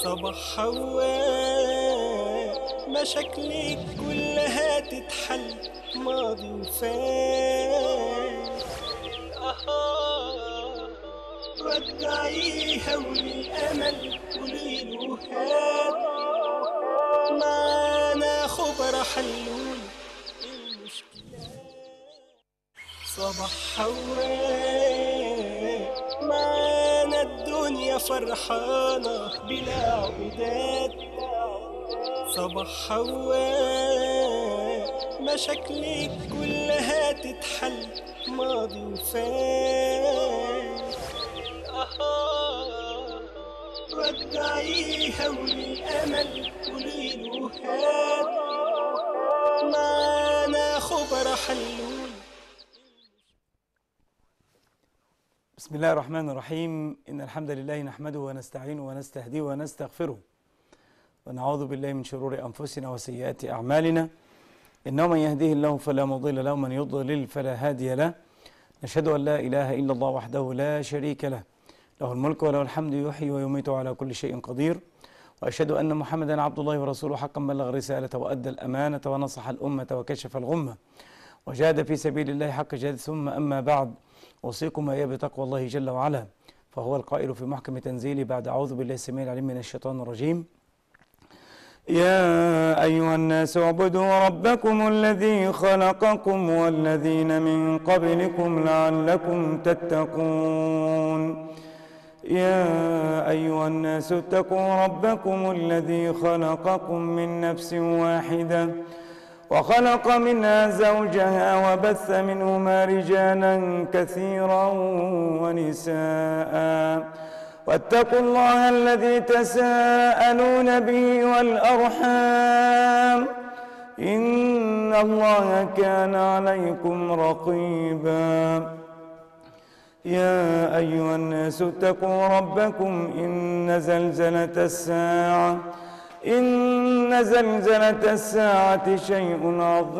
صباح حواء مشاكلك كلها تتحل ماضي وفات آه. رجعيها وللأمل قوليله هات معانا خبرة حلول المشكلات صباح حواء معانا الدنيا فرحانة بلا عقدات صباح حواء مشاكلك كلها تتحل ماضي وفات آه. رجعيها وللأمل قوليله هات معانا خبرة حلول بسم الله الرحمن الرحيم إن الحمد لله نحمده ونستعينه ونستهديه ونستغفره ونعوذ بالله من شرور أنفسنا وسيئات أعمالنا إنه من يهديه الله فلا مضل له ومن يضلل فلا هادي له نشهد أن لا إله إلا الله وحده لا شريك له له الملك وله الحمد يحيي ويميت على كل شيء قدير وأشهد أن محمدا عبد الله ورسوله حقا بلغ الرسالة وأدى الأمانة ونصح الأمة وكشف الغمة وجاهد في سبيل الله حق جهاد ثم أما بعد أوصيكم وإياه بتقوى الله جل وعلا فهو القائل في محكم تنزيله بعد أعوذ بالله السميع العليم من الشيطان الرجيم يا أيها الناس اعبدوا ربكم الذي خلقكم والذين من قبلكم لعلكم تتقون يا أيها الناس اتقوا ربكم الذي خلقكم من نفس واحدة وخلق منها زوجها وبث منهما رجالا كثيرا ونساء واتقوا الله الذي تساءلون به والأرحام إن الله كان عليكم رقيبا يا أيها الناس اتقوا ربكم إن زلزلة الساعة إن زلزلة الساعة شيء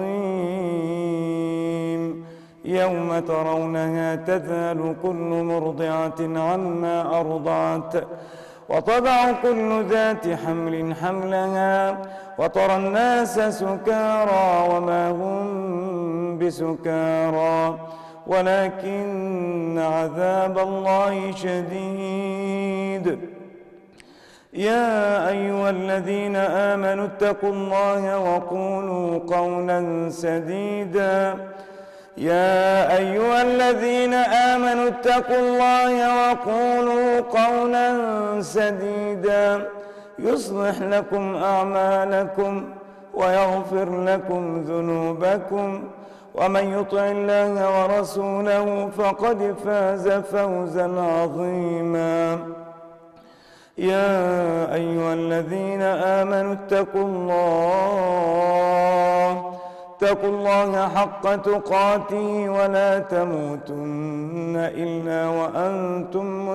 عظيم يوم ترونها تذهل كل مرضعة عما أرضعت وتضع كل ذات حمل حملها وترى الناس سكارى وما هم بسكارى ولكن عذاب الله شديد يا أيها الذين آمنوا اتقوا الله وقولوا قولا سديدا يا أيها الذين آمنوا اتقوا الله وقولوا قولا سديدا يصلح لكم أعمالكم ويغفر لكم ذنوبكم ومن يطع الله ورسوله فقد فاز فوزا عظيما يا أيها الذين آمنوا اتقوا الله اتقوا الله حق تقاته ولا تموتن إلا وأنتم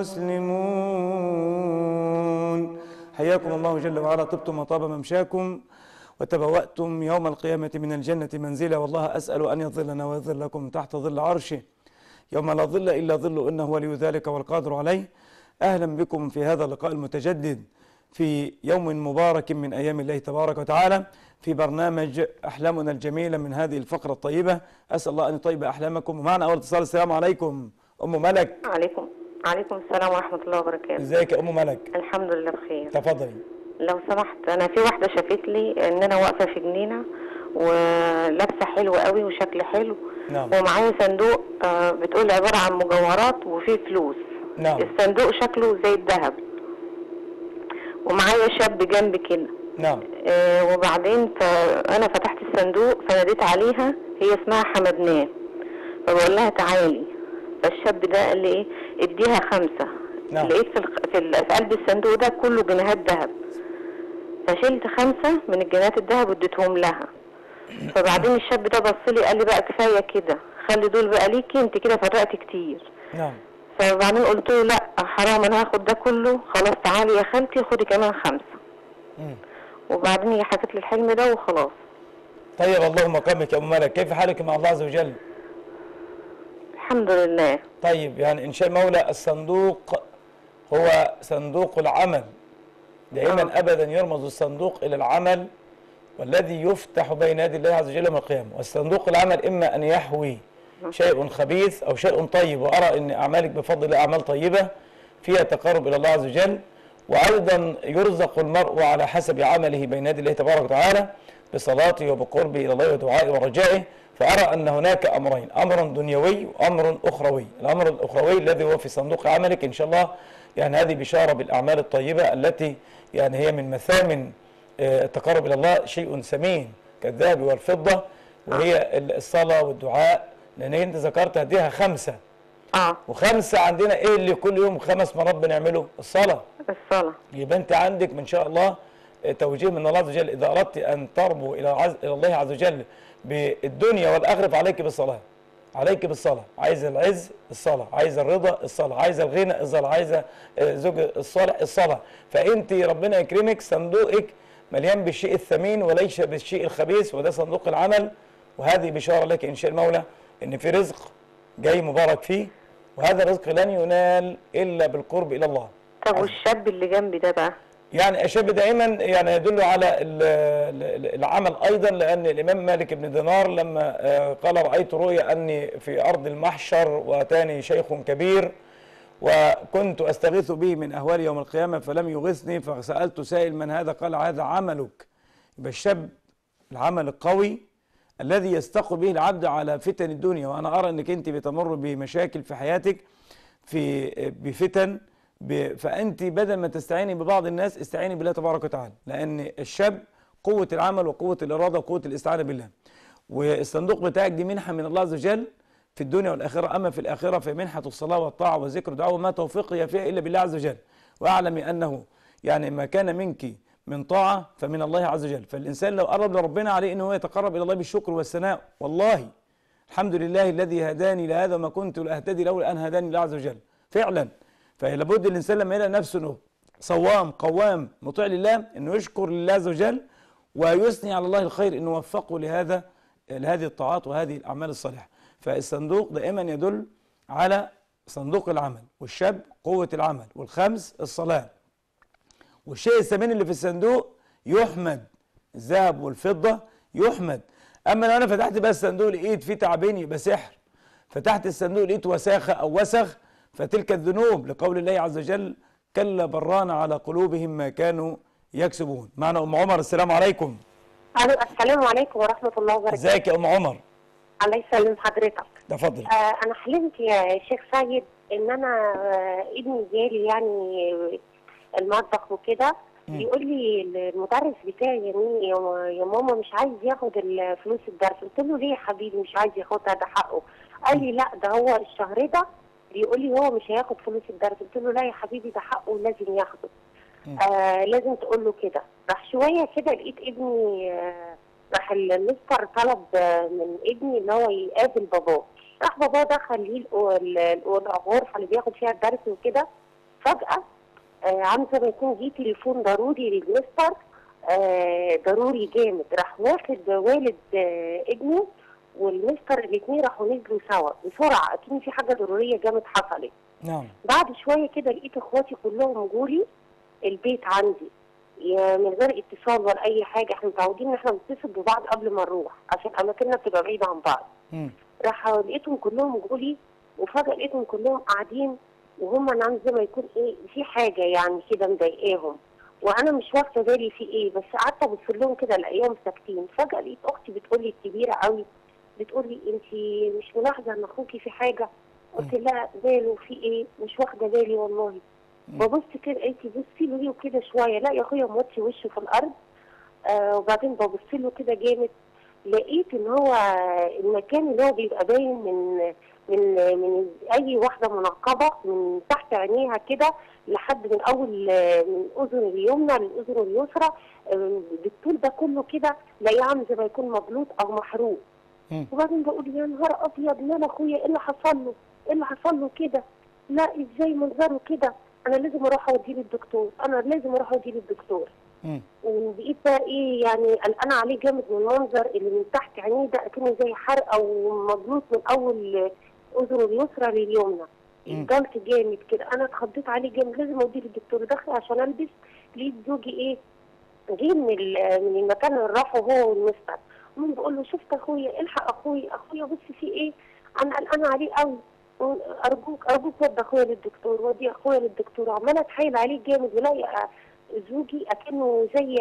مسلمون حياكم الله جل وعلا طبتم وطاب ممشاكم وتبوأتم يوم القيامة من الجنة منزلا والله أسأل أن يظلنا ويظل لكم تحت ظل عرشه يوم لا ظل إلا ظل إنه ولي ذلك والقادر عليه أهلا بكم في هذا اللقاء المتجدد في يوم مبارك من أيام الله تبارك وتعالى في برنامج أحلامنا الجميلة من هذه الفقرة الطيبة أسأل الله أن يطيب أحلامكم ومعنا أول اتصال السلام عليكم أم ملك عليكم عليكم السلام ورحمة الله وبركاته ازيك يا أم ملك الحمد لله بخير تفضلي لو سمحت أنا في واحدة شافت لي إن أنا واقفة في جنينة ولابسة حلو قوي وشكل حلو نعم. ومعايا صندوق آه، بتقول عبارة عن مجوهرات وفيه فلوس نعم. الصندوق شكله زي الذهب ومعايا شاب جنبي كده نعم آه، وبعدين فأنا فتحت الصندوق فناديت عليها هي اسمها حمدناه فبقول لها تعالي فالشاب ده قال لي ايه اديها خمسة نعم. لقيت في, الخ... في, ال... في قلب الصندوق ده كله جنيهات ذهب فشلت خمسة من الجنيهات الذهب واديتهم لها فبعدين الشاب ده بص لي قال لي بقى كفاية كده خلي دول بقى ليكي انت كده فرقت كتير نعم فبعدين قلت له لا حرام انا هاخد ده كله خلاص تعالي يا خالتي خدي كمان خمسة مم. وبعدين هي حكت لي الحلم ده وخلاص طيب الله مقامك يا أم ملك كيف حالك مع الله عز وجل الحمد لله طيب يعني إن شاء المولى الصندوق هو صندوق العمل دائما ابدا يرمز الصندوق الى العمل والذي يفتح بين يدي الله عز وجل يوم القيامه والصندوق العمل اما ان يحوي شيء خبيث او شيء طيب وارى ان اعمالك بفضل الله اعمال طيبه فيها تقرب الى الله عز وجل وايضا يرزق المرء على حسب عمله بين يدي الله تبارك وتعالى بصلاته وبقربه الى الله ودعائه ورجائه فارى ان هناك امرين امر دنيوي وامر اخروي الامر الاخروي الذي هو في صندوق عملك ان شاء الله يعني هذه بشاره بالاعمال الطيبه التي يعني هي من مثامن آه، التقرب الى الله شيء ثمين كالذهب والفضه وهي الصلاه والدعاء لان انت ذكرت هديها خمسه اه وخمسه عندنا ايه اللي كل يوم خمس مرات بنعمله الصلاه الصلاة يبقى انت عندك من شاء الله توجيه من الله عز وجل اذا اردت ان تربو الى عز الى الله عز وجل بالدنيا والاخره فعليك بالصلاه عليك بالصلاه عايز العز الصلاه عايز الرضا الصلاه عايز الغنى الصلاه عايزه آه، زوج الصالح الصلاه فانت ربنا يكرمك صندوقك مليان بالشيء الثمين وليس بالشيء الخبيث وده صندوق العمل وهذه بشاره لك ان شاء المولى ان في رزق جاي مبارك فيه وهذا الرزق لن ينال الا بالقرب الى الله طب والشاب اللي جنبي ده بقى يعني الشاب دائما يعني يدل على ال- ال- العمل ايضا لان الامام مالك بن دينار لما آه، قال رايت رؤيا اني في ارض المحشر واتاني شيخ كبير وكنت استغيث به من اهوال يوم القيامه فلم يغثني فسالت سائل من هذا قال هذا عملك يبقى الشاب العمل القوي الذي يستقر به العبد على فتن الدنيا وانا ارى انك انت بتمر بمشاكل في حياتك في بفتن ب- فانت بدل ما تستعيني ببعض الناس استعيني بالله تبارك وتعالى لان الشاب قوه العمل وقوه الاراده وقوه الاستعانه بالله والصندوق بتاعك دي منحه من الله عز وجل في الدنيا والاخره اما في الاخره فمنحه الصلاه والطاعه والذكر والدعاء وما توفيقي فيها الا بالله عز وجل واعلم انه يعني ما كان منك من طاعه فمن الله عز وجل فالانسان لو قرب لربنا عليه انه هو يتقرب الى الله بالشكر والثناء والله الحمد لله الذي هداني لهذا وما كنت لاهتدي لولا ان هداني الله عز وجل فعلا فلابد الانسان لما يلاقي نفسه انه صوام قوام مطيع لله انه يشكر لله عز وجل ويثني على الله الخير انه وفقه لهذا لهذه الطاعات وهذه الاعمال الصالحه فالصندوق دائما يدل على صندوق العمل والشاب قوه العمل والخمس الصلاه والشيء الثمين اللي في الصندوق يحمد الذهب والفضة يحمد أما لو أنا فتحت بقى الصندوق لقيت فيه تعابين يبقى سحر فتحت الصندوق لقيت وساخة أو وسخ فتلك الذنوب لقول الله عز وجل كلا بران على قلوبهم ما كانوا يكسبون معنا أم عمر السلام عليكم ألو السلام عليكم ورحمة الله وبركاته ازيك يا أم عمر الله يسلم حضرتك تفضل آه أنا حلمت يا شيخ سيد إن أنا آه ابني جالي يعني المطبخ وكده بيقول لي المدرس بتاعي يا مي- يا يا ماما مش عايز ياخد الفلوس الدرس قلت له ليه يا حبيبي مش عايز ياخدها ده حقه قال لي لا ده هو الشهر ده بيقول لي هو مش هياخد فلوس الدرس قلت له لا يا حبيبي ده حقه لازم ياخده آه لازم تقول له كده راح شويه كده لقيت ابني آه راح المستر طلب آه من ابني ان هو يقابل باباه راح باباه دخل ليه الأو- ال- الاوضه الغرفه اللي بياخد فيها الدرس وكده فجاه آه عامل زي ما يكون جه تليفون ضروري للمستر آه ضروري جامد راح واخد والد آه ابني والمستر الاثنين راحوا نزلوا سوا بسرعه اكيد في حاجه ضروريه جامد حصلت نعم بعد شويه كده لقيت اخواتي كلهم جولي البيت عندي يا من غير اتصال ولا اي حاجه احنا متعودين ان احنا نتصل ببعض قبل ما نروح عشان اماكننا بتبقى بعيده عن بعض مم. راح لقيتهم كلهم جولي وفجاه لقيتهم كلهم قاعدين وهم نعم زي ما يكون ايه في حاجه يعني كده مضايقاهم وانا مش واخده بالي في ايه بس قعدت ابص لهم كده الاقيهم ساكتين فجاه لقيت اختي بتقول لي الكبيره قوي بتقول لي انت مش ملاحظه ان اخوكي في حاجه قلت لا باله في ايه مش واخده بالي والله ببص كده قالت لي بصي له ليه كده شويه لا يا اخويا موطي وشه في الارض آه وبعدين ببص له كده جامد لقيت ان هو المكان اللي هو بيبقى باين من من من اي واحده منقبه من تحت عينيها كده لحد من اول آه، من الاذن اليمنى للاذن اليسرى آه، بالطول ده كله كده لاقيه عامل زي ما يكون مبلوط او محروق مم. وبعدين بقول يا نهار ابيض مال اخويا ايه اللي حصل له؟ ايه اللي حصل له كده؟ لا ازاي منظره كده؟ انا لازم اروح اوديه للدكتور، انا لازم اروح اوديه للدكتور. مم. وبقيت بقى ايه يعني قلقانه عليه جامد من المنظر اللي من تحت عينيه ده اكنه زي حرق او مبلوط من اول اذنه اليسرى لليمنى. مم. جلط جامد كده انا اتخضيت عليه جامد لازم اوديه للدكتور داخله عشان البس لقيت زوجي ايه جه من ال- من المكان اللي راحه هو والمستر المهم بقول له شفت اخويا الحق اخويا اخويا بص في ايه انا قلقانه عليه قوي ارجوك ارجوك ودي اخويا للدكتور ودي اخويا للدكتور عماله اتحايل عليه جامد ولاقي زوجي اكنه زي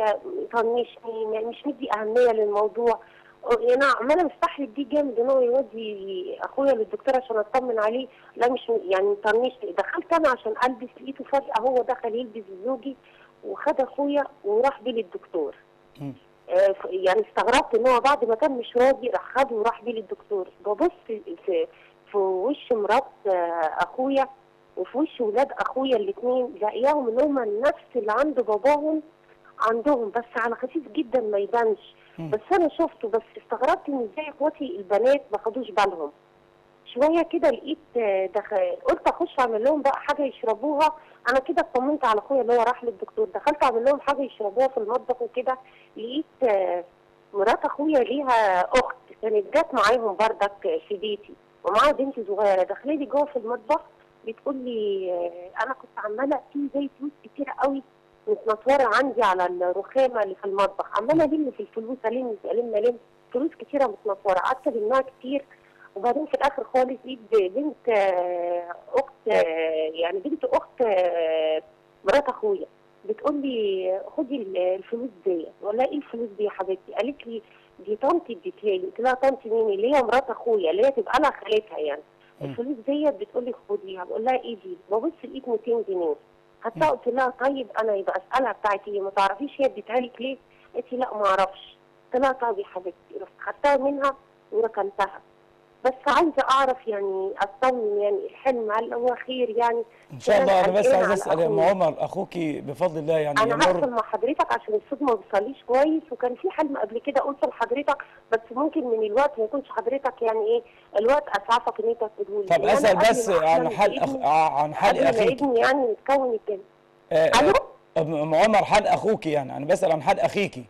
طنشني ما- مش مدي اهميه للموضوع انا عماله مستحلف دي جامد ان هو يودي اخويا للدكتور عشان اطمن عليه لا مش يعني مطنشني دخلت انا عشان البس لقيته فجاه هو دخل يلبس زوجي وخد اخويا وراح بيه للدكتور مم. آه، ف- يعني استغربت ان هو بعد ما كان مش راضي راح خده وراح بيه للدكتور ببص في في, في وش مرات آه، اخويا وفي وش ولاد اخويا الاثنين لاقياهم ان هم نفس اللي عند باباهم عندهم بس على خفيف جدا ما يبانش مم. بس انا شفته بس استغربت ان ازاي اخواتي البنات ما خدوش بالهم شويه كده لقيت آه، دخل قلت اخش اعمل لهم بقى حاجه يشربوها انا كده اطمنت على اخويا اللي هو راح للدكتور دخلت اعمل لهم حاجه يشربوها في المطبخ وكده لقيت آه، مرات اخويا ليها اخت كانت جت معاهم بردك في بيتي ومعاها بنت صغيره داخله لي جوه في المطبخ بتقول لي آه، انا كنت عماله في زي فلوس كتيره قوي متنطوره عندي على الرخامه اللي في المطبخ عماله الم في الفلوس الم الم الم فلوس كتيره متنطوره قعدت المها كتير وبعدين في الاخر خالص لقيت بنت آه، اخت آه، يعني بنت اخت آه، مرات اخويا بتقول لي خدي ال- الفلوس دي ولا ايه الفلوس دي يا حبيبتي قالت لي دي طنطي اديتها لي قلت لها طنطي مين اللي هي مرات اخويا اللي هي تبقى انا خالتها يعني مم. الفلوس ديت بتقول لي خديها بقول لها ايه دي ببص لقيت 200 جنيه حتى قلت لها طيب انا يبقى اسالها بتاعتي ايه ما تعرفيش هي اديتها لك ليه قالت لي لا ما اعرفش قلت لها طب يا حبيبتي رحت خدتها منها وركنتها بس عايزه اعرف يعني اطمن يعني الحلم هل هو خير يعني ان شاء الله انا بس قلقانة عايز على اسال يا ام أخويا. عمر اخوك بفضل الله يعني انا هقفل يمر مع حضرتك عشان الصوت ما بيوصليش كويس وكان في حلم قبل كده قلت لحضرتك بس ممكن من الوقت ما يكونش حضرتك يعني ايه الوقت اسعفك ان انت تقوله لي طب إن أنا اسال قبل بس ما عن أحلم حال أخ... بابني- عن حال قبل ما اخيك ابني يعني يتكون الجن آه، الو ام عمر حال اخوك يعني انا بسال عن حال اخيكي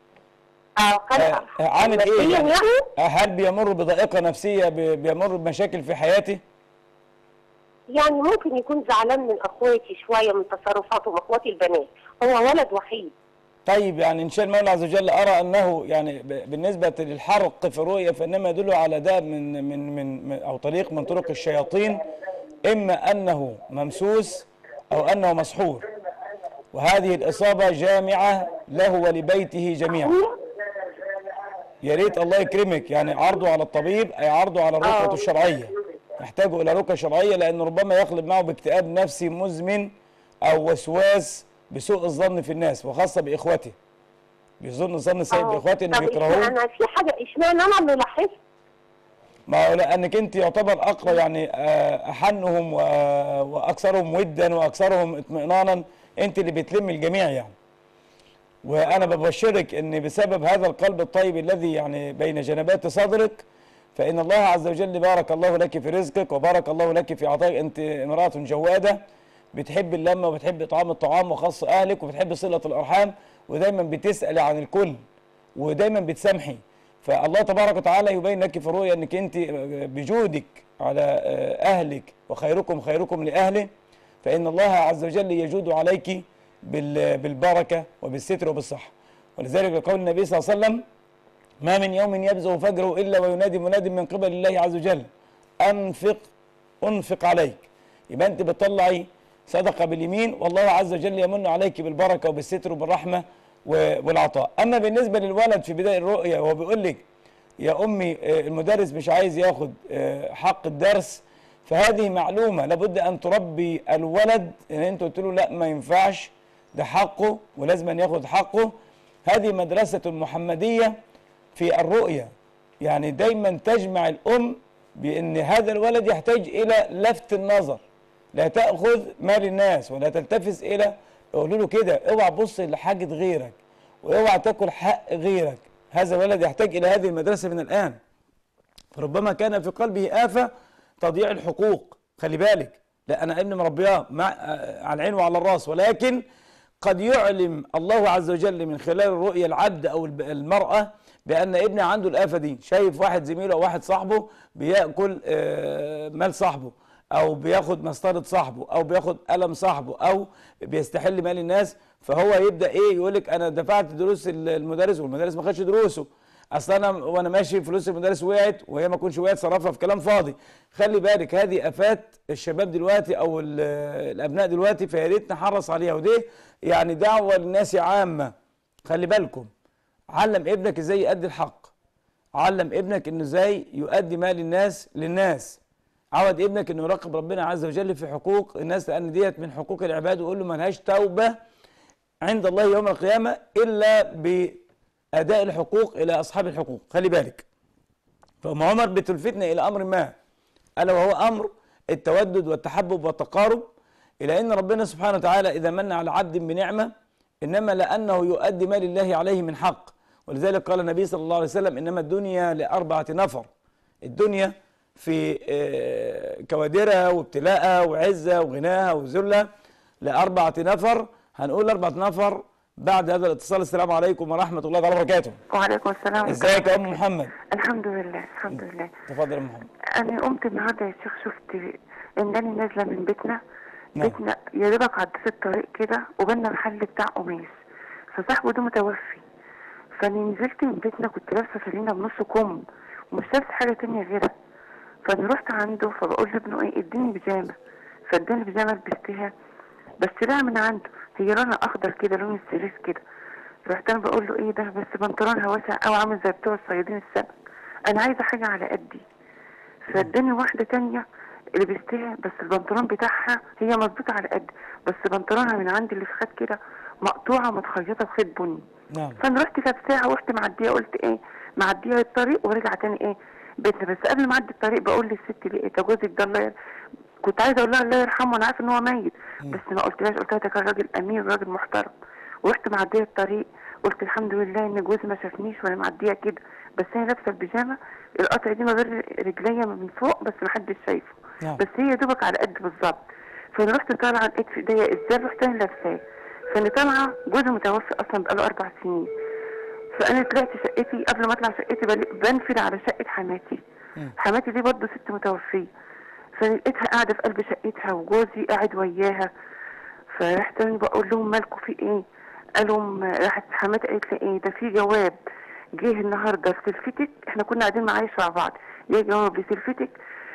اه كان آه، عامل إيه نفسياً يعني؟ يعني آه، هل بيمر بضائقه نفسيه ب- بيمر بمشاكل في حياته يعني ممكن يكون زعلان من اخواتي شويه من تصرفاتهم اخواتي البنات هو ولد وحيد طيب يعني ان شاء المولى عز وجل ارى انه يعني ب- بالنسبه للحرق في الرؤيه فانما يدل على ده من من من من- او طريق من طرق الشياطين اما انه ممسوس او انه مسحور وهذه الاصابه جامعه له ولبيته جميعا يا ريت الله يكرمك يعني عرضه على الطبيب اي عرضه على الرقيه آه. الشرعيه يحتاجوا الى رقيه شرعيه لان ربما يخلط معه باكتئاب نفسي مزمن او وسواس بسوء الظن في الناس وخاصه باخوته بيظن ظن سيء آه. باخواته ان طب بيكرهوه انا في حاجه اشمعنى انا اللي لاحظت ما هو لانك انت يعتبر اقرب يعني آه، احنهم و- واكثرهم ودا واكثرهم اطمئنانا انت اللي بتلم الجميع يعني وانا ببشرك ان بسبب هذا القلب الطيب الذي يعني بين جنبات صدرك فان الله عز وجل بارك الله لك في رزقك وبارك الله لك في عطائك انت امراه جواده بتحب اللمه وبتحب اطعام الطعام وخاصه اهلك وبتحب صله الارحام ودايما بتسالي عن الكل ودايما بتسامحي فالله تبارك وتعالى يبين لك في الرؤيا انك انت بجودك على اهلك وخيركم خيركم لاهله فان الله عز وجل يجود عليك بال- بالبركه وبالستر وبالصحه ولذلك قول النبي صلى الله عليه وسلم ما من يوم يبزغ فجره الا وينادي مناد من قبل الله عز وجل انفق انفق عليك يبقى انت بتطلعي صدقه باليمين والله عز وجل يمن عليك بالبركه وبالستر وبالرحمه و- والعطاء اما بالنسبه للولد في بدايه الرؤيه وهو بيقول لك يا امي آه، المدرس مش عايز ياخد آه، حق الدرس فهذه معلومه لابد ان تربي الولد ان انت قلت له لا ما ينفعش ده حقه ولازم أن ياخد حقه هذه مدرسه محمديه في الرؤيه يعني دايما تجمع الام بان هذا الولد يحتاج الى لفت النظر لا تاخذ مال الناس ولا تلتفت الى يقولوا له كده اوعى تبص لحاجه غيرك واوعى تاكل حق غيرك هذا الولد يحتاج الى هذه المدرسه من الان فربما كان في قلبه آفة تضييع الحقوق خلي بالك لا أنا ابن مربياه مع آه، على العين وعلى الراس ولكن قد يعلم الله عز وجل من خلال الرؤية العبد أو الب- المرأة بأن ابني عنده الآفة دي شايف واحد زميله أو واحد صاحبه بيأكل آه، مال صاحبه او بياخد مسطره صاحبه او بياخد قلم صاحبه او بيستحل مال الناس فهو يبدا ايه يقول لك انا دفعت دروس ال- المدرس والمدرس ما خدش دروسه اصل انا وانا ماشي فلوس المدرس وقعت وهي ما كنتش وقعت صرفها في كلام فاضي خلي بالك هذه افات الشباب دلوقتي او ال- الابناء دلوقتي فيا ريت نحرص عليها ودي يعني دعوه للناس عامه خلي بالكم علم ابنك ازاي يؤدي الحق علم ابنك انه ازاي يؤدي مال الناس للناس عود ابنك انه يراقب ربنا عز وجل في حقوق الناس لان ديت من حقوق العباد وقول له ملهاش توبه عند الله يوم القيامه الا باداء الحقوق الى اصحاب الحقوق خلي بالك فام عمر بتلفتنا الى امر ما الا وهو امر التودد والتحبب والتقارب الى ان ربنا سبحانه وتعالى اذا من على عبد بنعمه انما لانه يؤدي ما لله عليه من حق ولذلك قال النبي صلى الله عليه وسلم انما الدنيا لاربعه نفر الدنيا في آه، كوادرها وابتلاءها وعزها وغناها وذلها لأربعة نفر هنقول أربعة نفر بعد هذا الاتصال السلام عليكم ورحمة الله تعالى وبركاته وعليكم السلام ازيك يا أم محمد الحمد لله الحمد لله تفضل يا أم محمد انا قمت النهارده يا شيخ شفت ان انا نازله من بيتنا نعم. بيتنا يا دوبك عديت الطريق كده وبنا محل بتاع قماش فصاحبه ده متوفي فانا نزلت من بيتنا كنت لابسه فانلة بنص كم ومش لابسه حاجه تانية غيرها فانا رحت عنده فبقول لابنه ايه اديني بيجامه فاداني بيجامه لبستها بس لا من عنده هي لونها اخضر كده لون السيريس كده رحت انا بقول له ايه ده بس بنطلونها واسع قوي عامل زي بتوع الصيادين السمك انا عايزه حاجه على قدي فاداني واحده تانية لبستها بس البنطلون بتاعها هي مظبوطه على قد بس بنطلونها من عندي اللي في خد كده مقطوعه متخيطه بخيط بني نعم فانا رحت لابساها ورحت معديه قلت ايه معديه الطريق ورجع تاني ايه بيتنا بس قبل ما اعدي الطريق بقول للست دي ايه ده جوزك ده الله ير... كنت عايزه اقول لها الله يرحمه انا عارفه ان هو ميت بس ما قلتلهاش قلت لها ده كان راجل امين راجل محترم ورحت معديه الطريق قلت الحمد لله ان جوزي ما شافنيش وانا معديه كده بس هي لابسه البيجامه القطع دي ما بين رجليا من فوق بس ما حدش شايفه نعم. بس هي دوبك على قد بالظبط فانا رحت طالعه لقيت في ايديا ازاي رحت انا لابساه فانا طالعه جوزي متوفي اصلا بقاله اربع سنين فانا طلعت شقتي قبل ما اطلع شقتي بل- بنفل على شقه حماتي مم. حماتي دي برضه ست متوفيه فلقيتها قاعده في قلب شقتها وجوزي قاعد وياها فرحت انا بقول لهم مالكوا في ايه قالوا م- راحت حماتي قالت لي ايه ده في جواب جه النهارده في سلفتك احنا كنا قاعدين معايش مع بعض جه جواب لسلفتك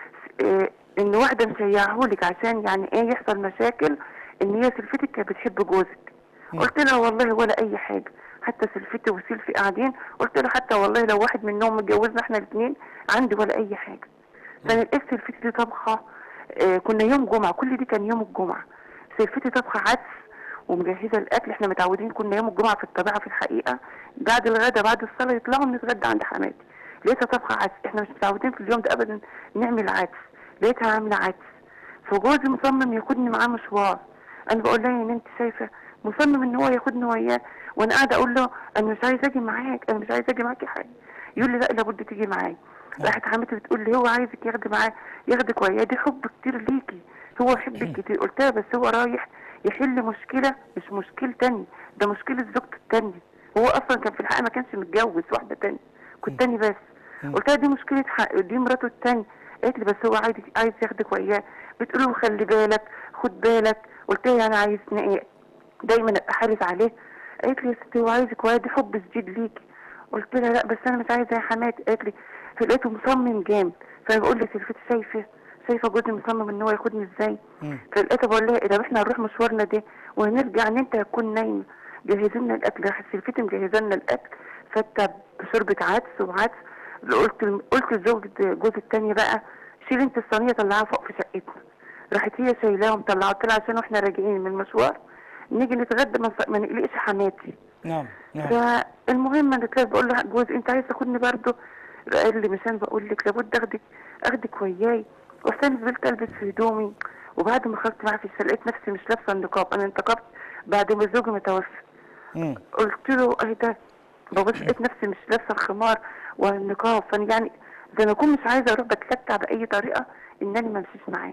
إيه ان واحده مشيعهولك عشان يعني ايه يحصل مشاكل ان هي سلفتك كانت بتحب جوزك قلت لها والله ولا اي حاجه حتى سلفتي وسلفي قاعدين قلت له حتى والله لو واحد منهم متجوزنا احنا الاثنين عندي ولا اي حاجه فانا لقيت سلفتي دي طبخه آه كنا يوم جمعه كل دي كان يوم الجمعه سلفتي طبخه عدس ومجهزه الاكل احنا متعودين كنا يوم الجمعه في الطبيعه في الحقيقه بعد الغداء بعد الصلاه يطلعوا نتغدى عند حماتي لقيتها طبخه عدس احنا مش متعودين في اليوم ده ابدا نعمل عدس لقيتها عامله عدس فجوزي مصمم ياخدني معاه مشوار انا بقول لها ان انت شايفه مصمم ان هو ياخدني وياه وانا قاعده اقول له انا مش عايزه اجي معاك انا مش عايزه اجي معاكي حاجه يقول لي لا لابد تيجي معايا راحت حماتي بتقول لي هو عايزك ياخدي معاه ياخدك وياه دي حب كتير ليكي هو يحبك كتير قلت لها بس هو رايح يحل مشكله مش مشكله تاني ده مشكله زوجته التانيه هو اصلا كان في الحقيقه ما كانش متجوز واحده تانية كنت تاني بس قلت لها دي مشكله حق دي مراته التانية قالت لي بس هو عايز عايز ياخدك وياه بتقول له خلي بالك خد بالك قلت لها يعني عايزني ايه دايما ابقى حارس عليه قالت لي يا ستي هو عايزك وياه دي حب شديد ليكي قلت لها لا بس انا مش عايزه يا حماتي قالت لي فلقيته مصمم جامد فانا بقول لسلفتي شايفه شايفه جوزي مصمم ان هو ياخدني ازاي مم. فلقيتها بقول لها اذا احنا هنروح مشوارنا ده وهنرجع ان انت هتكون نايمه جهزوا لنا الاكل راحت سلفتي مجهزه لنا الاكل فته بشوربه عدس وعدس قلت قلت لزوجة جوزي التانية بقى شيل انت الصينيه طلعها فوق في شقتنا راحت هي شايلاها ومطلعها قلت لها عشان واحنا راجعين من المشوار نيجي نتغدى ما نص- ما نقلقش حماتي نعم نعم فالمهم انا طلعت بقول له جوزي انت عايز تاخدني برضه قال لي مشان بقول لك لابد اخدك اخدك وياي رحت انا نزلت البس في هدومي وبعد ما خرجت معاه في الشقه لقيت نفسي مش لابسه النقاب انا انتقبت بعد ما زوجي متوفى مم. قلت له ايه ده ببص لقيت نفسي مش لابسه الخمار ولا النقاب فانا يعني زي ما اكون مش عايزه اروح بتلكع باي طريقه ان انا ما امشيش معاه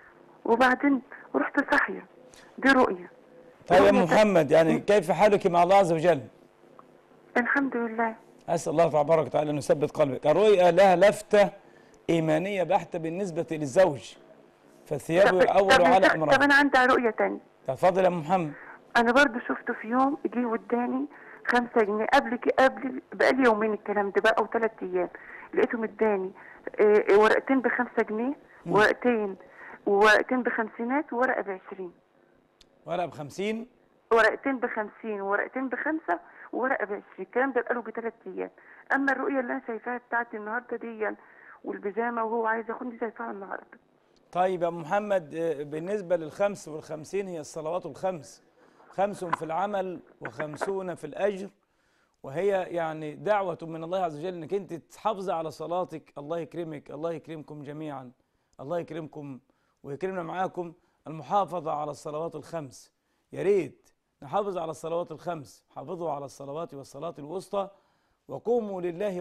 وبعدين رحت صاحيه دي رؤيه طيب يا رؤية محمد يعني كيف حالك مع الله عز وجل الحمد لله أسأل الله تبارك وتعالى أن يثبت قلبك الرؤيا لها لفتة إيمانية بحتة بالنسبة للزوج فالثياب طب- يؤول طب- على طب امرين انا عندي رؤيه تانية تفضل يا أم محمد انا برضو شفته في يوم جه قدامي خمسة جنيه قبل ك- قبل بقالي يومين الكلام ده بقى او ثلاث ايام لقيتهم اداني آه، آه، ورقتين بخمسة جنيه ورقتين وورقتين بخمسينات وورقة بعشرين ورقة بخمسين ورقتين بخمسين وورقتين بخمسة وورقة بعشرين الكلام ده بقاله بثلاث أيام أما الرؤية اللي أنا شايفاها بتاعتي النهاردة دي والبيجامة وهو عايز ياخدني شايفاها النهاردة طيب يا أم محمد آه، بالنسبة للخمس والخمسين هي الصلوات الخمس خمس في العمل وخمسون في الأجر وهي يعني دعوة من الله عز وجل انك انت تحافظي على صلاتك الله يكرمك الله يكرمكم جميعا الله يكرمكم ويكرمنا معاكم المحافظة على الصلوات الخمس يا ريت نحافظ على الصلوات الخمس حافظوا على الصلوات والصلاة الوسطى وقوموا لله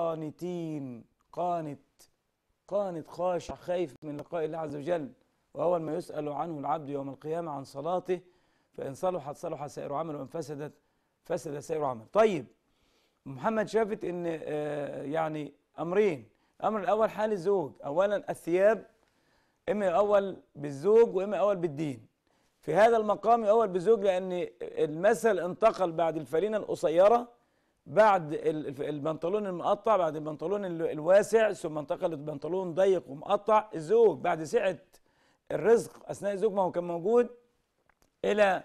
قانتين قانت قانت خاشع خايف من لقاء الله عز وجل وأول ما يسأل عنه العبد يوم القيامة عن صلاته فإن صلحت صلح سائر عمل وإن فسدت فسد سائر عمل طيب محمد شافت ان آه، يعني امرين الامر الاول حال الزوج اولا الثياب اما اول بالزوج واما اول بالدين في هذا المقام اول بالزوج لان المثل انتقل بعد الفرينه القصيره بعد ال- الف- البنطلون المقطع بعد البنطلون ال- الواسع ثم انتقل لبنطلون ضيق ومقطع الزوج بعد سعه الرزق اثناء الزوج ما هو كان موجود الى آه،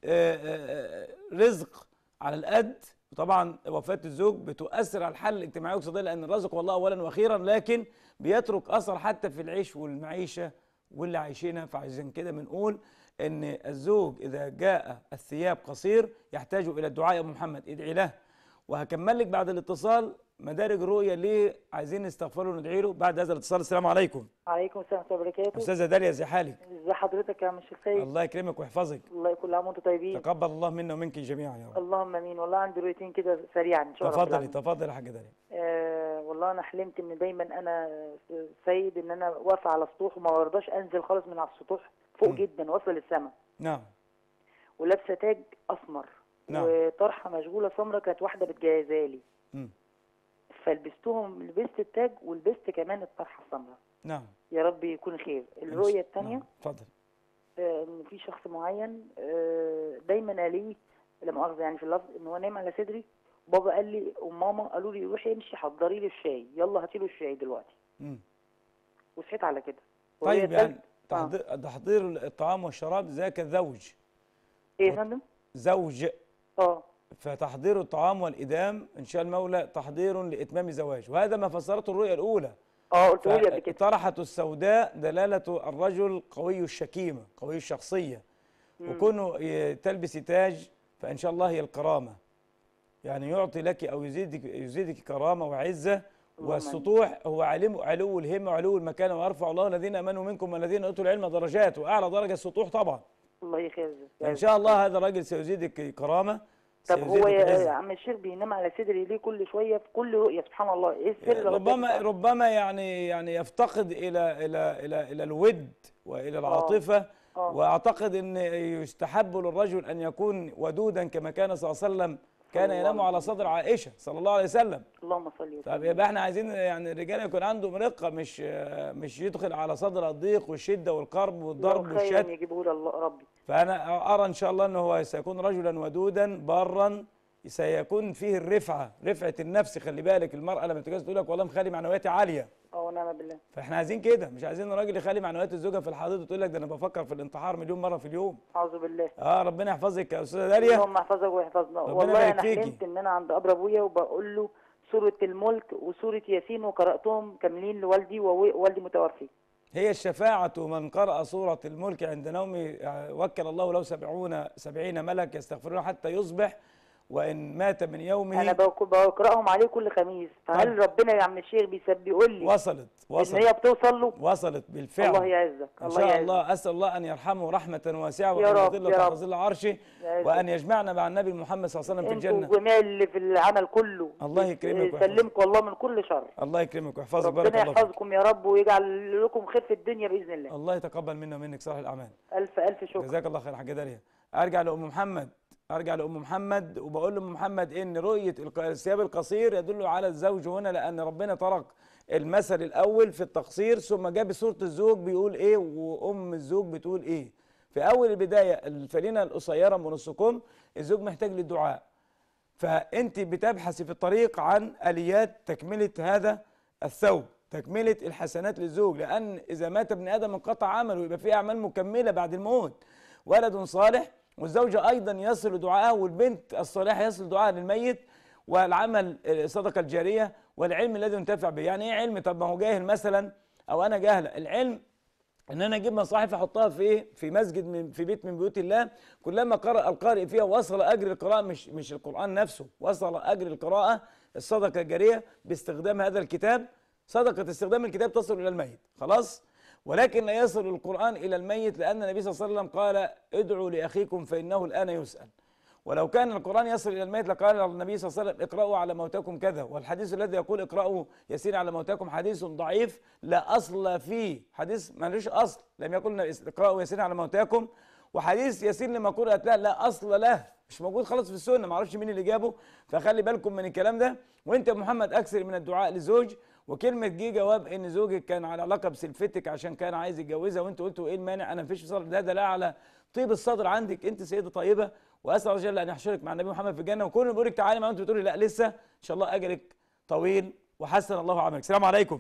آه، آه، رزق على القد وطبعا وفاه الزوج بتؤثر على الحاله الاجتماعيه والاقتصاديه لان الرزق والله اولا واخيرا لكن بيترك اثر حتى في العيش والمعيشه واللي عايشينها فعشان كده بنقول ان الزوج اذا جاء الثياب قصير يحتاج الى الدعاء يا ام محمد ادعي له وهكمل لك بعد الاتصال مدارج رؤيه ليه عايزين نستغفر له وندعي له بعد هذا الاتصال السلام عليكم عليكم السلام ورحمة الله وبركاته استاذه داليا ازي حالك ازي حضرتك يا عم الشيخ سيد الله يكرمك ويحفظك الله كل عام وانتم طيبين تقبل الله منا ومنك جميعا يا رب اللهم امين والله عندي رؤيتين كده سريعا ان شاء الله رب تفضلي العالمين. تفضلي يا حاجه داليا آه والله انا حلمت ان دايما انا سيد ان انا واقفه على سطوح وما برضاش انزل خالص من على السطوح فوق مم. جدا واصله للسماء نعم ولابسه تاج اسمر نعم. وطرحه مشغوله سمراء كانت واحده بتجهزها لي مم. فلبستهم لبست التاج ولبست كمان الطرحه السمراء نعم يا رب يكون خير الرؤيه الثانيه نعم. اتفضل آه، ان في شخص معين آه، دايما قال لي لا مؤاخذه يعني في اللفظ ان هو نايم على صدري بابا قال لي وماما قالوا لي روحي امشي حضري لي الشاي يلا هاتي له الشاي دلوقتي مم. وصحيت على كده وهي طيب يعني التالت- تحضير, تحضير الطعام والشراب ذاك الزوج ايه يا فندم؟ زوج اه فتحضير الطعام والإدام إن شاء المولى تحضير لإتمام زواج وهذا ما فسرته الرؤيا الأولى اه قلت لي قبل كده طرحة السوداء دلالة الرجل قوي الشكيمة قوي الشخصية وكونه ي- تلبس تاج فإن شاء الله هي الكرامة يعني يعطي لك أو يزيدك يزيدك كرامة وعزة والسطوح هو علم علو الهمة وعلو المكان ويرفع الله الذين آمنوا منكم والذين أوتوا العلم درجات وأعلى درجة السطوح طبعا الله يخزي فإن شاء الله هذا الرجل سيزيدك كرامة طب هو سيزيدك يا عزة. عم الشيخ بينام على صدري ليه كل شويه في كل رؤيه سبحان الله ايه السر ربما ربما يعني يعني يفتقد الى الى الى الى الود والى العاطفه آه. واعتقد ان يستحب للرجل ان يكون ودودا كما كان صلى الله عليه وسلم كان الله ينام على صدر عائشه صلى الله عليه وسلم اللهم صل وسلم طب يبقى احنا عايزين يعني الرجال يكون عندهم رقه مش مش يدخل على صدر الضيق والشده والكرب والضرب الله خيرا والشتم يجيبه لي الله ربي فانا ارى ان شاء الله انه هو سيكون رجلا ودودا بارا سيكون فيه الرفعه رفعه النفس خلي بالك المراه لما تتجوز تقول لك والله مخلي معنوياتي عاليه اه ونعم بالله فاحنا عايزين كده مش عايزين راجل يخلي معنويات الزوجه في الحضيض وتقول لك ده انا بفكر في الانتحار مليون مره في اليوم اعوذ بالله اه ربنا يحفظك يا استاذه داليا اللهم احفظك ويحفظنا ربنا والله يبارك انا فيكي. حلمت ان انا عند ابر ابويا وبقول له سوره الملك وسوره ياسين وقراتهم كاملين لوالدي ووالدي متوفي هي الشفاعة من قرأ سورة الملك عند نومه آه، وكل الله له سبعون سبعين ملك يستغفرون حتى يصبح وإن مات من يومه انا بق- بقراهم عليه كل خميس فهل طيب. ربنا يا عم الشيخ بيسب بيقول لي وصلت ان وصلت هي بتوصل له وصلت بالفعل الله يعزك إن الله شاء يعزك الله أسأل الله أن يرحمه رحمة واسعة يا وأن رب، يظل يا تحت رب. ظل عرشه يعزك. وأن يجمعنا مع النبي محمد صلى الله عليه وسلم في انتوا الجنة جميع اللي في العمل كله الله يكرمك ويحفظك. يسلمكم الله من كل شر الله يكرمك ويحفظك بارك ربنا الله فيك يحفظكم يا رب ويجعل لكم خير في الدنيا باذن الله الله يتقبل منا ومنك صالح الأعمال الف الف شكر جزاك الله خير حاجة داليا أرجع لأم محمد ارجع لام محمد وبقول لام محمد ان رؤيه الق- الثياب القصير يدل على الزوج هنا لان ربنا ترك المثل الاول في التقصير ثم جاب صوره الزوج بيقول ايه وام الزوج بتقول ايه في اول البدايه الفلينه القصيره من نصكم الزوج محتاج للدعاء فانت بتبحثي في الطريق عن اليات تكمله هذا الثوب تكمله الحسنات للزوج لان اذا مات ابن ادم انقطع عمله يبقى في اعمال مكمله بعد الموت ولد صالح والزوجه ايضا يصل دعائها والبنت الصالحه يصل دعائها للميت والعمل آه، صدقه الجاريه والعلم الذي ينتفع به يعني ايه علم طب ما هو جاهل مثلا او انا جاهله العلم ان انا اجيب مصاحف احطها في ايه في مسجد من في بيت من بيوت الله كلما قرأ القارئ فيها وصل اجر القراءه مش مش القران نفسه وصل اجر القراءه الصدقه الجاريه باستخدام هذا الكتاب صدقه استخدام الكتاب تصل الى الميت خلاص ولكن لا يصل القران الى الميت لان النبي صلى الله عليه وسلم قال ادعوا لاخيكم فانه الان يسال ولو كان القرآن يصل إلى الميت لقال النبي صلى الله عليه وسلم اقرأوا على موتاكم كذا والحديث الذي يقول اقرأوا يسير على موتاكم حديث ضعيف لا أصل فيه حديث ملوش أصل لم يقل اقرأوا يسير على موتاكم وحديث يسير لما قرأت لا لا أصل له مش موجود خلاص في السنة معرفش مين اللي جابه فخلي بالكم من الكلام ده وانت يا محمد أكثر من الدعاء للزوج وكلمة جه جواب ان زوجك كان على علاقة بسلفتك عشان كان عايز يتجوزها وانت قلتوا ايه المانع انا مفيش صدر ده دلاله على طيب الصدر عندك انت سيدة طيبة واسال الله جل ان يحشرك مع النبي محمد في الجنه وكل ما بيقول لك تعالي ما انت بتقولي لا لسه ان شاء الله اجرك طويل وحسن الله عملك السلام عليكم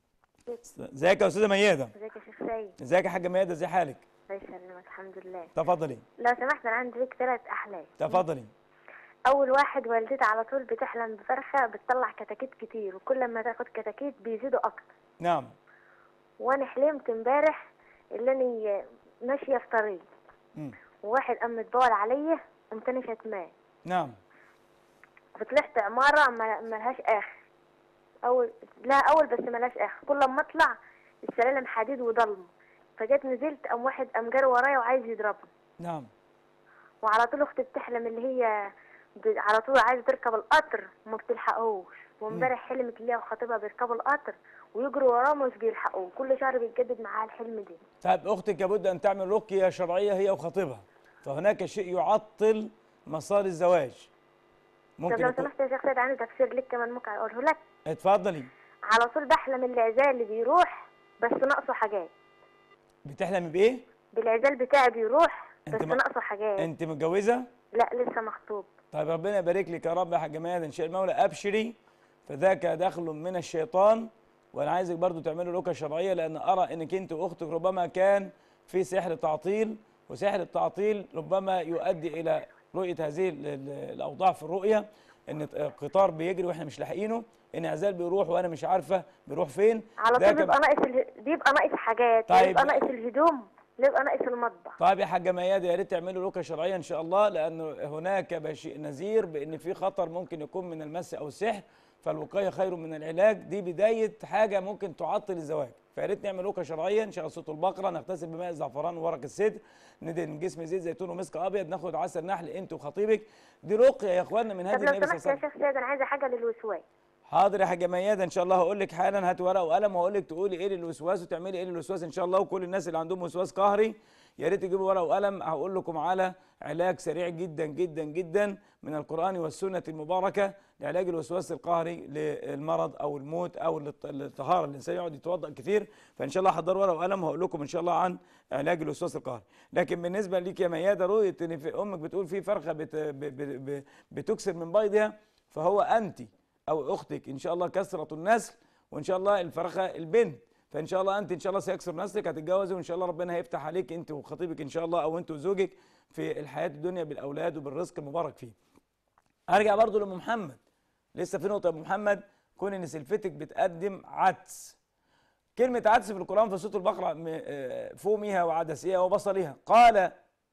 ازيك يا استاذه مياده ازيك يا شيخ سيد ازيك يا حاجه مياده ازي حالك الله يسلمك الحمد لله تفضلي لو سمحت انا عندي ليك ثلاث احلام تفضلي اول واحد والدتي على طول بتحلم بفرخه بتطلع كتاكيت كتير وكل ما تاخد كتاكيت بيزيدوا اكتر نعم وانا حلمت امبارح اللي اني ماشيه في طريق مم. وواحد قام متبول عليا قمت انا شتمان نعم فطلعت عماره ما ملهاش اخر اول لا اول بس ملهاش اخر كل ما اطلع السلالم حديد وضلمه فجيت نزلت قام واحد قام جري ورايا وعايز يضربني نعم وعلى طول اختي بتحلم اللي هي ب- على طول عايزه تركب القطر وما بتلحقوش وامبارح حلمت اللي هي وخطيبها بيركبوا القطر ويجروا وراه مش بيلحقوه كل شهر بيتجدد معاها الحلم دي طيب اختك لابد ان تعمل رقيه شرعيه هي وخطيبها فهناك شيء يعطل مسار الزواج طب ممكن لو يكون سمحت يا شيخ سيد عندي تفسير لك كمان ممكن اقوله لك اتفضلي على طول بحلم العزال اللي بيروح بس ناقصه حاجات بتحلمي بايه بالعزال بتاعي بيروح بس انت ما- ناقصه حاجات انت متجوزه لا لسه مخطوب طيب ربنا يبارك لك يا رب يا حاجه ميادة ان شاء المولى ابشري فذاك دخل من الشيطان وانا عايزك برضو تعملوا رقيه شرعيه لان ارى انك انت واختك ربما كان في سحر تعطيل وسحر التعطيل ربما يؤدي الى رؤيه هذه ال- ال- الاوضاع في الرؤيه ان قطار بيجري واحنا مش لاحقينه ان عزال بيروح وانا مش عارفه بيروح فين على ده طول كم- بيبقى ناقص اله... بيبقى ناقص حاجات طيب. بيبقى ناقص الهدوم بيبقى ناقص المطبخ طيب يا حاجه ميادة يا ريت تعملوا رقيه شرعيه ان شاء الله لان هناك بشيء نذير بان في خطر ممكن يكون من المس او السحر فالوقايه خير من العلاج دي بدايه حاجه ممكن تعطل الزواج فيا ريت نعمل رقيه شرعيه نشغل صوت البقره نغتسل بماء الزعفران وورق السدر ندهن جسم زيت زيتون ومسك ابيض ناخد عسل نحل انت وخطيبك دي رقيه يا اخوانا من طب هدي لو النبي صلى الله سمحت عليه يا وسلم شيخ سيد انا عايزه حاجه للوسواس حاضر يا حاجه ميادة ان شاء الله هقول لك حالا هات ورقه وقلم وهقول لك تقولي ايه للوسواس وتعملي ايه للوسواس ان شاء الله وكل الناس اللي عندهم وسواس قهري يا ريت تجيبوا ورقه وقلم هقول لكم على علاج سريع جدا جدا جدا من القران والسنه المباركه لعلاج الوسواس القهري للمرض او الموت او للط- الطهاره الانسان يقعد يتوضا كتير فان شاء الله حضروا ورقه وقلم وهقول لكم ان شاء الله عن علاج الوسواس القهري لكن بالنسبه ليك يا ميادة رؤيه ان في امك بتقول في فرخه بت ب- ب- ب- بتكسر من بيضها فهو انت او اختك ان شاء الله كثره النسل وان شاء الله الفرخه البنت فان شاء الله انت ان شاء الله سيكسر نسلك هتتجوزي وان شاء الله ربنا هيفتح عليك انت وخطيبك ان شاء الله او انت وزوجك في الحياه الدنيا بالاولاد وبالرزق المبارك فيه. ارجع برضو لام محمد لسه في نقطه يا ام محمد كون ان سلفتك بتقدم عدس كلمه عدس في القران في سوره البقره م- آه، فومها وعدسها وبصلها قال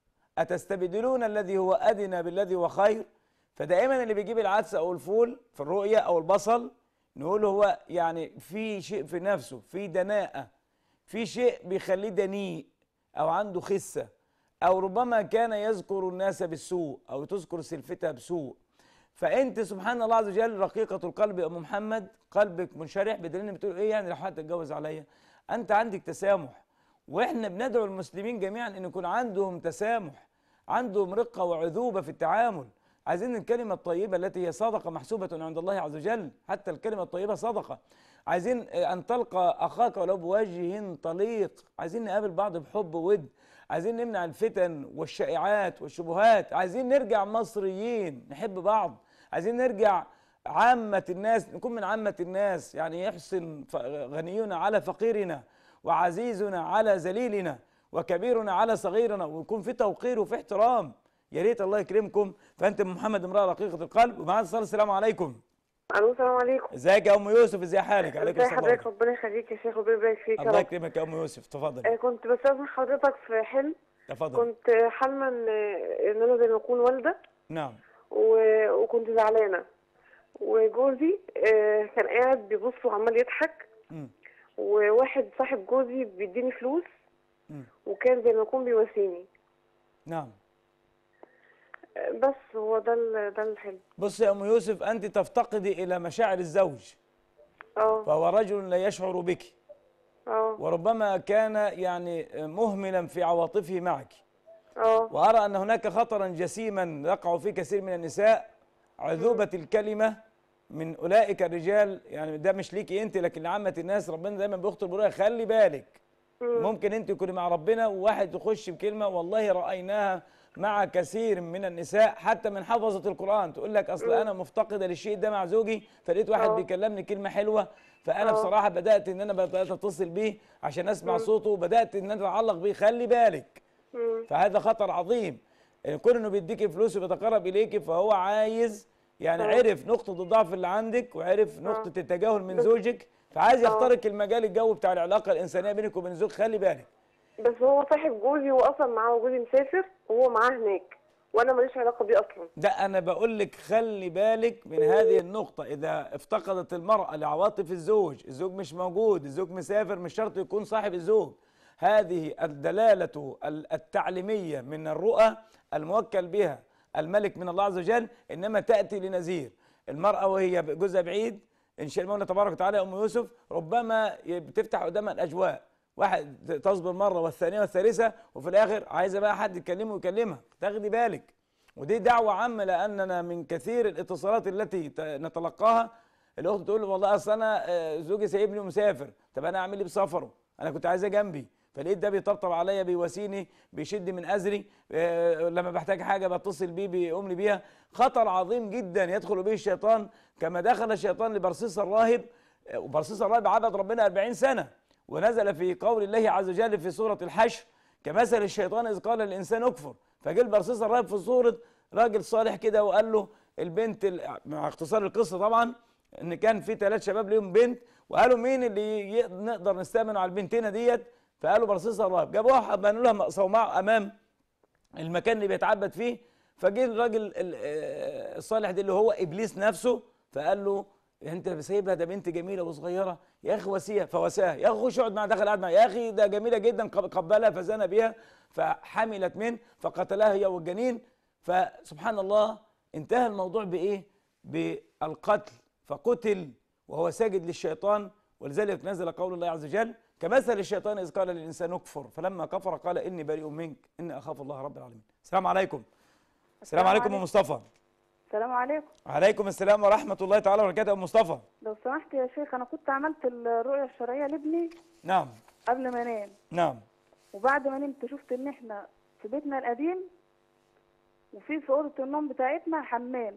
أتستبدلون الذي هو أدنى بالذي هو خير فدائما اللي بيجيب العدس أو الفول في الرؤية أو البصل نقول هو يعني في شيء في نفسه في دناءة في شيء بيخليه دنيء أو عنده خسة أو ربما كان يذكر الناس بالسوء أو تذكر سلفتها بسوء فأنت سبحان الله عز وجل رقيقة القلب يا أم محمد قلبك منشرح بدليل إنك بتقول إيه يعني لو حد اتجوز عليا أنت عندك تسامح واحنا بندعو المسلمين جميعا ان يكون عندهم تسامح عندهم رقة وعذوبة في التعامل عايزين الكلمة الطيبة التي هي صدقة محسوبة عند الله عز وجل حتى الكلمة الطيبة صدقة عايزين أن تلقى أخاك ولو بوجه طليق عايزين نقابل بعض بحب وود عايزين نمنع الفتن والشائعات والشبهات عايزين نرجع مصريين نحب بعض عايزين نرجع عامة الناس نكون من عامة الناس يعني يحسن ف- غنينا على فقيرنا وعزيزنا على ذليلنا وكبيرنا على صغيرنا ويكون في توقير وفي احترام يا ريت الله يكرمكم فانت أم محمد امراه رقيقه القلب ومعانا اتصال السلام عليكم الو السلام عليكم ازيك يا ام يوسف ازي حالك عليكم ازي السلام حضرتك ورحمة ربنا يخليك يا شيخ وربنا يبارك فيك يا الله رب يكرمك يا ام يوسف تفضل آه، كنت بستاذن حضرتك في حلم تفضل كنت حلمة ان ان انا زي ما اكون والده نعم و- وكنت زعلانه وجوزي آه، كان قاعد بيبص وعمال يضحك مم. وواحد صاحب جوزي بيديني فلوس مم. وكان زي ما يكون بيواسيني نعم آه، بس هو ده ال- ده الحلم بص يا ام يوسف انت تفتقدي الى مشاعر الزوج اه فهو رجل لا يشعر بك اه وربما كان يعني مهملا في عواطفه معك اه وأرى أن هناك خطرا جسيما يقع فيه كثير من النساء عذوبة الكلمة من أولئك الرجال يعني ده مش ليكي أنت لكن لعامة الناس ربنا دايما بيخطر بيقول لها خلي بالك ممكن أنت تكوني مع ربنا وواحد يخش بكلمة والله رأيناها مع كثير من النساء حتى من حفظة القرآن تقول لك أصل أنا مفتقدة للشيء ده مع زوجي فلقيت واحد آه. بيكلمني كلمة حلوة فأنا آه. بصراحة بدأت إن أنا بدأت أتصل بيه عشان أسمع صوته وبدأت إن أنا أتعلق بيه خلي بالك مم. فهذا خطر عظيم يعني كون انه بيديك فلوس وبيتقرب اليك فهو عايز يعني آه. عرف نقطة الضعف اللي عندك وعرف نقطة التجاهل من بس- زوجك فعايز آه. يخترق المجال الجو بتاع العلاقة الإنسانية بينك وبين زوجك خلي بالك بس هو صاحب جوزي هو اصلا معاه جوزي مسافر وهو معاه هناك وانا ماليش علاقه بيه اصلا ده أنا بقول لك خلي بالك من هذه النقطة إذا افتقدت المرأة لعواطف الزوج الزوج مش موجود الزوج مسافر مش شرط يكون صاحب الزوج هذه الدلالة ال- التعليمية من الرؤى الموكل بها الملك من الله عز وجل إنما تأتي لنذير المرأة وهي جوزها بعيد إن شاء المولى تبارك وتعالى يا أم يوسف ربما ي- بتفتح قدامها الأجواء واحد تصبر مرة والثانية والثالثة وفي الآخر عايزة بقى حد يكلمه ويكلمها تاخدي بالك ودي دعوة عامة لأننا من كثير الاتصالات التي ت- نتلقاها الأخت تقول له والله أصل أنا آه، زوجي سايبني ومسافر طب أنا أعمل إيه بسفره؟ أنا كنت عايزاه جنبي فلقيت ده بيطبطب عليا بيواسيني بيشد من أزري آه، لما بحتاج حاجة بتصل بيه بيقوم لي بيها خطر عظيم جدا يدخل به الشيطان كما دخل الشيطان لبرصيص الراهب آه، وبرصيص الراهب عبد ربنا 40 سنة ونزل في قول الله عز وجل في سورة الحشر كمثل الشيطان إذ قال للإنسان اكفر فجه البرصيص الراهب في صورة راجل صالح كده وقال له البنت ال- مع اختصار القصة طبعا ان كان في ثلاث شباب ليهم بنت وقالوا مين اللي ي- نقدر نستأمن على البنتين ديت فقالوا برصيص الراهب جابوها بنوا لها صومعه امام المكان اللي بيتعبد فيه فجه الراجل ال- آه، الصالح ده اللي هو ابليس نفسه فقال له انت سايبها ده بنت جميله وصغيره يا اخي وسيها فوساها يا اخي خش اقعد معاها دخل قعد معاها يا اخي ده جميله جدا قب- قبلها فزنى بها فحملت منه فقتلها هي والجنين فسبحان الله انتهى الموضوع بايه؟ بالقتل فقتل وهو ساجد للشيطان ولذلك نزل قول الله عز وجل كمثل الشيطان اذ قال للانسان اكفر فلما كفر قال اني بريء منك اني اخاف الله رب العالمين السلام عليكم السلام عليكم يا مصطفى السلام عليكم عليكم السلام ورحمه الله تعالى وبركاته يا مصطفى لو سمحت يا شيخ انا كنت عملت الرؤيه الشرعيه لابني نعم قبل ما انام نعم وبعد ما نمت شفت ان احنا في بيتنا القديم وفي في اوضه النوم بتاعتنا حمام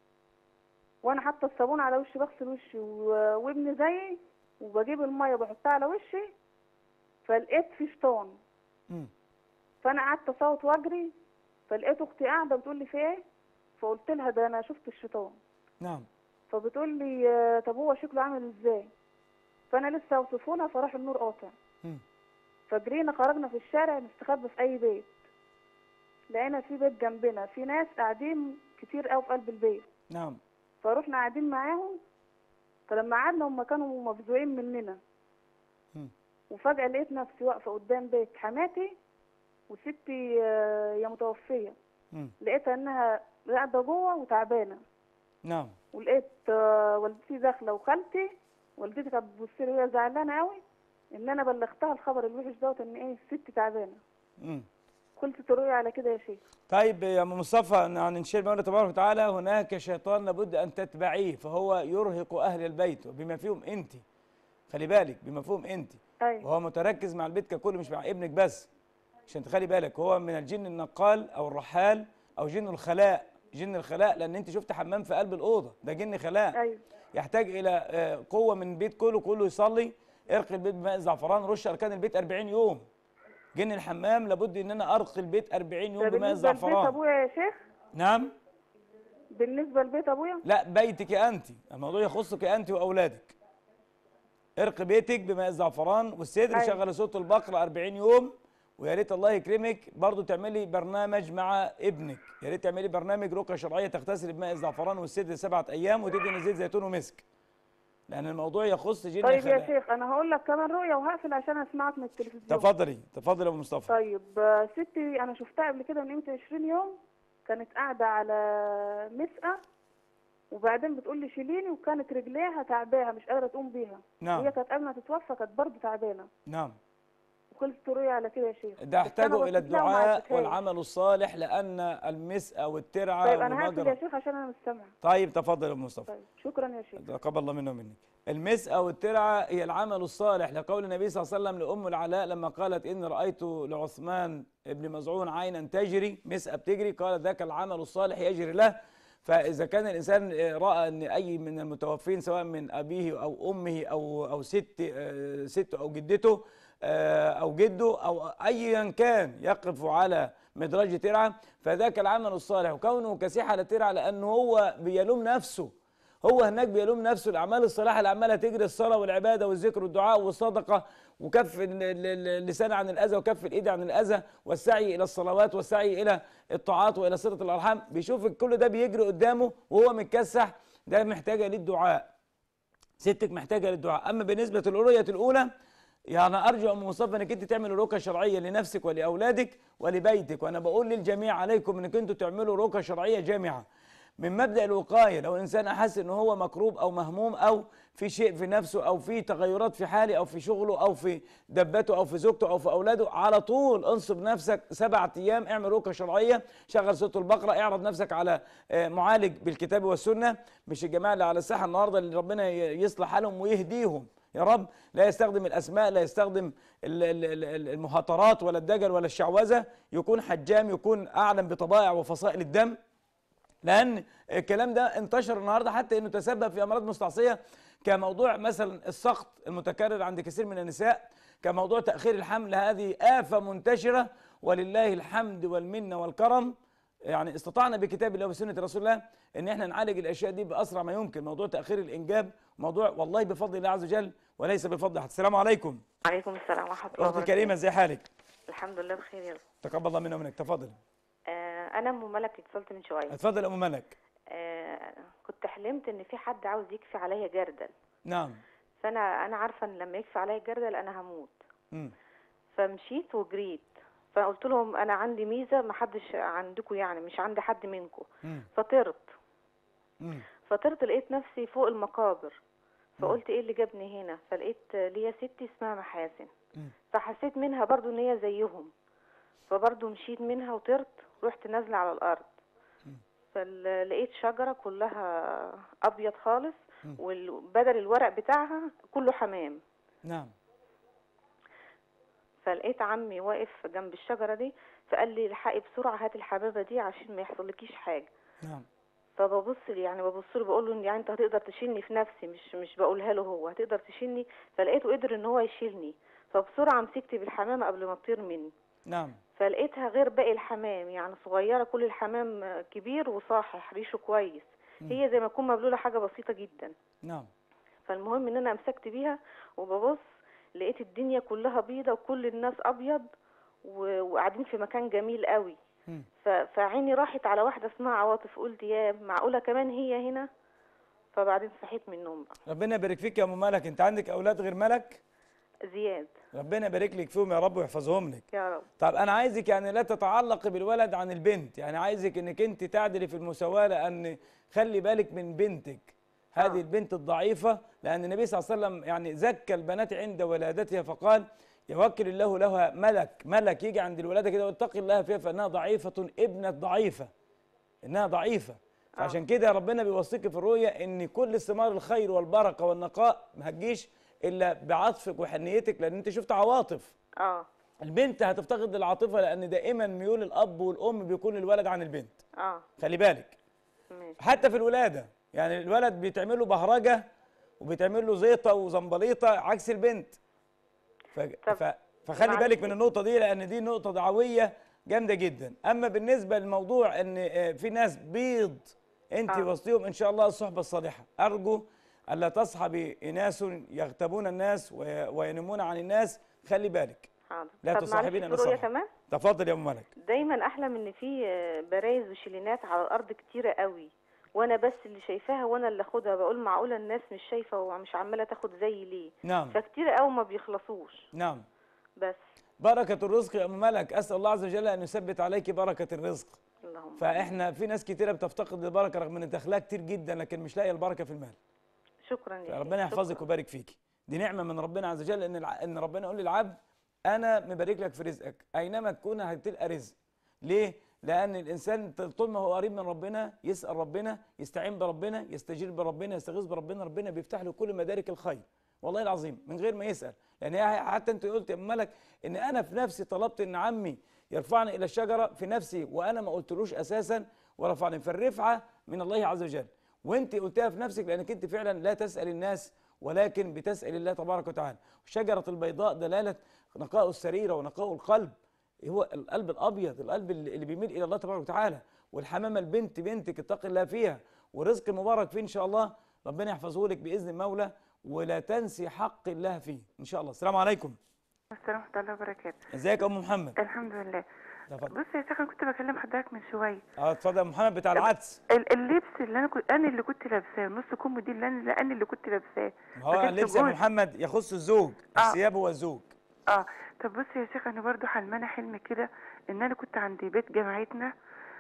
وانا حاطه الصابون على وشي بغسل وشي و- وابني زيي وبجيب الميه بحطها على وشي فلقيت في شيطان مم. فانا قعدت اصوت واجري فلقيت اختي قاعده بتقول لي في ايه فقلت لها ده انا شفت الشيطان نعم فبتقول لي آه، طب هو شكله عامل ازاي فانا لسه اوصفه لها فراح النور قاطع مم. فجرينا خرجنا في الشارع نستخبى في اي بيت لقينا في بيت جنبنا في ناس قاعدين كتير قوي في قلب البيت نعم فروحنا قاعدين معاهم فلما قعدنا هم كانوا مفزوعين مننا مم. وفجأة لقيت نفسي واقفة قدام بيت حماتي وستي آه، هي متوفية مم. لقيتها انها قاعدة جوه وتعبانة نعم ولقيت آه، والدتي داخله وخالتي والدتي كانت بتبص لي وهي زعلانه قوي ان انا بلغتها الخبر الوحش دوت ان ايه الست تعبانه مم. قلت رؤيا على كده يا شيخ طيب يا أم مصطفى يعني نشير مولى تبارك وتعالى هناك شيطان لابد ان تتبعيه فهو يرهق اهل البيت وبما فيهم انت خلي بالك بما فيهم انت ايوه وهو متركز مع البيت ككل مش مع ابنك بس عشان تخلي بالك هو من الجن النقال او الرحال او جن الخلاء جن الخلاء لان انت شفت حمام في قلب الاوضه ده جن خلاء ايوه يحتاج الى آه، قوه من البيت كله كله يصلي ارقي البيت بماء الزعفران رش اركان البيت 40 يوم جن الحمام لابد ان انا ارقي البيت 40 يوم ده بماء بالنسبه لبيت الزعفران ابويا يا شيخ نعم بالنسبه لبيت ابويا لا بيتك انت الموضوع يخصك انت واولادك ارقي بيتك بماء الزعفران والصدر أيوة. شغل صوت البقره 40 يوم ويا ريت الله يكرمك برضو تعملي برنامج مع ابنك يا ريت تعملي برنامج رقيه شرعيه تغتسل بماء الزعفران والصدر سبعه ايام وتدهن زيت زيتون ومسك لان الموضوع يخص جن طيب يا خلاء. شيخ انا هقول لك كمان رؤيا وهقفل عشان اسمعك من التلفزيون تفضلي تفضلي يا ابو مصطفى طيب آه، ستي انا شفتها قبل كده من قيمه 20 يوم كانت قاعده على مسقه وبعدين بتقول لي شيليني وكانت رجليها تعباها مش قادره تقوم بيها نعم. وهي كانت قبل ما تتوفى كانت برضه تعبانه نعم وخلص رؤيا على كده يا شيخ ده بس أنا يحتاجوا الى بصيت لها وما الدعاء عرفتهاش. والعمل الصالح لان المسأة والترعه طيب انا هقفل والمجرى يا شيخ عشان انا مش سامعه طيب تفضل يا ابو مصطفى طيب شكرا يا شيخ تقبل الله منا ومنك المسأة والترعة هي العمل الصالح لقول النبي صلى الله عليه وسلم لأم العلاء لما قالت إن رأيت لعثمان بن مزعون عينا تجري مسأة بتجري قال ذاك العمل الصالح يجري له فإذا كان الإنسان رأى أن أي من المتوفين سواء من أبيه أو أمه أو أو ست آه، سته أو جدته آه، أو جده أو أيا كان يقف على مدرج ترعة فذاك العمل الصالح وكونه كسيح على ترعة لأنه هو بيلوم نفسه هو هناك بيلوم نفسه الاعمال الصالحه اللي عماله تجري الصلاه والعباده والذكر والدعاء والصدقه وكف ال- ال- اللسان عن الاذى وكف الايد عن الاذى والسعي الى الصلوات والسعي الى الطاعات والى صله الارحام بيشوف كل ده بيجري قدامه وهو متكسح ده محتاجه للدعاء ستك محتاجه للدعاء اما بالنسبه للرؤيه الاولى يعني ارجو ام مصطفى انك انت تعملوا رقيه شرعيه لنفسك ولاولادك ولبيتك وانا بقول للجميع عليكم انك انتوا تعملوا رقيه شرعيه جامعه من مبدا الوقايه لو الانسان احس ان هو مكروب او مهموم او في شيء في نفسه او في تغيرات في حاله او في شغله او في دبته او في زوجته او في اولاده على طول انصب نفسك سبعة ايام اعمل رقيه شرعيه شغل صوت البقره اعرض نفسك على آه، معالج بالكتاب والسنه مش الجماعه اللي على الساحه النهارده اللي ربنا ي- يصلح حالهم ويهديهم يا رب لا يستخدم الاسماء لا يستخدم ال- ال- ال- المهاترات ولا الدجل ولا الشعوذه يكون حجام يكون اعلم بطبائع وفصائل الدم لان الكلام ده انتشر النهارده حتى انه تسبب في امراض مستعصيه كموضوع مثلا السقط المتكرر عند كثير من النساء كموضوع تاخير الحمل هذه افه منتشره ولله الحمد والمنه والكرم يعني استطعنا بكتاب الله وسنه رسول الله ان احنا نعالج الاشياء دي باسرع ما يمكن موضوع تاخير الانجاب موضوع والله بفضل الله عز وجل وليس بفضل احد السلام عليكم عليكم السلام ورحمه الله اختي الكريمه ازي حالك الحمد لله بخير يا رب تقبل الله منا ومنك تفضل آه انا ام ملك اتصلت من شويه اتفضل يا ام ملك آه كنت حلمت ان في حد عاوز يكفي عليا جردل نعم فانا انا عارفه ان لما يكفي عليا جردل انا هموت مم. فمشيت وجريت فقلت لهم انا عندي ميزه ما حدش عندكم يعني مش عند حد منكم مم. فطرت مم. فطرت لقيت نفسي فوق المقابر فقلت ايه اللي جابني هنا فلقيت ليا ستي اسمها محاسن مم. فحسيت منها برضو ان هي زيهم فبرضو مشيت منها وطرت رحت نازله على الارض فلقيت شجره كلها ابيض خالص مم. وبدل الورق بتاعها كله حمام نعم فلقيت عمي واقف جنب الشجره دي فقال لي الحقي بسرعه هات الحبابه دي عشان ما يحصلكيش حاجه نعم فببص لي يعني ببص له بقول له يعني انت هتقدر تشيلني في نفسي مش مش بقولها له هو هتقدر تشيلني فلقيته قدر ان هو يشيلني فبسرعه مسكت بالحمامه قبل ما تطير مني نعم فلقيتها غير باقي الحمام يعني صغيره كل الحمام كبير وصاحح ريشه كويس هي زي ما تكون مبلوله حاجه بسيطه جدا نعم فالمهم ان انا امسكت بيها وببص لقيت الدنيا كلها بيضه وكل الناس ابيض و- وقاعدين في مكان جميل قوي مم. ف- فعيني راحت على واحده اسمها عواطف قلت يا معقوله كمان هي هنا فبعدين صحيت من النوم بقى ربنا يبارك فيك يا ام ملك انت عندك اولاد غير ملك زياد ربنا يبارك لك فيهم يا رب ويحفظهم لك يا رب طب انا عايزك يعني لا تتعلق بالولد عن البنت يعني عايزك انك انت تعدلي في المساواه لان خلي بالك من بنتك هذه آه. البنت الضعيفه لان النبي صلى الله عليه وسلم يعني زكى البنات عند ولادتها فقال يوكل الله لها ملك ملك يجي عند الولاده كده واتقي الله فيها فانها ضعيفه ابنه ضعيفه انها ضعيفه فعشان كده ربنا بيوصيك في الرؤيا ان كل ثمار الخير والبركه والنقاء ما هتجيش الا بعطفك وحنيتك لان انت شفت عواطف اه البنت هتفتقد العاطفه لان دائما ميول الاب والام بيكون للولد عن البنت اه خلي بالك ماشي حتى في الولاده يعني الولد بيتعمل له بهرجه وبيتعمل له زيطه وزنبليطه عكس البنت ف... ف... فخلي معلش. بالك من النقطه دي لان دي نقطه دعويه جامده جدا اما بالنسبه للموضوع ان آه، في ناس بيض انت آه. وسطهم ان شاء الله الصحبه الصالحه ارجو الا تصحبي اناس يغتابون الناس وي- وينمون عن الناس خلي بالك حاضر لا طب تصاحبين معلش الا في رؤية صح كمان تفضل يا ام ملك دايما احلم ان في آه، برايز وشيلينات على الارض كتيره قوي وانا بس اللي شايفاها وانا اللي اخدها بقول معقوله الناس مش شايفه ومش عماله تاخد زي ليه نعم فكتير قوي ما بيخلصوش نعم بس بركه الرزق يا ام ملك اسال الله عز وجل ان يثبت عليك بركه الرزق اللهم فاحنا في ناس كتيره بتفتقد البركه رغم ان دخلها كتير جدا لكن مش لاقيه البركه في المال شكرا يا ربنا شيخ، يحفظك شكراً. ويبارك فيكي دي نعمه من ربنا عز وجل ان الع... ان ربنا يقول للعبد انا مبارك لك في رزقك اينما تكون هتلقى رزق ليه لان الانسان طول ما هو قريب من ربنا يسال ربنا يستعين بربنا يستجير بربنا يستغيث بربنا ربنا بيفتح له كل مدارك الخير والله العظيم من غير ما يسال لان هي حتى انت قلت يا أم ملك ان انا في نفسي طلبت ان عمي يرفعني الى الشجره في نفسي وانا ما قلتلوش اساسا ورفعني فالرفعه من الله عز وجل وانت قلتها في نفسك لانك انت فعلا لا تسال الناس ولكن بتسال الله تبارك وتعالى شجره البيضاء دلاله نقاء السريره ونقاء القلب هو القلب الابيض القلب اللي اللي بيميل الى الله تبارك وتعالى والحمامه البنت بنتك اتقي الله فيها ورزق المبارك فيه ان شاء الله ربنا يحفظه لك باذن المولى ولا تنسي حق الله فيه ان شاء الله السلام عليكم السلام ورحمة الله وبركاته ازيك يا ام محمد الحمد لله اتفضل بص يا شيخ انا كنت بكلم حضرتك من شويه اه اتفضل يا أم محمد بتاع العدس ال- اللبس اللي انا كنت انا اللي كنت لابساه نص كم دي اللي انا انا اللي كنت لابساه ما هو فكنت اللبس يا أم جوز- محمد يخص الزوج آه. الثياب هو الزوج اه طب بص يا شيخ انا برضو حلمانه حلم كده ان انا كنت عند بيت جماعتنا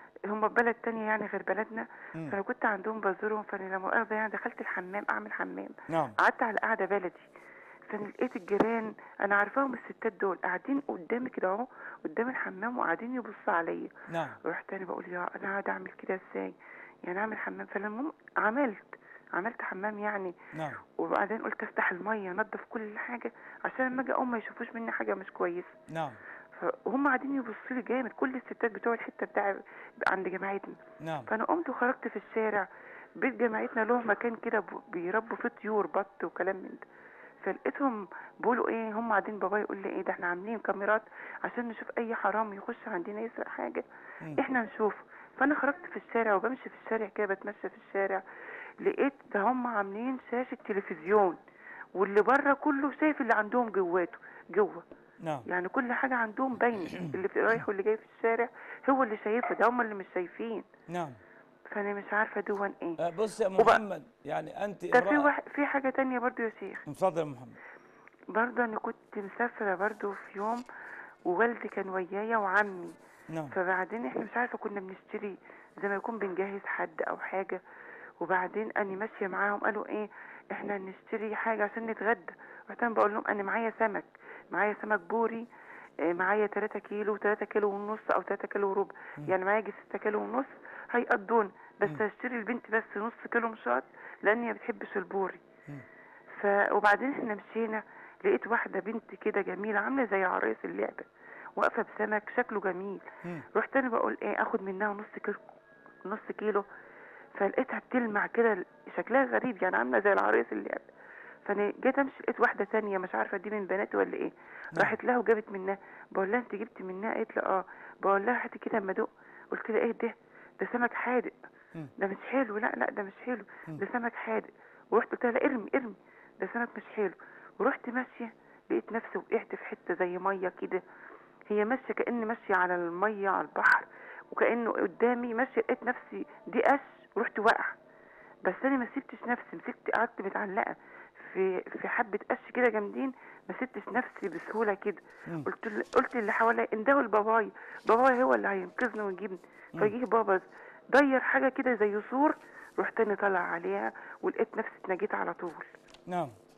هم بلد تانية يعني غير بلدنا مم. فانا كنت عندهم بزورهم فانا لما مؤاخذة يعني دخلت الحمام اعمل حمام نعم قعدت على قعده بلدي فانا لقيت الجيران انا عارفاهم الستات دول قاعدين قدامي كده اهو قدام الحمام وقاعدين يبصوا عليا نعم رحت انا بقول يا انا قاعده اعمل كده ازاي يعني اعمل حمام فلما عملت عملت حمام يعني نعم وبعدين قلت افتح الميه انضف كل حاجه عشان لما اجي اقوم ما يشوفوش مني حاجه مش كويسه نعم فهم قاعدين يبصوا لي جامد كل الستات بتوع الحته بتاع عند جماعتنا نعم فانا قمت وخرجت في الشارع بيت جماعتنا له مكان كده ب- بيربوا فيه طيور بط وكلام من ده فلقيتهم بيقولوا ايه هم قاعدين بابا يقول لي ايه ده احنا عاملين كاميرات عشان نشوف اي حرام يخش عندنا يسرق حاجه مم. احنا نشوف فانا خرجت في الشارع وبمشي في الشارع كده بتمشى في الشارع لقيت ده هم عاملين شاشه تلفزيون واللي بره كله شايف اللي عندهم جواته جوه نعم يعني كل حاجه عندهم باينه اللي في رايح واللي جاي في الشارع هو اللي شايفها ده هم اللي مش شايفين نعم فانا مش عارفه دون ايه آه، بص يا أم وبقى- محمد يعني انت ده في امرأة واحد في حاجه تانية برضو يا شيخ اتفضل يا أم محمد برضه انا كنت مسافره برضه في يوم ووالدي كان ويايا وعمي نعم فبعدين احنا مش عارفه كنا بنشتري زي ما يكون بنجهز حد او حاجه وبعدين انا ماشيه معاهم قالوا ايه احنا نشتري حاجه عشان نتغدى رحت انا بقول لهم انا معايا سمك معايا سمك بوري آه، معايا 3 كيلو 3 كيلو ونص او 3 كيلو وربع يعني معايا يجي 6 كيلو ونص هيقضون بس هشتري البنت بس نص كيلو مشاط لان هي بتحبش البوري مم. ف وبعدين احنا مشينا لقيت واحده بنت كده جميله عامله زي عرايس اللعبه واقفه بسمك شكله جميل مم. رحت انا بقول ايه اخد منها نص كيلو نص كيلو فلقيتها بتلمع كده شكلها غريب يعني عامله زي العرايس اللعبه فانا جيت امشي لقيت واحده تانية مش عارفه دي من بناتي ولا ايه راحت لها وجابت منها بقول لها انت جبت منها قالت لي اه بقول لها هاتي كده اما ادوق قلت لها ايه ده ده سمك حادق مم. ده مش حلو لا لا ده مش حلو مم. ده سمك حادق ورحت قلت لها ارمي ارمي ده سمك مش حلو ورحت ماشيه لقيت نفسي وقعت في حته زي ميه كده هي ماشيه كاني ماشيه على الميه على البحر وكانه قدامي ماشيه لقيت نفسي دي قش ورحت واقعه بس انا ما سبتش نفسي مسكت قعدت متعلقه في في حبه قش كده جامدين ما سبتش نفسي بسهوله كده مم. قلت ل- قلت اللي حواليا اندهوا لبابايا بابايا هو اللي هينقذني ويجيبني فجيه بابا دير حاجه كده زي سور رحت انا طالع عليها ولقيت نفسي اتنجيت على طول نعم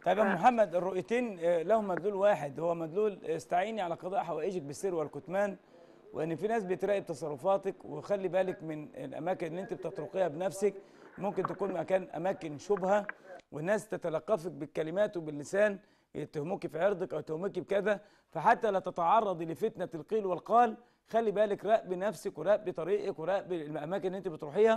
طيب يا محمد الرؤيتين آه، لهم مدلول واحد هو مدلول استعيني على قضاء حوائجك بالسر والكتمان وان في ناس بتراقب تصرفاتك وخلي بالك من الاماكن اللي انت بتطرقيها بنفسك ممكن تكون مكان اماكن شبهه والناس تتلقفك بالكلمات وباللسان يتهموك في عرضك او يتهموك بكذا فحتى لا تتعرضي لفتنه القيل والقال خلي بالك راقبي نفسك وراقبي طريقك وراقبي الاماكن اللي انت بتروحيها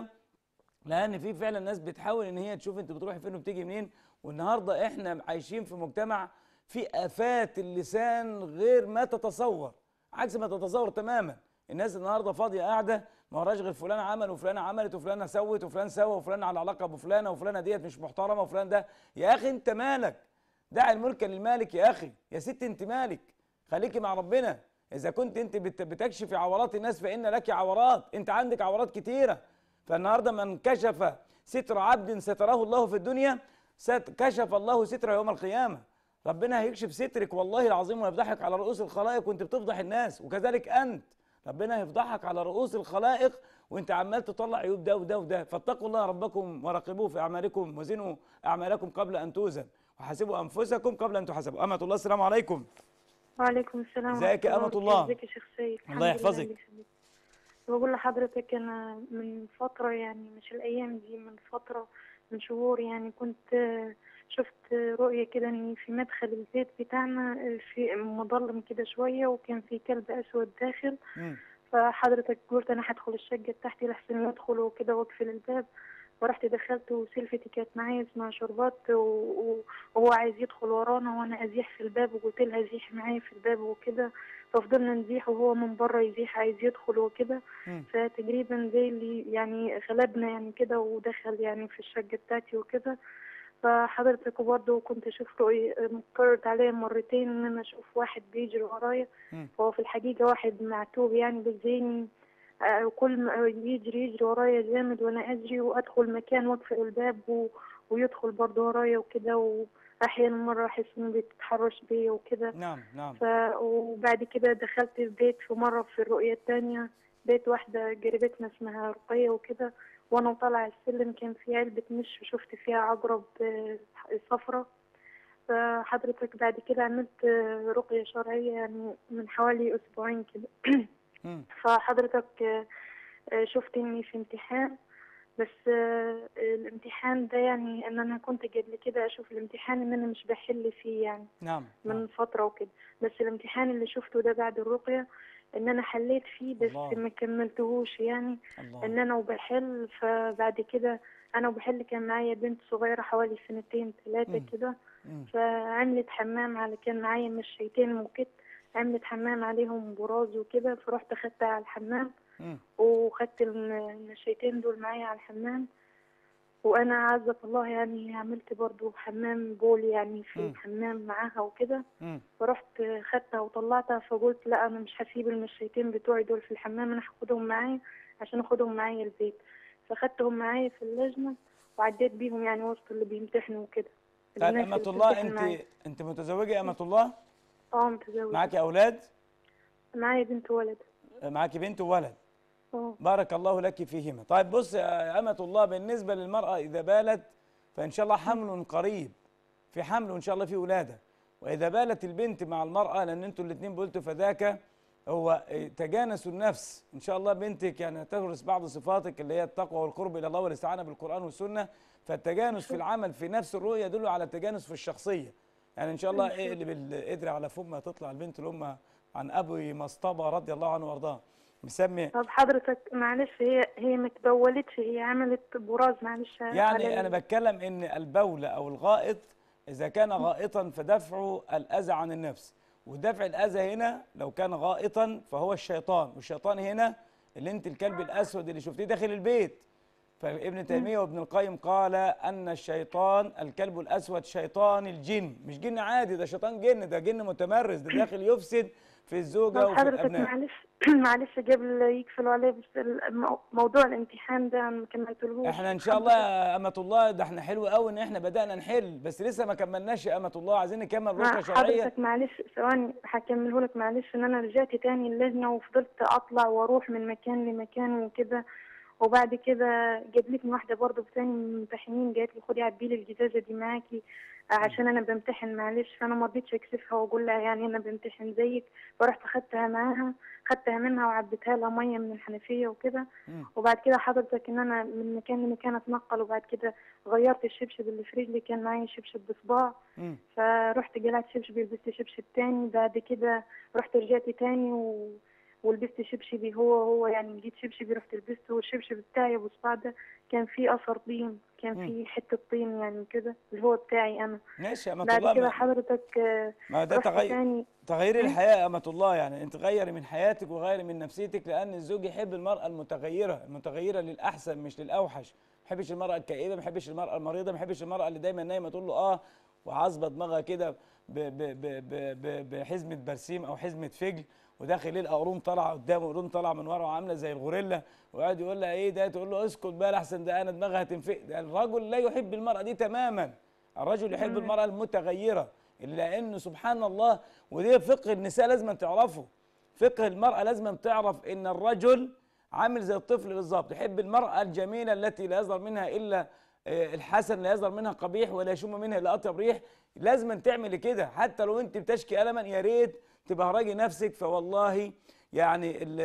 لان في فعلا ناس بتحاول ان هي تشوف انت بتروحي فين وبتيجي منين والنهارده احنا عايشين في مجتمع في افات اللسان غير ما تتصور عكس ما تتصور تماما الناس النهارده فاضيه قاعده ما وراش غير فلان عمل وفلانه عملت وفلانه سوت وفلان سوى وفلان على علاقه بفلانه وفلانه ديت مش محترمه وفلان ده يا اخي انت مالك دع الملك للمالك يا اخي يا ست انت مالك خليكي مع ربنا اذا كنت انت بت- بتكشفي عورات الناس فان لك عورات انت عندك عورات كتيره فالنهارده من كشف ستر عبد ستره الله في الدنيا ست- كشف الله ستره يوم القيامه ربنا هيكشف سترك والله العظيم ويفضحك على رؤوس الخلائق وانت بتفضح الناس وكذلك انت ربنا هيفضحك على رؤوس الخلائق وانت عمال تطلع عيوب ده وده وده فاتقوا الله ربكم وراقبوه في اعمالكم وزنوا اعمالكم قبل ان توزن وحاسبوا انفسكم قبل ان تحاسبوا امه الله السلام عليكم وعليكم السلام ازيك يا ورحمة أمة الله؟ ازيك يا شيخ سيد الله الحمد لله يحفظك. اللي يخليك. بقول لحضرتك انا من فترة يعني مش الايام دي من فترة من شهور يعني كنت آه، شفت رؤية كده ان في مدخل البيت بتاعنا آه، في مظلم كده شوية وكان في كلب اسود داخل مم. فحضرتك قلت انا هدخل الشقة بتاعتي لحسن يدخل وكده واقفل الباب ورحت دخلت وسلفتي كانت معايا اسمها شربات و- و- وهو عايز يدخل ورانا وانا ازيح في الباب وقلت لها زيح معايا في الباب وكده ففضلنا نزيح وهو من بره يزيح عايز يدخل وكده مم. فتقريبا زي اللي يعني غلبنا يعني كده ودخل يعني في الشقة بتاعتي وكده فحضرتك برضه كنت اشوف رؤية مكررت عليا مرتين ان انا اشوف واحد بيجري ورايا مم. هو في الحقيقة واحد معتوه يعني بس زيني آه، كل ما يجري يجري ورايا جامد وانا اجري وادخل مكان واقفل الباب و... ويدخل برضه ورايا وكده واحيانا مرة احس انه بيتحرش بيا وكده نعم نعم ف... وبعد كده دخلت في بيت في مرة في الرؤية التانية بيت واحدة قريبتنا اسمها رقية وكده وانا طالعة السلم كان في علبة مش شفت فيها عقرب آه، صفرة فحضرتك بعد كده عملت آه، رقية شرعية يعني من حوالي أسبوعين كده مم. فحضرتك آه، آه، شفت اني في امتحان بس آه، الامتحان ده يعني ان انا كنت قبل كده اشوف الامتحان ان انا مش بحل فيه يعني نعم من فترة وكده بس الامتحان اللي شفته ده بعد الرقية ان انا حليت فيه بس الله. ما كملتهوش يعني الله ان انا وبحل فبعد كده انا وبحل كان معايا بنت صغيرة حوالي سنتين ثلاثة مم. كده مم. فعملت حمام على كان معايا مشيتين موكيت عملت حمام عليهم براز وكده فرحت اخدتها على الحمام مم. وخدت الم- المشيتين دول معايا على الحمام وانا عزة الله يعني عملت برضو حمام بول يعني في مم. الحمام معاها وكده مم. فرحت خدتها وطلعتها فقلت لا انا مش هسيب المشيتين بتوعي دول في الحمام انا هاخدهم معايا عشان اخدهم معايا البيت فخدتهم معايا في اللجنة وعديت بيهم يعني وسط اللي بيمتحنوا وكده طيب الناس أمة اللي الله بتمتحن أنت معايا. أنت متزوجة يا أمة الله؟ اه متزوجة معاكي أولاد؟ معايا بنت ولد معاكي بنت وولد اه بارك الله لك فيهما طيب بص يا أمة الله بالنسبة للمرأة إذا بالت فإن شاء الله حمل قريب في حمل وإن شاء الله في ولادة وإذا بالت البنت مع المرأة لأن أنتوا الاثنين قلتوا فذاك هو تجانس النفس إن شاء الله بنتك يعني تغرس بعض صفاتك اللي هي التقوى والقرب إلى الله والاستعانة بالقرآن والسنة فالتجانس في العمل في نفس الرؤية يدل على التجانس في الشخصية يعني إن شاء الله اقلب القدر على فمها تطلع البنت الأم عن أبي مصطبة رضي الله عنه وأرضاه مسمي طب حضرتك معلش هي هي ما تبولتش هي عملت براز معلش على يعني ال- انا بتكلم ان البول او الغائط اذا كان غائطا فدفعه الاذى عن النفس ودفع الاذى هنا لو كان غائطا فهو الشيطان والشيطان هنا اللي انت الكلب الاسود اللي شفتيه داخل البيت فابن تيميه وابن القيم قال ان الشيطان الكلب الاسود شيطان الجن مش جن عادي ده شيطان جن ده جن متمرس ده داخل يفسد في الزوجه طب وفي حضرتك الابناء معلش معلش قبل يقفلوا عليه بس المو- موضوع الامتحان ده ما كملتلهوش احنا ان شاء الله يا امه الله ده احنا حلو قوي ان احنا بدانا نحل بس لسه ما كملناش يا امه الله عايزين نكمل مع رقيه شرعيه حضرتك معلش ثواني هكمله لك معلش ان انا رجعت تاني اللجنه وفضلت اطلع واروح من مكان لمكان وكده وبعد كده جابلتني واحده برضه تاني من الممتحنين قالت لي خدي عبي لي الجزازه دي معاكي عشان انا بمتحن معلش فانا ما رضيتش اكسفها واقول لها يعني انا بمتحن زيك فرحت خدتها معاها خدتها منها وعبيتها لها ميه من الحنفيه وكده مم. وبعد كده حضرتك ان انا من مكان لمكان اتنقل وبعد كده غيرت الشبشب اللي في رجلي كان معايا شبشب بصباع مم. فرحت جلعت شبشبي لبست شبشب تاني بعد كده رحت رجعت تاني و... ولبست شبشبي هو هو يعني لقيت شبشبي رحت لبسته والشبشب بتاعي ابو صباع ده كان فيه اثر طين كان مم. فيه حته طين يعني كده اللي هو بتاعي انا ماشي يا أمة بعد الله كده ما- حضرتك آه، ما ده رحت تغير تاني تغيير مم. الحياة يا أمة الله يعني أنت غيري من حياتك وغيري من نفسيتك لأن الزوج يحب المرأة المتغيرة المتغيرة للأحسن مش للأوحش ما يحبش المرأة الكئيبة ما يحبش المرأة المريضة ما يحبش المرأة اللي دايما نايمة تقول له آه وعاصبة دماغها كده ب- ب- ب- ب- ب- بحزمة برسيم أو حزمة فجل وداخل يلقى قرون طالعة قدامه قرون طالعة من ورا وعاملة زي الغوريلا ويقعد يقول لها إيه ده تقول له اسكت بقى لأحسن ده أنا دماغها هتنفق ده الرجل لا يحب المرأة دي تماما الرجل يحب مم. المرأة المتغيرة لأن سبحان الله ودي فقه النساء لازم تعرفه فقه المرأة لازم تعرف إن الرجل عامل زي الطفل بالظبط يحب المرأة الجميلة التي لا يظهر منها إلا آه، الحسن لا يظهر منها قبيح ولا يشم منها إلا أطيب ريح لازم تعمل كده حتى لو أنت بتشكي ألما يا ريت تبهرجي نفسك فوالله يعني ال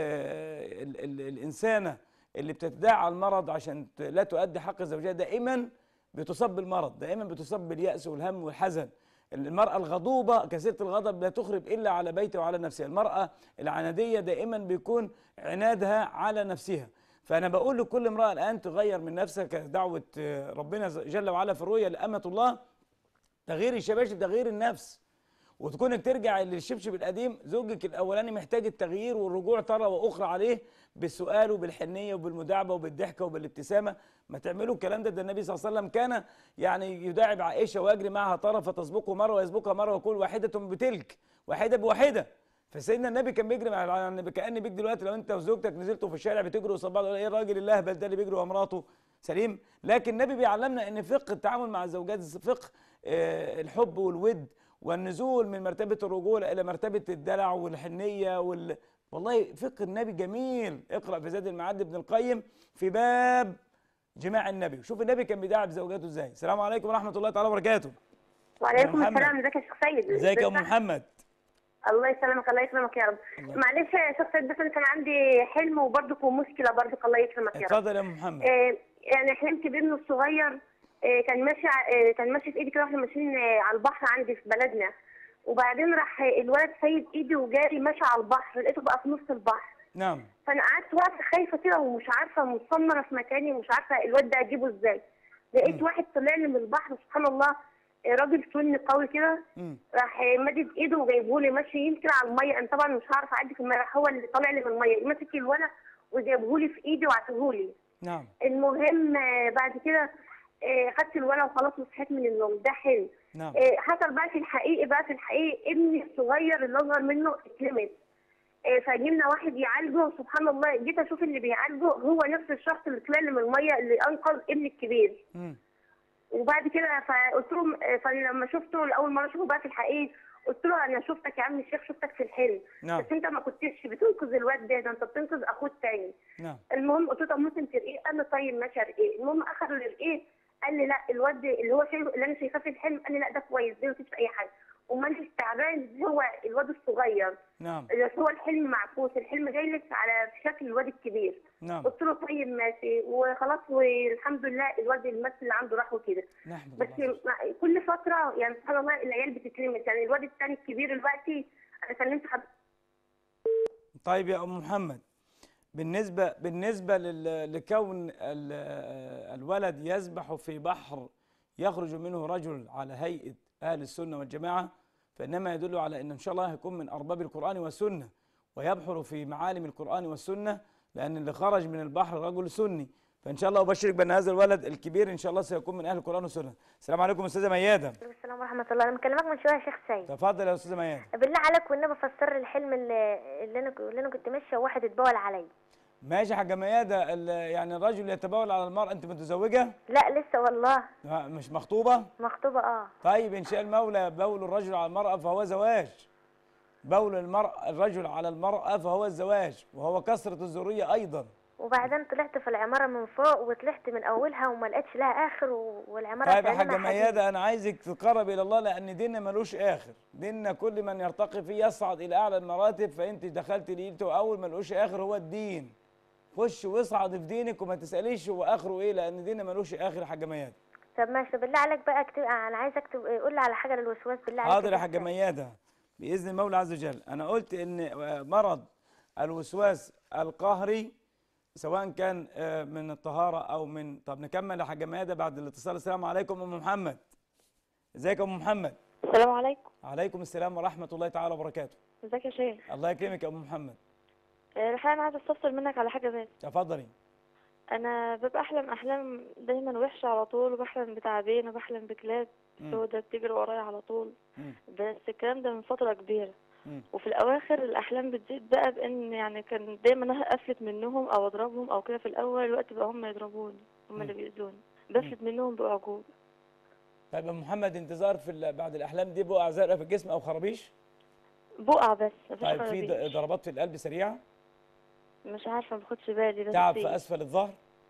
ال ال الإنسانة اللي بتدعي المرض عشان ت- لا تؤدي حق زوجها دائما بتصاب بالمرض دائما بتصاب باليأس والهم والحزن المرأة الغضوبة كثيرة الغضب لا تخرب إلا على بيتها وعلى نفسها المرأة العنادية دائما بيكون عنادها على نفسها فأنا بقول لكل امرأة الآن تغير من نفسها كدعوة آه، ربنا جل وعلا في الرؤيا لأمة الله تغيير الشباشب تغيير النفس وتكونك ترجع للشبشب القديم زوجك الاولاني محتاج التغيير والرجوع ترى واخرى عليه بالسؤال وبالحنيه وبالمداعبه وبالضحكه وبالابتسامه ما تعملوا الكلام ده ده النبي صلى الله عليه وسلم كان يعني يداعب عائشه ويجري معها طرف فتسبقه مره ويسبقها مره ويقول واحده بتلك واحده بواحده فسيدنا النبي كان بيجري مع النبي كان بيك دلوقتي لو انت وزوجتك نزلتوا في الشارع بتجروا قصاد بعض ايه الراجل الاهبل ده اللي بيجري ومراته سليم لكن النبي بيعلمنا ان فقه التعامل مع الزوجات فقه آه، الحب والود والنزول من مرتبه الرجوله الى مرتبه الدلع والحنيه وال والله فقه النبي جميل اقرا في زاد المعاد ابن القيم في باب جماع النبي شوف النبي كان بيداعب زوجاته ازاي السلام عليكم ورحمه الله تعالى وبركاته وعليكم محمد. السلام ازيك يا شيخ سيد ازيك يا ام ازيك؟ محمد الله يسلمك الله يكرمك يا رب الله. معلش يا شيخ سيد بس انا كان عندي حلم وبرضك ومشكله برضك الله يكرمك يا رب اتفضل يا ام محمد آه، يعني حلمت بابني الصغير آه، كان ماشي ع- آه، كان ماشي في ايدي كده واحنا ماشيين آه، على البحر عندي في بلدنا وبعدين راح الولد سايب ايدي وجاري ماشي على البحر لقيته بقى في نص البحر نعم فانا قعدت وقت خايفه كده ومش عارفه مصمره في مكاني ومش عارفه الواد ده اجيبه ازاي لقيت مم. واحد طلع لي من البحر سبحان الله آه، راجل سن قوي كده مم. راح مدد ايده وجايبه لي ماشي يمكن على الميه انا طبعا مش هعرف اعدي في الميه راح هو اللي طالع لي من الميه ماسك الولد وجايبه لي في ايدي وعطيه لي نعم المهم آه، بعد كده آه، خدت الولد وخلاص وصحيت من النوم ده حلم نعم آه، حصل بقى في الحقيقي بقى في الحقيقي ابني الصغير اللي اصغر منه اتلمس آه، فجبنا واحد يعالجه سبحان الله جيت اشوف اللي بيعالجه هو نفس الشخص اللي طلع لي من الميه اللي انقذ ابني الكبير مم. وبعد كده فقلت له فلما شفته لاول مره اشوفه بقى في الحقيقي قلت له انا شفتك يا عم الشيخ شفتك في الحلم نعم. بس انت ما كنتش بتنقذ الواد ده ده انت بتنقذ اخوه التاني نعم المهم قلت له طب ممكن ترقيه قال لي طيب ماشي ارقيه المهم اخذ الرقيه قال لي لا الواد ده اللي هو شايفه اللي انا شايفاه في الحلم قال لي لا ده كويس ده مفيش اي حاجه امال التعبان هو الواد الصغير نعم بس هو الحلم معكوس الحلم جاي لك على في شكل الواد الكبير نعم قلت له طيب ماشي وخلاص والحمد لله الواد المس اللي عنده راح وكده نحمد بس الله مع- كل فتره يعني سبحان الله العيال بتتلمس يعني الواد الثاني الكبير دلوقتي انا كلمت حد طيب يا ام محمد بالنسبه بالنسبه لل- لكون ال- الولد يسبح في بحر يخرج منه رجل على هيئه اهل السنه والجماعه فانما يدل على ان ان شاء الله هيكون من ارباب القران والسنه ويبحر في معالم القران والسنه لان اللي خرج من البحر رجل سني فان شاء الله ابشرك بان هذا الولد الكبير ان شاء الله سيكون من اهل القران والسنه السلام عليكم استاذه مياده السلام ورحمة الله أنا مكلمك من شوية يا شيخ سيد تفضل يا استاذه مياده بالله عليك والنبي فسر لي الحلم اللي, اللي أنا اللي أنا كنت ماشية وواحد اتبول عليا ماشي يا حاجه مياده ال- يعني الرجل يتبول على المراه انت متزوجه لا لسه والله لا، مش مخطوبه مخطوبة اه طيب إن شاء المولى بول الرجل على المرأة فهو زواج بول المرأة الرجل على المرأة فهو الزواج وهو كثرة الذرية أيضا وبعدين طلعت في العمارة من فوق وطلعت من أولها وما لقيتش لها آخر و- والعمارة طيب يا سليمة حاجة حديد. ميادة أنا عايزك تتقرب إلى الله لأن ديننا ملوش آخر ديننا كل من يرتقي فيه يصعد إلى أعلى المراتب فأنت دخلت لقيته أول ملوش آخر هو الدين خش واصعد في دينك وما تسأليش هو آخره إيه لأن ديننا ملوش آخر يا حاجة ميادة طب ماشي بالله عليك بقى اكتب أنا عايزة أكتب قول لي على حاجة للوسواس بالله عليك حاضر يا كده. حاجة ميادة بإذن المولى عز وجل أنا قلت إن مرض الوسواس القهري سواء كان آه، من الطهارة أو من طب نكمل يا حاجة ميادة بعد الاتصال السلام عليكم أم محمد ازيك يا أم محمد السلام عليكم عليكم السلام ورحمة الله تعالى وبركاته ازيك يا شيخ الله يكرمك يا أم محمد آه، الحقيقة أنا عايزة أستفسر منك على حاجة بس تفضلي أنا ببقى أحلم أحلام دايما وحشة على طول وبحلم بتعابين وبحلم بكلاب مم. سودة بتجري ورايا على طول مم. بس الكلام ده من فترة كبيرة مم. وفي الأواخر الأحلام بتزيد بقى بإن يعني كان دايما أنا أفلت منهم أو أضربهم أو كده في الأول الوقت بقى هم يضربوني هم اللي بيأذوني بفلت منهم بأعجوبة طيب يا أم محمد انتظار في ال- بعد الأحلام دي بقع زرقاء في الجسم أو خرابيش بقع بس مفيش طيب في خرابيش. ض- ضربات في القلب سريعة مش عارفة مباخدش بالي بس تعب في في أسفل الظهر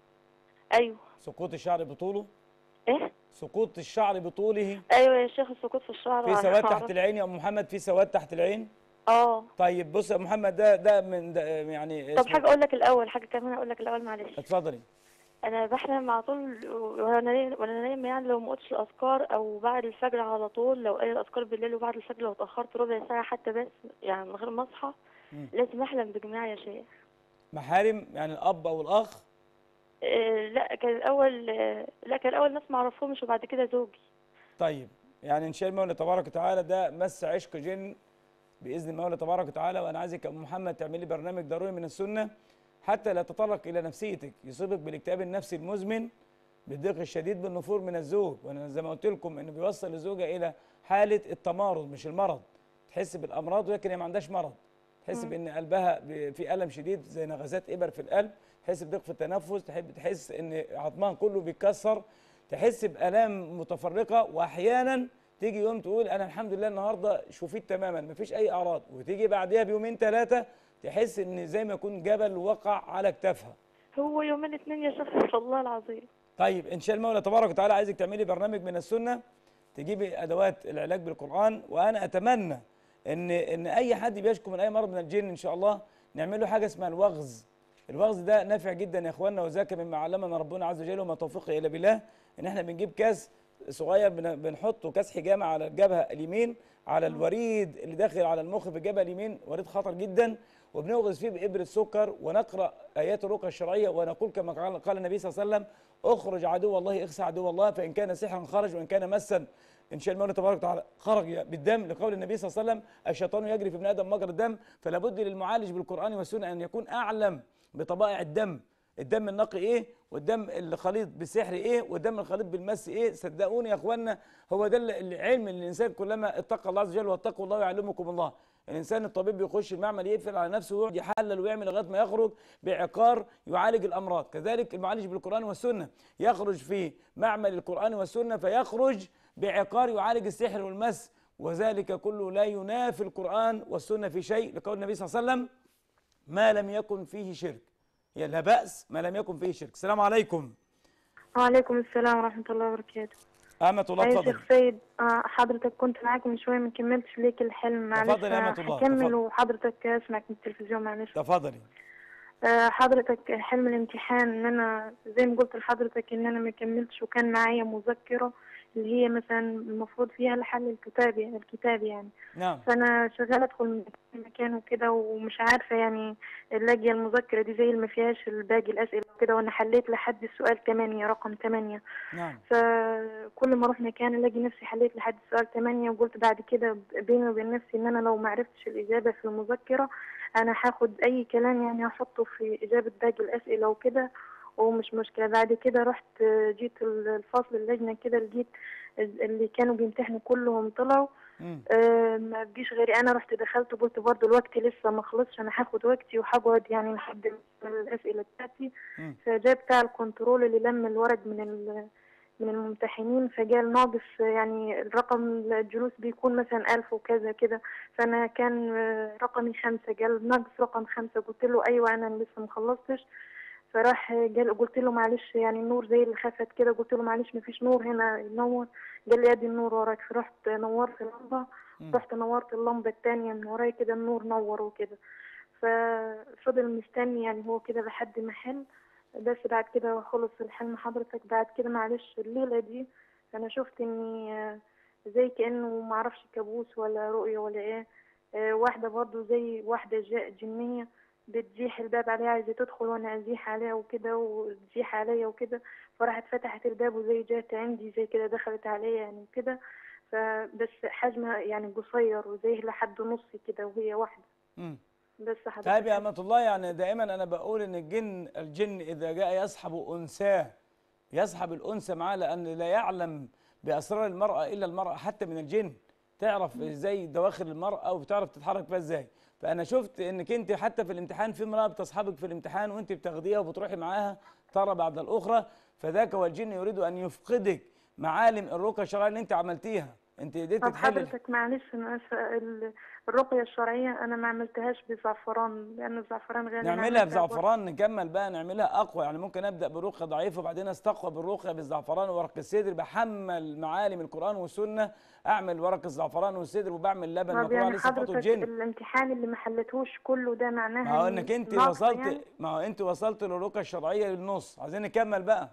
أيوه سقوط الشعر بطوله إيه سقوط الشعر بطوله أيوه يا شيخ السقوط في الشعر في أنا سواد تحت أعرف. العين يا ام محمد في سواد تحت العين اه طيب بص يا محمد ده ده من ده يعني طب اسمه- حاجة أقول لك الأول حاجة كمان أقول لك الأول معلش اتفضلي أنا بحلم على طول وأنا نايم- وأنا نايمة يعني لو ما قلتش الأذكار أو بعد الفجر على طول لو قايل الأذكار بالليل وبعد الفجر لو اتأخرت ربع ساعة حتى بس يعني من غير ما أصحى مم. لازم أحلم بجماعة يا شيخ محارم يعني الاب او الاخ إيه لا كان الأول آه، لا كان الأول ناس معرفهمش وبعد كده زوجي طيب يعني ان شاء المولى تبارك وتعالى ده مس عشق جن باذن المولى تبارك وتعالى وانا عايزك يا ام محمد تعملي برنامج ضروري من السنه حتى لا تتطرق الى نفسيتك يصيبك بالاكتئاب النفسي المزمن بالضيق الشديد بالنفور من الزوج وانا زي ما قلت لكم انه بيوصل الزوجه الى حاله التمارض مش المرض تحس بالامراض ولكن هي ما عندهاش مرض تحس مم. بان قلبها ب- في الم شديد زي نغزات ابر في القلب تحس بضيق في التنفس تحب تحس ان عظمها كله بيتكسر تحس بالام متفرقه واحيانا تيجي يوم تقول انا الحمد لله النهارده شفيت تماما مفيش اي اعراض وتيجي بعديها بيومين ثلاثه تحس ان زي ما يكون جبل وقع على كتافها هو يومين اتنين يا شيخ والله العظيم طيب ان شاء المولى تبارك وتعالى عايزك تعملي برنامج من السنه تجيبي ادوات العلاج بالقران وانا اتمنى ان ان اي حد بيشكو من اي مرض من الجن ان شاء الله نعمل له حاجه اسمها الوغز الوغز ده نافع جدا يا اخواننا وذاك مما علمنا ربنا عز وجل وما توفيقي الا بالله ان احنا بنجيب كاس صغير بن- بنحطه كاس حجامه على الجبهه اليمين على الوريد اللي داخل على المخ في الجبهه اليمين وريد خطر جدا وبنغرز فيه بابره سكر ونقرا ايات الرقى الشرعيه ونقول كما قال قال النبي صلى الله عليه وسلم اخرج عدو الله اخسى عدو الله فان كان سحرا خرج وان كان مسا ان شاء المولى تبارك وتعالى خرج بالدم لقول النبي صلى الله عليه وسلم الشيطان يجري في ابن ادم مجرى الدم فلا بد للمعالج بالقران والسنه ان يكون اعلم بطبائع الدم الدم النقي ايه والدم الخليط بالسحر ايه والدم الخليط بالمس ايه صدقوني يا اخوانا هو ده اللي- العلم اللي الانسان كلما اتقى الله عز وجل واتقوا الله يعلمكم الله الانسان الطبيب بيخش المعمل يقفل على نفسه ويقعد يحلل ويعمل لغايه ما يخرج بعقار يعالج الامراض كذلك المعالج بالقران والسنه يخرج في معمل القران والسنه فيخرج بعقار يعالج السحر والمس وذلك كله لا ينافي القران والسنه في شيء لقول النبي صلى الله عليه وسلم ما لم يكن فيه شرك هي لا بأس ما لم يكن فيه شرك السلام عليكم وعليكم السلام ورحمة الله وبركاته أمة الله يا اتفضل شيخ سيد آه، حضرتك كنت معاك من شوية ما كملتش ليك الحلم معلش تفضل يا أمة الله، هكمل تفضل. وحضرتك اسمعك من التلفزيون معلش تفضلي آه، حضرتك حلم الامتحان ان انا زي ما قلت لحضرتك ان انا ما كملتش وكان معايا مذكرة اللي هي مثلا المفروض فيها الحل الكتابي الكتاب يعني نعم فانا شغاله ادخل من مكان وكده ومش عارفه يعني لاقيه المذكره دي زي اللي ما فيهاش الباقي الاسئله وكده وانا حليت لحد السؤال 8 رقم 8 نعم فكل ما اروح مكان الاقي نفسي حليت لحد السؤال 8 وقلت بعد كده بيني وبين نفسي ان انا لو ما عرفتش الاجابه في المذكره انا هاخد اي كلام يعني هحطه في اجابه باقي الاسئله وكده ومش مشكله بعد كده رحت جيت الفصل اللجنه كده لقيت اللي كانوا بيمتحنوا كلهم طلعوا آه، ما بقيش غيري انا رحت دخلت وقلت برضه الوقت لسه ما خلصش انا هاخد وقتي وهقعد يعني لحد ما الاسئله بتاعتي مم. فجاء بتاع الكنترول اللي لم الورق من ال- من الممتحنين فقال ناقص يعني الرقم الجلوس بيكون مثلا ألف وكذا كده فأنا كان آه، رقمي خمسة قال ناقص رقم خمسة قلت له أيوة أنا لسه مخلصتش فراح قال قلت له معلش يعني النور زي اللي خفت كده قلت له معلش مفيش نور هنا ينور قال لي ادي النور وراك فرحت نورت اللمبه رحت نورت اللمبه التانية من ورايا كده النور نور وكده ففضل مستني يعني هو كده لحد ما حل بس بعد كده خلص الحلم حضرتك بعد كده معلش الليلة دي أنا شفت إني آه، زي كأنه معرفش كابوس ولا رؤية ولا إيه آه، واحدة برضو زي واحدة جاء جنية بتزيح الباب عليها عايزة تدخل وأنا أزيح عليها وكده وتزيح عليا وكده فراحت فتحت الباب وزي جات عندي زي كده دخلت عليا يعني كده فبس حجمها يعني قصير وزي لحد نص كده وهي واحدة مم. بس حضرتك طيب يا أمة الله يعني دائما أنا بقول إن الجن الجن إذا جاء يصحب أنثاه يصحب الأنثى معاه لأن لا يعلم بأسرار المرأة إلا المرأة حتى من الجن تعرف ازاي دواخل المرأة وبتعرف تتحرك فيها ازاي فأنا شفت إنك أنت حتى في الامتحان في امرأة بتصحبك في الامتحان وأنت بتاخديها وبتروحي معاها ترى بعد الأخرى فذاك هو الجن يريد أن يفقدك معالم الرقى الشرعية اللي أنت عملتيها أنت قدرت طب تحل حضرتك معلش انا اسفه ال- الرقيه الشرعيه انا ما عملتهاش بزعفران لان الزعفران غالي أنا نعملها عملتها بزعفران نكمل بقى نعملها اقوى يعني ممكن ابدا برقيه ضعيفه وبعدين استقوى بالرقيه بالزعفران وورق السدر بحمل معالم القران والسنه اعمل ورق الزعفران والسدر وبعمل لبن طب مقروء يعني عليه صفات حضرتك الجن الامتحان اللي ما حلتهوش كله ده معناها ما هو إني انك انت ناقصة وصلت يعني؟ ما هو انت وصلت للرقيه الشرعيه للنص عايزين نكمل بقى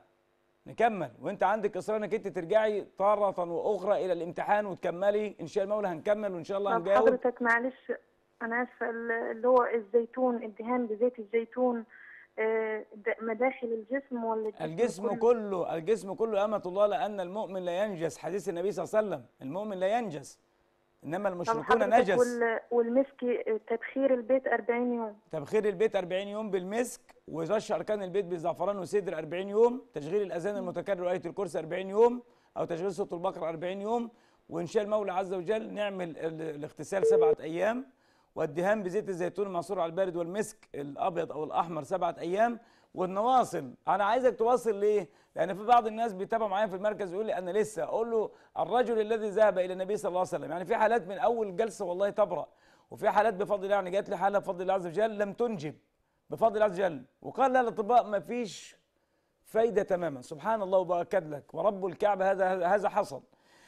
نكمل وانت عندك اصرار انك انت ترجعي تاره واخرى الى الامتحان وتكملي ان شاء المولى هنكمل وان شاء الله طب هنجاوب حضرتك معلش انا اسفه ال- اللي هو الزيتون الدهان بزيت الزيتون آه، د- مداخل الجسم ولا الجسم, الجسم كله؟ كله الجسم كله أمة الله لأن المؤمن لا ينجس حديث النبي صلى الله عليه وسلم المؤمن لا ينجس إنما طب المشركون حضرتك نجس وال- والمسك آه، تبخير البيت 40 يوم تبخير البيت 40 يوم بالمسك ورش أركان البيت بالزعفران وسدر 40 يوم تشغيل الأذان المتكرر وآية الكرسي 40 يوم أو تشغيل صوت البقرة 40 يوم وإن شاء المولى عز وجل نعمل ال- الاغتسال سبعة أيام والدهان بزيت الزيتون المعصور على البارد والمسك الأبيض أو الأحمر سبعة أيام والنواصل أنا عايزك تواصل ليه؟ لأن في بعض الناس بيتابعوا معايا في المركز يقول لي أنا لسه أقول له الرجل الذي ذهب إلى النبي صلى الله عليه وسلم يعني في حالات من أول جلسة والله تبرأ وفي حالات بفضل الله يعني جات لي حالة بفضل الله عز وجل لم تنجب بفضل الله عز وجل وقال لها الاطباء ما فيش فايدة تماما سبحان الله وبأكد لك ورب الكعبة هذا هذا حصل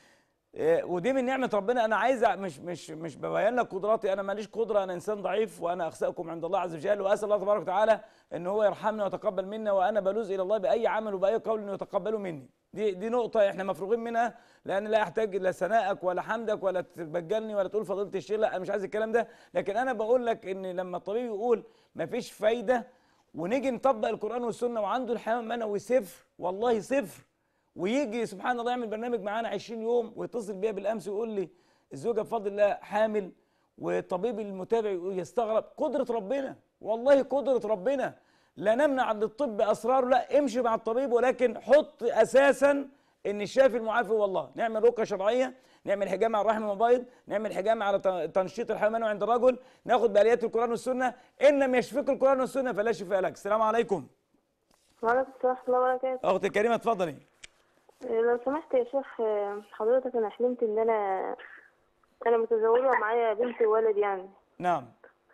إيه، ودي من نعمة ربنا أنا عايز أ- مش مش مش ببين لك قدراتي أنا ماليش قدرة أنا إنسان ضعيف وأنا أخسأكم عند الله عز وجل وأسأل الله تبارك وتعالى إن هو يرحمنا ويتقبل منا وأنا بلوز إلى الله بأي عمل وبأي قول إنه يتقبله مني دي دي نقطة إحنا مفروغين منها لأن لا أحتاج لا ثنائك ولا حمدك ولا تبجلني ولا تقول فضيلة الشيخ لا أنا مش عايز الكلام ده لكن أنا بقول لك إن لما الطبيب يقول مفيش فايدة ونيجي نطبق القرآن والسنة وعنده الحيوان المنوي صفر والله صفر ويجي سبحان الله يعمل برنامج معانا 20 يوم ويتصل بيا بالامس ويقول لي الزوجه بفضل الله حامل والطبيب المتابع يقول يستغرب قدره ربنا والله قدره ربنا لا نمنع عن الطب اسراره لا امشي مع الطبيب ولكن حط اساسا ان الشافي المعافي هو الله نعمل رقيه شرعيه نعمل حجامه على الرحم والبيض نعمل حجامه على ت- تنشيط الحيوان عند الرجل ناخد باليات القران والسنه ان لم يشفيك القران والسنه فلا شفاء لك السلام عليكم وعليكم السلام ورحمة الله وبركاته اختي الكريمه اتفضلي إيه، لو سمحت يا شيخ آه، حضرتك أنا حلمت إن أنا أنا متزوجة ومعايا بنت وولد يعني نعم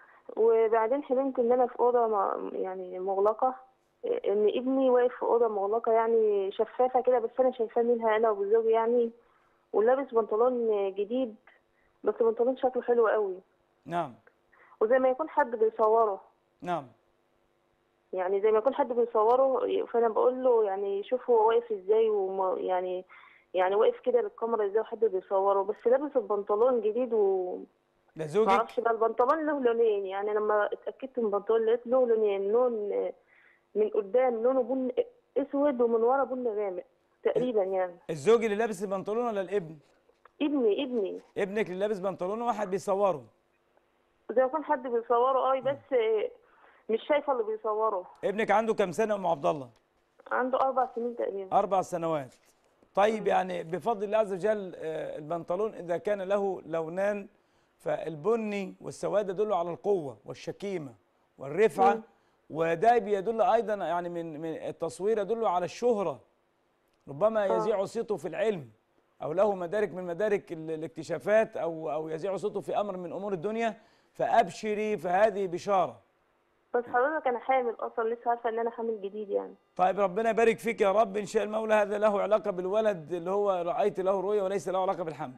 وبعدين حلمت إن أنا في أوضة م- يعني مغلقة إيه، إن ابني واقف في أوضة مغلقة يعني شفافة كده بس أنا شايفاه منها أنا وزوجي يعني ولابس بنطلون جديد بس بنطلون شكله حلو قوي نعم وزي ما يكون حد بيصوره نعم يعني زي ما يكون حد بيصوره فانا بقول له يعني شوف هو واقف ازاي وما يعني يعني واقف كده للكاميرا ازاي وحد بيصوره بس لابس البنطلون جديد و ده زوجك معرفش بقى البنطلون له لونين يعني لما اتاكدت من البنطلون لقيت له لونين لون من قدام لونه بن اسود ومن ورا بن غامق تقريبا يعني الزوج اللي لابس البنطلون ولا الابن ابني ابني ابنك اللي لابس بنطلون وواحد بيصوره زي ما يكون حد بيصوره اه بس مش شايفه اللي بيصوره ابنك عنده كام سنه يا ام عبد الله عنده اربع سنين تقريبا اربع سنوات طيب يعني بفضل الله عز وجل آه، البنطلون اذا كان له لونان فالبني والسواد يدل على القوه والشكيمه والرفعه مم. وده بيدل ايضا يعني من من التصوير يدل على الشهره ربما آه. يذيع صيته في العلم او له مدارك من مدارك ال- الاكتشافات او او يذيع صوته في امر من امور الدنيا فابشري فهذه بشاره بس حضرتك انا حامل اصلا لسه عارفه ان انا حامل جديد يعني طيب ربنا يبارك فيك يا رب ان شاء المولى هذا له علاقه بالولد اللي هو رايت له رؤيه وليس له علاقه بالحمل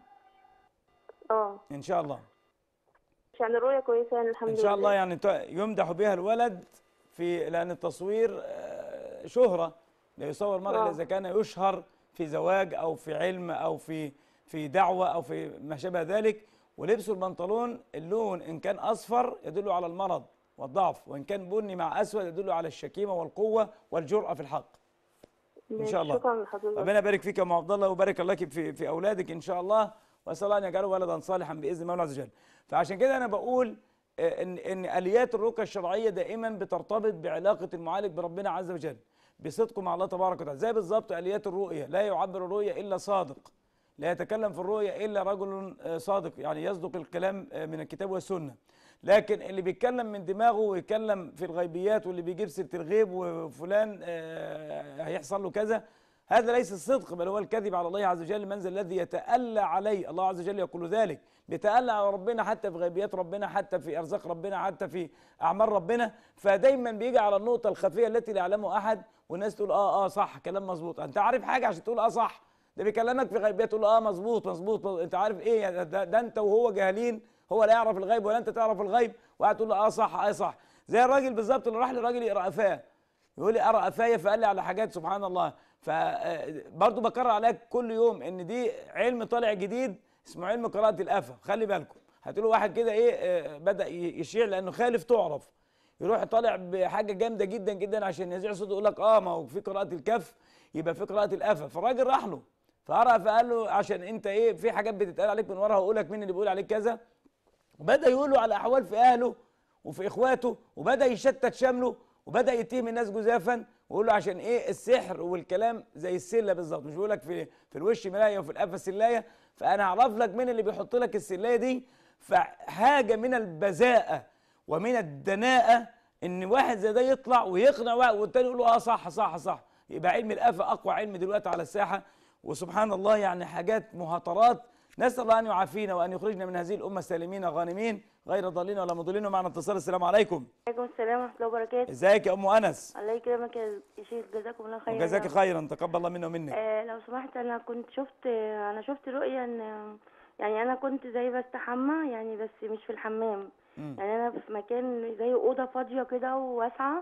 اه ان شاء الله يعني الرؤيه كويسه يعني الحمد ان لله شاء الله يعني ت- يمدح بها الولد في لان التصوير آه، شهره لا يصور المرء الا آه. اذا كان يشهر في زواج او في علم او في في دعوه او في ما شابه ذلك ولبس البنطلون اللون ان كان اصفر يدل على المرض والضعف وان كان بني مع اسود يدل على الشكيمه والقوه والجرأه في الحق ان ماشي، شاء الله شكرا لحضرتك ربنا يبارك فيك يا ام عبد الله ويبارك لك في في اولادك ان شاء الله واسال الله ان يجعله ولدا صالحا باذن الله عز وجل فعشان كده انا بقول آه، ان ان اليات الرقيه الشرعيه دائما بترتبط بعلاقه المعالج بربنا عز وجل بصدقه مع الله تبارك وتعالى زي بالظبط اليات الرؤيه لا يعبر الرؤيه الا صادق لا يتكلم في الرؤيا الا رجل آه، صادق يعني يصدق الكلام آه، من الكتاب والسنه لكن اللي بيتكلم من دماغه ويتكلم في الغيبيات واللي بيجيب سيره الغيب وفلان آه، هيحصل له كذا هذا ليس الصدق بل هو الكذب على الله عز وجل من ذا الذي يتألى عليه الله عز وجل يقول ذلك بيتألى على ربنا حتى في غيبيات ربنا حتى في أرزاق ربنا حتى في أعمال ربنا فدايما بيجي على النقطة الخفية التي لا يعلمها أحد والناس تقول آه آه صح كلام مظبوط أنت عارف حاجة عشان تقول آه صح ده بيكلمك في غيبيات تقول اه مظبوط مظبوط مظبوط. انت عارف ايه يعني ده, ده انت وهو جاهلين هو لا يعرف الغيب ولا انت تعرف الغيب وقاعد تقول له اه صح اه صح زي الراجل بالظبط اللي راح للراجل يقرا قفاه يقول لي ارى قفايا فقال لي على حاجات سبحان الله فبرضه بكرر عليك كل يوم ان دي علم طالع جديد اسمه علم قراءه القفا خلي بالكم هتقولوا واحد كده ايه آه، بدا ي- يشيع لانه خالف تعرف يروح طالع بحاجه جامده جدا جدا عشان يذيع صوته يقول لك اه ما هو في قراءه الكف يبقى في قراءه القفا فالراجل راح له فقرأ فقال له عشان انت ايه في حاجات بتتقال عليك من ورا هقول لك مين اللي بيقول عليك كذا وبدا يقول له على احوال في اهله وفي اخواته وبدا يشتت شمله وبدا يتهم الناس جزافا ويقول له عشان ايه السحر والكلام زي السله بالظبط مش بيقول لك في في الوش ملايه وفي القفا سلايه فانا هعرف لك مين اللي بيحط لك السلايه دي فحاجه من البذاءه ومن الدناءه ان واحد زي ده يطلع ويقنع واحد والتاني يقول له اه صح صح صح يبقى علم القفا اقوى علم دلوقتي على الساحه وسبحان الله يعني حاجات مهاترات نسال الله ان يعافينا وان يخرجنا من هذه الامه سالمين غانمين غير ضالين ولا مضلين ومعنا اتصال السلام عليكم عليكم السلام ورحمة الله وبركاته ازيك يا ام انس الله يكرمك يا شيخ جزاكم الله خيرا وجزاك خيرا تقبل الله منا ومنك آه لو سمحت انا كنت شفت انا شفت رؤية ان يعني انا كنت زي بستحمى يعني بس مش في الحمام مم. يعني انا في مكان زي اوضه فاضيه كده وواسعه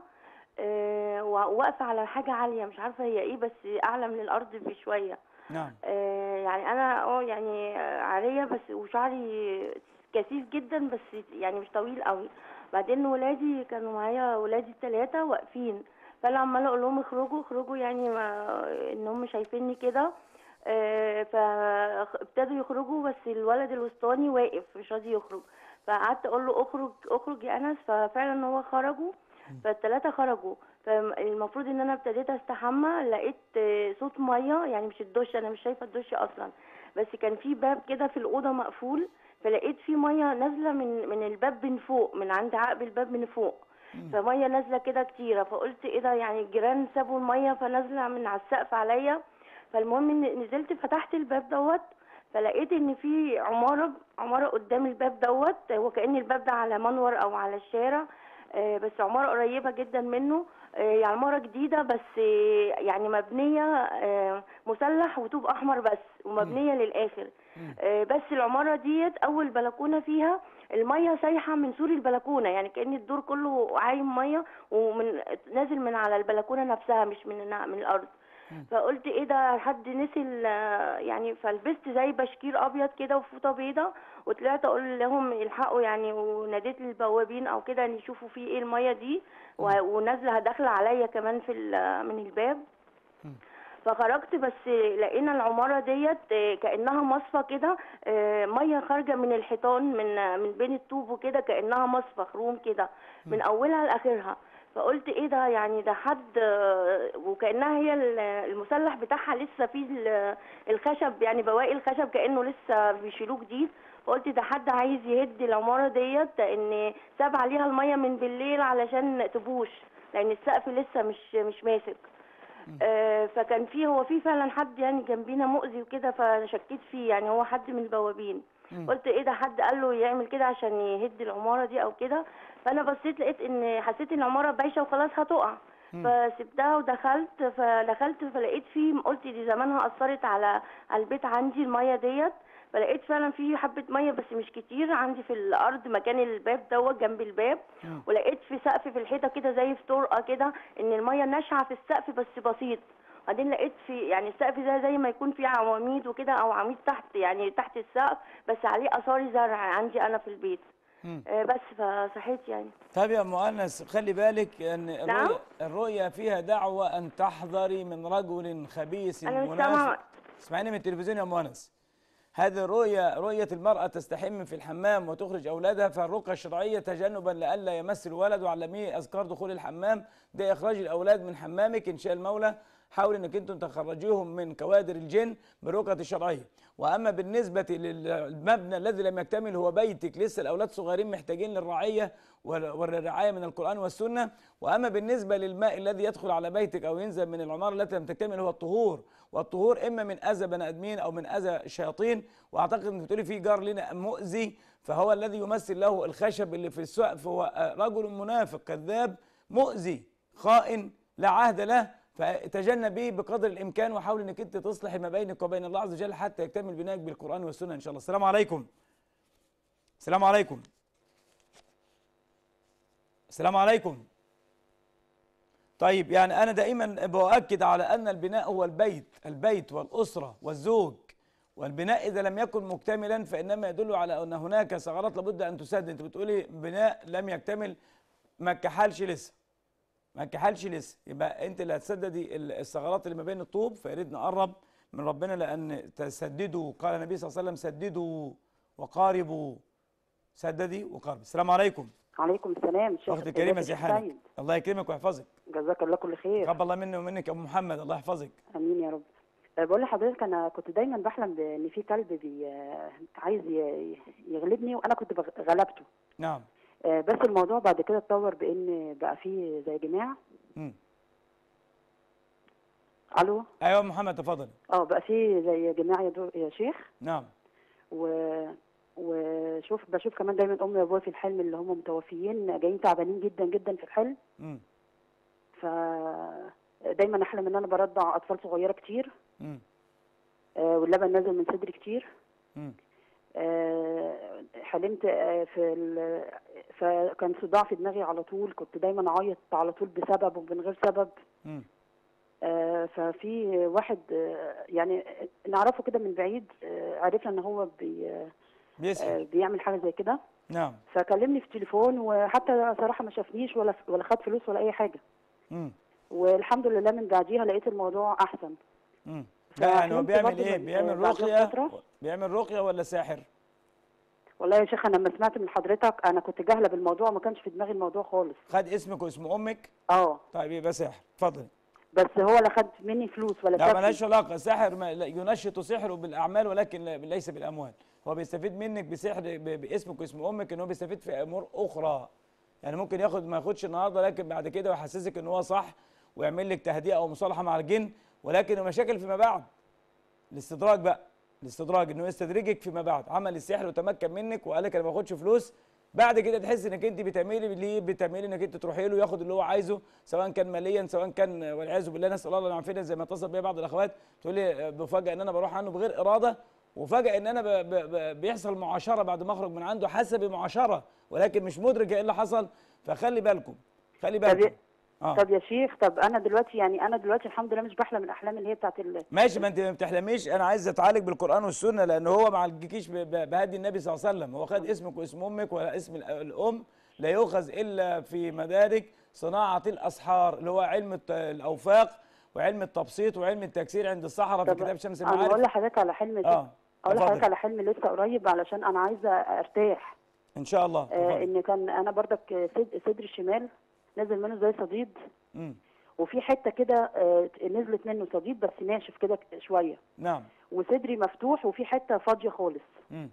آه وواقفه على حاجه عاليه مش عارفه هي ايه بس اعلى من الارض بشويه نعم آه يعني انا اه يعني آه، عاريه بس وشعري كثيف جدا بس يعني مش طويل قوي بعدين ولادي كانوا معايا ولادي الثلاثه واقفين فانا عماله اقول لهم اخرجوا اخرجوا يعني ما ان هم شايفيني كده آه، فابتدوا يخرجوا بس الولد الوسطاني واقف مش راضي يخرج فقعدت اقول له اخرج اخرج يا انس ففعلا هو خرجوا فالثلاثه خرجوا فالمفروض ان انا ابتديت استحمى لقيت آه، صوت ميه يعني مش الدش انا مش شايفه الدش اصلا بس كان في باب كده في الاوضه مقفول فلقيت في ميه نازله من من الباب من فوق من عند عقب الباب من فوق فميه نازله كده كتيره فقلت ايه ده يعني الجيران سابوا الميه فنازله من على السقف عليا فالمهم إن نزلت فتحت الباب دوت فلقيت ان في عماره عماره قدام الباب دوت هو كان الباب ده على منور او على الشارع آه، بس عماره قريبه جدا منه آه، يعني عماره جديده بس آه، يعني مبنيه آه، مسلح وطوب احمر بس ومبنيه للاخر آه، بس العماره ديت اول بلكونه فيها الميه سايحه من سور البلكونه يعني كان الدور كله عايم ميه ومن نازل من على البلكونه نفسها مش من من الارض فقلت ايه ده حد نسي ال- يعني فلبست زي بشكير ابيض كده وفوطه بيضه وطلعت اقول لهم الحقوا يعني وناديت للبوابين او كده ان يشوفوا في ايه الميه دي و- ونازله داخله عليا كمان في ال- من الباب فخرجت بس لقينا العمارة ديت آه، كأنها مصفى كده آه، مية خارجة من الحيطان من آه، من بين الطوب وكده كأنها مصفى خروم كده من أولها لآخرها فقلت ايه ده يعني ده حد آه، وكأنها هي ال- المسلح بتاعها لسه فيه ال- الخشب يعني بواقي الخشب كأنه لسه بيشيلوه جديد فقلت ده حد عايز يهد العمارة ديت ان ساب عليها المية من بالليل علشان تبوش لأن السقف لسه مش مش ماسك آه فكان في هو في فعلا حد يعني جنبينا مؤذي وكده فشكيت فيه يعني هو حد من البوابين مم. قلت ايه ده حد قال له يعمل كده عشان يهد العماره دي او كده فانا بصيت لقيت ان حسيت ان العماره بايشه وخلاص هتقع مم. فسبتها ودخلت فدخلت فلقيت في قلت دي زمانها اثرت على على البيت عندي الميه ديت فلقيت فعلا في حبه ميه بس مش كتير عندي في الارض مكان الباب دوت جنب الباب ولقيت في سقف في الحيطه كده زي في طرقه كده ان الميه ناشعه في السقف بس بسيط بعدين لقيت في يعني السقف ده زي ما يكون فيه عواميد وكده او عميد تحت يعني تحت السقف بس عليه اثار زرع عندي انا في البيت مم. آه بس فصحيت يعني طيب يا ام انس خلي بالك ان نعم؟ الرؤيا, الرؤيا فيها دعوه ان تحذري من رجل خبيث أنا مش منافق سامعة. اسمعيني من التلفزيون يا ام انس هذه الرؤيا رؤية المرأة تستحم في الحمام وتخرج أولادها فالرقى الشرعية تجنبا لئلا يمس الولد وعلميه أذكار دخول الحمام ده إخراج الأولاد من حمامك إن شاء المولى حاول انك انتم تخرجوهم من كوادر الجن بالرقية الشرعية واما بالنسبة للمبنى الذي لم يكتمل هو بيتك لسه الاولاد صغيرين محتاجين للرعية وال- والرعاية من القرآن والسنة واما بالنسبة للماء الذي يدخل على بيتك او ينزل من العمارة التي لم تكتمل هو الطهور والطهور اما من اذى بني ادمين او من اذى الشياطين واعتقد انك بتقولي في جار لنا مؤذي فهو الذي يمثل له الخشب اللي في السقف هو آه، رجل منافق كذاب مؤذي خائن لا عهد له فتجنب به بقدر الامكان وحاول انك انت تصلح ما بينك وبين الله عز وجل حتى يكتمل بنائك بالقران والسنه ان شاء الله السلام عليكم السلام عليكم السلام عليكم طيب يعني انا دائما باؤكد على ان البناء هو البيت البيت والاسره والزوج والبناء اذا لم يكن مكتملا فانما يدل على ان هناك ثغرات لابد ان تسد انت بتقولي بناء لم يكتمل ما كحلش لسه ما كحلش لسه يبقى انت اللي هتسددي ال- الثغرات اللي ما بين الطوب فياريت نقرب من ربنا لان تسددوا قال النبي صلى الله عليه وسلم سددوا وقاربوا سددي وقارب السلام عليكم عليكم السلام الشيخ اختي الكريمه ازيك زي يا شيخ حالك سيد؟ الله يكرمك ويحفظك جزاك الله كل خير تقبل الله مني ومنك يا ابو محمد الله يحفظك امين يا رب أه، بقول لحضرتك انا كنت دايما بحلم بان في كلب بي آه، عايز ي- يغلبني وانا كنت بغ- غلبته نعم آه، بس الموضوع بعد كده اتطور بان بقى فيه زي جماع مم. الو ايوه يا محمد تفضل اه بقى فيه زي جماع يا, دو- يا شيخ نعم و وشوف بشوف كمان دايما امي وابويا في الحلم اللي هم متوفيين جايين تعبانين جدا جدا في الحلم مم. ف دايما احلم ان انا برضع اطفال صغيره كتير مم. آه، واللبن نازل من صدري كتير مم. آه، حلمت آه، في ال... فكان صداع في دماغي على طول كنت دايما اعيط على طول بسبب ومن غير سبب مم. آه، ففي واحد آه، يعني نعرفه كده من بعيد آه، عرفنا ان هو بي... بيسحر آه، بيعمل حاجه زي كده نعم فكلمني في التليفون وحتى صراحه ما شافنيش ولا ولا خد فلوس ولا اي حاجه مم. والحمد لله من بعديها لقيت الموضوع احسن مم. ده يعني هو فحلمت بيعمل برضه ايه من- بيعمل بعدها رقيه بفترة. بيعمل رقيه ولا ساحر والله يا شيخ انا لما سمعت من حضرتك انا كنت جاهله بالموضوع ما كانش في دماغي الموضوع خالص خد اسمك واسم امك اه طيب يبقى ساحر اتفضل بس هو لا خد مني فلوس ولا لا شافني. ملهاش علاقه ساحر ما لا- ينشط سحره بالاعمال ولكن لا- ليس بالاموال هو بيستفيد منك بسحر ب- باسمك واسم امك ان هو بيستفيد في امور اخرى يعني ممكن ياخد ما ياخدش النهارده لكن بعد كده يحسسك ان هو صح ويعمل لك تهدئه او مصالحه مع الجن ولكن المشاكل فيما بعد الاستدراج بقى الاستدراج انه يستدرجك فيما بعد عمل السحر وتمكن منك وقال لك انا ما باخدش فلوس بعد كده تحس انك انت بتعملي ليه بتعملي انك انت تروحي له ياخد اللي هو عايزه سواء كان ماليا سواء كان والعياذ بالله نسال الله العافيه زي ما اتصل بيا بعض الاخوات تقول لي بفاجئ ان انا بروح عنه بغير اراده وفجأة ان انا ب ب ب بيحصل معاشره بعد ما اخرج من عنده حسب معاشره ولكن مش مدرك ايه اللي حصل فخلي بالكم خلي طب بالكم اه. طب يا شيخ طب انا دلوقتي يعني انا دلوقتي الحمد لله مش بحلم الاحلام اللي هي بتاعت ال... ماشي ما انت ما بتحلميش انا عايز اتعالج بالقران والسنه لان هو ما عالجكيش ب- ب- بهدي النبي صلى الله عليه وسلم هو خد اسمك واسم امك ولا اسم ال- الام لا يؤخذ الا في مدارك صناعه الاسحار اللي هو علم الت- الاوفاق وعلم التبسيط وعلم التكسير عند الصحراء في طب كتاب شمس انا بقول المعارف لحضرتك على حلم كده اه اقول لحضرتك اتفضل. على حلم لسه قريب علشان انا عايزه ارتاح ان شاء الله آه اتفضل. ان كان انا بردك صد- صدري الشمال نازل منه زي صديد مم. وفي حته كده آه نزلت منه صديد بس ناشف كده شويه نعم وصدري مفتوح وفي حته فاضيه خالص مم.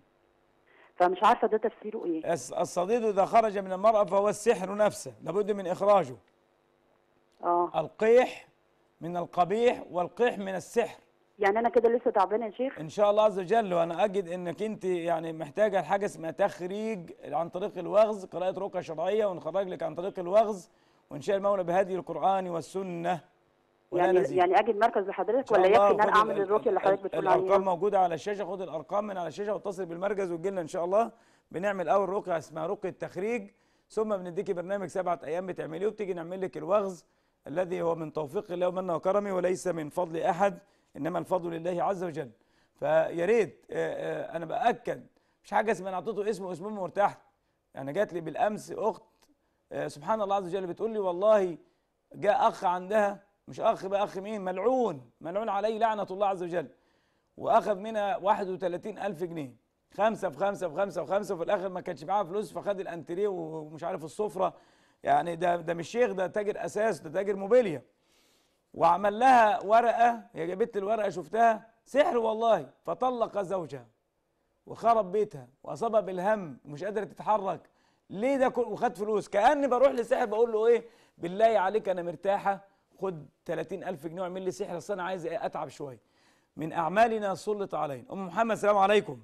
فمش عارفه ده تفسيره ايه الص- الصديد اذا خرج من المراه فهو السحر نفسه لابد من اخراجه اه القيح من القبيح والقح من السحر يعني انا كده لسه تعبانه يا شيخ ان شاء الله عز وجل وانا اجد انك انت يعني محتاجه لحاجه اسمها تخريج عن طريق الوغز قراءه رقيه شرعيه ونخرج لك عن طريق الوغز وان شاء المولى بهدي القران والسنه ولا يعني نزيد. يعني اجي المركز لحضرتك إن شاء ولا الله يكفي ان انا خد اعمل ال- الرقيه اللي ال- حضرتك بتقول عليها الارقام موجوده على الشاشه خد الارقام من على الشاشه واتصل بالمركز وتجي لنا ان شاء الله بنعمل اول رقيه اسمها رقيه تخريج ثم بنديكي برنامج سبعه ايام بتعمليه وبتيجي نعمل لك الوغز الذي هو من توفيق الله ومنه وكرمه وليس من فضل احد انما الفضل لله عز وجل فيا ريت آه، آه، انا باكد مش حاجه اسمها انا اعطيته اسم واسمه مرتاح يعني جات لي بالامس اخت آه، سبحان الله عز وجل بتقول لي والله جاء اخ عندها مش اخ بقى اخ مين ملعون ملعون عليه لعنه الله عز وجل واخذ منها 31 الف جنيه خمسه في خمسه في خمسه في خمسه وفي الاخر ما كانش معاها فلوس فخد الانتريه ومش عارف السفره يعني ده ده مش شيخ ده تاجر اساس ده تاجر موبيليا وعمل لها ورقه هي جابت لي الورقه شفتها سحر والله فطلق زوجها وخرب بيتها واصابها بالهم ومش قادره تتحرك ليه ده كل وخد فلوس كاني بروح لساحر بقول له ايه بالله عليك انا مرتاحه خد 30000 جنيه واعمل لي سحر اصل انا عايز إيه اتعب شويه من اعمالنا سلط علينا ام محمد السلام عليكم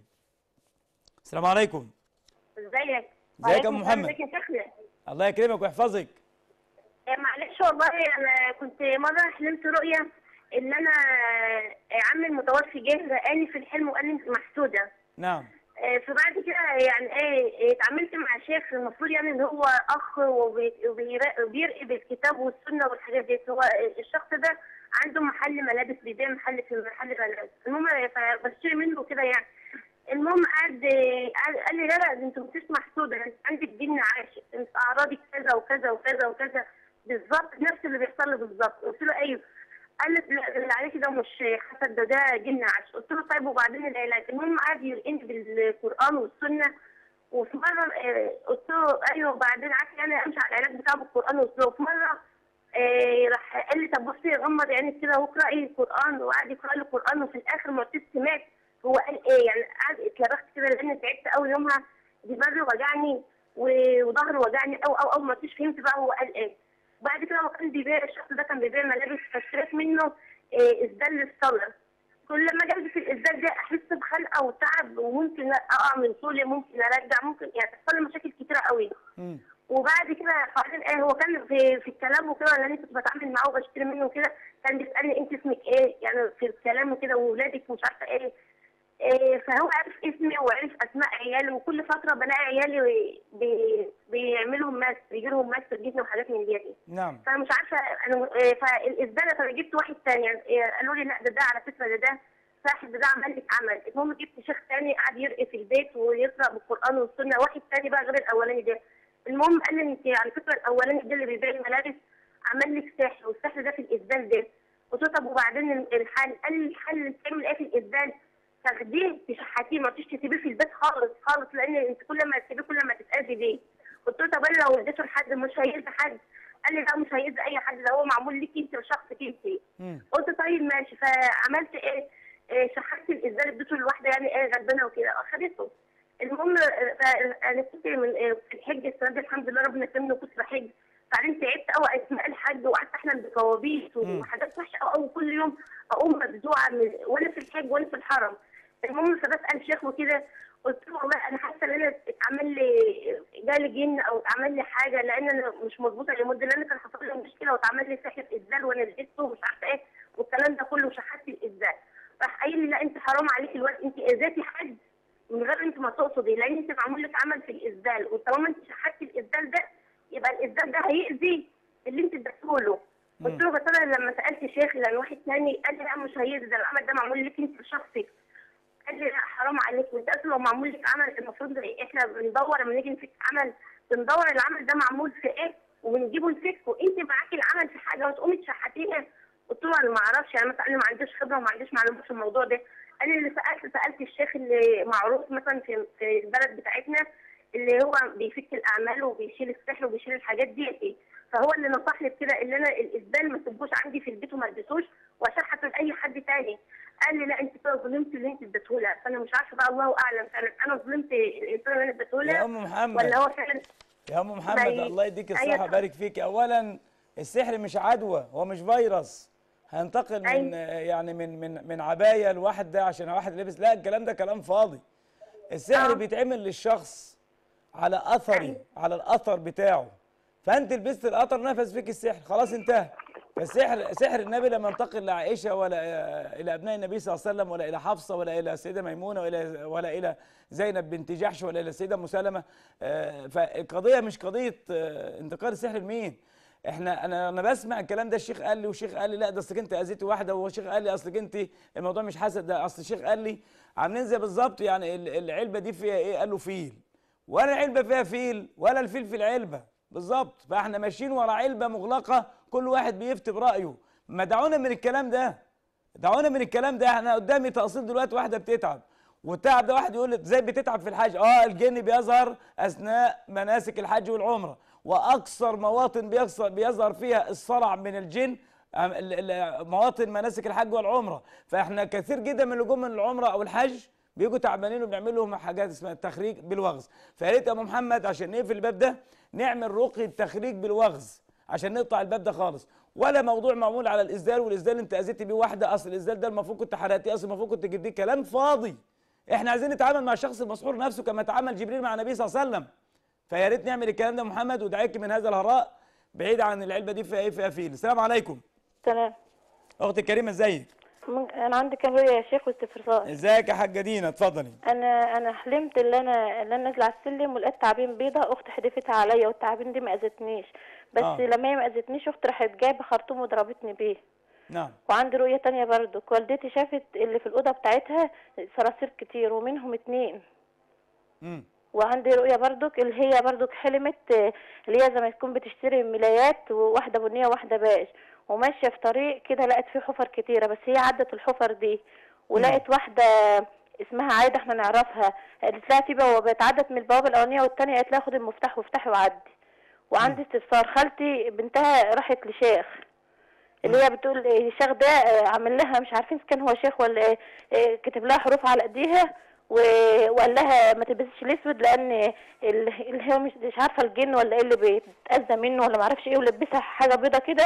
السلام عليكم ازيك ازيك يا وعليكم أم السلام، محمد؟ ازيك يا شيخنا الله يكرمك ويحفظك آه، معلش والله انا كنت مره حلمت رؤيه ان انا آه، عمي المتوفي جه رقاني في الحلم وقال لي انت محسوده نعم آه، فبعد كده يعني ايه اتعاملت مع شيخ المفروض يعني ان هو اخ وبي- وبيرا- وبيرقي بالكتاب والسنه والحاجات دي هو الشخص ده عنده محل ملابس بيبيع محل في محل ملابس المهم فبشتري منه كده يعني المهم قعد قعد- قال لي لا لا ده انت مش محسوده انت عندك جن عاشق انت اعراضك كذا وكذا وكذا وكذا بالظبط نفس اللي بيحصل لي بالظبط قلت له ايوه قال لي لا اللي عليك ده مش حسد ده ده جن عاشق قلت له طيب وبعدين العلاج المهم قعد يرقني بالقران والسنه وفي مره آه، قلت له ايوه وبعدين عارف يعني امشي على العلاج بتاع بالقران والسنه وفي مره آه، راح قال لي طب بصي غمض عينك كده واقراي القران وقعد يقرا لي القران وفي الاخر ما قلت سمعت هو قال ايه يعني قعد اتلبخت كده لان تعبت قوي يومها دماغي وجعني و- وظهري وجعني او او او ما فيش فهمت بقى هو قال ايه بعد كده هو كان بيبيع الشخص ده كان بيبيع ملابس فاشتريت منه آه، اسدال للصلاه كل ما جلد في الاسدال ده احس بخنقه وتعب وممكن اقع من طولي ممكن ارجع ممكن يعني تحصل لي مشاكل كتيره قوي وبعد كده بعدين ايه هو كان في في الكلام وكده لان كنت بتعامل معاه وبشتري منه وكده كان بيسالني انت اسمك ايه يعني في الكلام وكده واولادك مش عارفه ايه إيه فهو عرف اسمي وعرف اسماء عيالي وكل فتره بلاقي عيالي بي بيعملوا ماس بيجي لهم ماس في الجسم وحاجات من دي نعم فانا مش عارفه انا إيه فالاسداله فانا جبت واحد تاني يعني إيه قالوا لي لا ده ده على فكره ده ده صاحب ده ده عمل لك عمل المهم جبت شيخ تاني قعد يرقي في البيت ويقرا بالقران والسنه واحد تاني بقى غير الاولاني ده المهم قال لي انت على فكره الاولاني ده اللي بيبيع الملابس عمل لك سحر والسحر ده في الاسدال ده قلت له طب وبعدين الحل قال لي الحل تعمل ايه في الاسدال تاخديه تشحتيه ما تيجي تسيبيه في البيت خالص خالص لان انت كل ما تسيبيه كل ما تتاذي بيه قلت له طب انا لو اديته لحد مش هيأذي حد قال لي لا مش هيأذي اي حد ده هو معمول ليك انت وشخصك انت قلت طيب ماشي فعملت ايه, إيه شحنت الازاز اديته لواحده يعني ايه غلبانه وكده اخدته المهم ف- انا كنت من إيه في الحج السنه دي الحمد لله ربنا كرمني وكنت بحج بعدين تعبت قوي اسماء الحج وقعدت احلم بكوابيس وحاجات وحشه قوي وكل يوم اقوم مفزوعه من وانا في الحج وانا في الحرم المهم فبسال شيخ وكده قلت له والله انا حاسه ان انا اتعمل لي جالي جن او اتعمل لي حاجه لان انا مش مظبوطه لمده لان كان حصل لي مشكله واتعمل لي سحر ازدال وانا لقيته ومش عارفه ايه والكلام ده كله شحت الازدال راح قايل لي لا انت حرام عليك الوقت انت اذيتي حد من غير انت ما تقصدي لان انت معمول لك عمل في الاسدال وطالما انت شحتي الاسدال ده يبقى الاسدال ده هيأذي اللي انت اديته له قلت له بس انا لما سالت شيخ لان واحد تاني قال لي لا مش هيأذي ده العمل ده معمول لك انت شخصك قال لي لا حرام عليك وانت اصلا لو معمول لك عمل المفروض احنا بندور لما نيجي نفك عمل بندور العمل ده معمول في ايه وبنجيبه نفكه انت معاكي العمل في حاجه وتقومي تشحتيها قلت له انا ما اعرفش يعني مثلا انا ما عنديش خبره وما عنديش معلومات في الموضوع ده انا اللي سالت سالت الشيخ اللي معروف مثلا في في البلد بتاعتنا اللي هو بيفك الاعمال وبيشيل السحر وبيشيل الحاجات دي فهو اللي نصحني بكده ان انا الاسبال ما تسيبوش عندي في البيت وما اديتوش واشحته لاي حد تاني قال لي لا انت كده ظلمت اللي انت اديته لها فانا مش عارفه بقى الله اعلم فعلا انا ظلمت الانسان اللي انا اديته لها يا ام محمد ولا هو فعلا يا ام محمد زي- الله يديك أيوة الصحه طبعا. بارك فيك اولا السحر مش عدوى هو مش فيروس هنتقل من يعني من من من عبايه لواحده عشان واحد لابس لا الكلام ده كلام فاضي السحر بيتعمل للشخص على اثري على الاثر بتاعه فانت لبست الاثر نفذ فيك السحر خلاص انتهى فالسحر سحر النبي لم ينتقل لعائشه ولا الى ابناء النبي صلى الله عليه وسلم ولا الى حفصه ولا الى السيده ميمونه ولا ولا الى زينب بنت جحش ولا الى السيده ام سلمه آه، فالقضيه مش قضيه آه، انتقال السحر لمين احنا انا انا بسمع الكلام ده الشيخ قال لي والشيخ قال لي لا ده اصلك انت اذيتي واحده والشيخ قال لي اصلك انت الموضوع مش حسد ده اصل الشيخ قال لي عاملين زي بالظبط يعني ال- العلبه دي فيها ايه قال له فيل ولا العلبه فيها فيل ولا الفيل في العلبه بالظبط فاحنا ماشيين ورا علبه مغلقه كل واحد بيفتي برايه ما دعونا من الكلام ده دعونا من الكلام ده احنا قدامي تقصير دلوقتي واحده بتتعب والتعب ده واحد يقول لي ازاي بتتعب في الحج اه الجن بيظهر اثناء مناسك الحج والعمره واكثر مواطن بيظهر بيظهر فيها الصرع من الجن أم- ال- ال- مواطن مناسك الحج والعمره فاحنا كثير جدا من اللي جم من العمره او الحج بيجوا تعبانين وبنعمل لهم حاجات اسمها التخريج بالوغز فيا ريت يا ابو محمد عشان نقفل الباب ده نعمل رقي التخريج بالوغز عشان نقطع الباب ده خالص ولا موضوع معمول على الاسدال والاسدال انت اذيت بيه واحده اصل الاسدال ده المفروض كنت حرقتيه اصل المفروض كنت جبتيه كلام فاضي احنا عايزين نتعامل مع الشخص المسحور نفسه كما تعامل جبريل مع النبي صلى الله عليه وسلم فيا ريت نعمل الكلام ده يا محمد ودعيك من هذا الهراء بعيد عن العلبه دي فيها ايه فيها فيل السلام عليكم تمام اختي الكريمه ازيك ممكن- انا عندي كام رؤيه يا شيخ واستفسار ازيك يا حاجه دينا اتفضلي انا انا حلمت ان انا ان انا نازله على السلم ولقيت تعابين بيضة اختي حدفتها عليا والتعابين دي ما اذتنيش بس آه. لما هي ما اذتنيش اختي راحت جايبه خرطوم وضربتني بيه نعم وعندي رؤيه تانية برضو والدتي شافت اللي في الاوضه بتاعتها صراصير كتير ومنهم اتنين امم وعندي رؤية برضك اللي هي برضك حلمت آه، اللي هي زي ما تكون بتشتري ملايات وواحدة بنية وواحدة باش وماشية في طريق كده لقت فيه حفر كتيرة بس هي عدت الحفر دي ولقت واحدة اسمها عايدة احنا نعرفها قالت لها في بوابات عدت من البوابة الأولانية والتانية قالت لها خدي المفتاح وافتحي وعدي وعندي استفسار خالتي بنتها راحت لشيخ اللي هي بتقول إيه الشيخ ده آه، عامل لها مش عارفين إذا كان هو شيخ ولا ايه آه، كتب لها حروف على ايديها و- وقال لها ما تلبسيش الاسود لان ال- اللي هو مش مش عارفه الجن ولا ايه اللي بيتاذى منه ولا ما اعرفش ايه ولبسها حاجه بيضه كده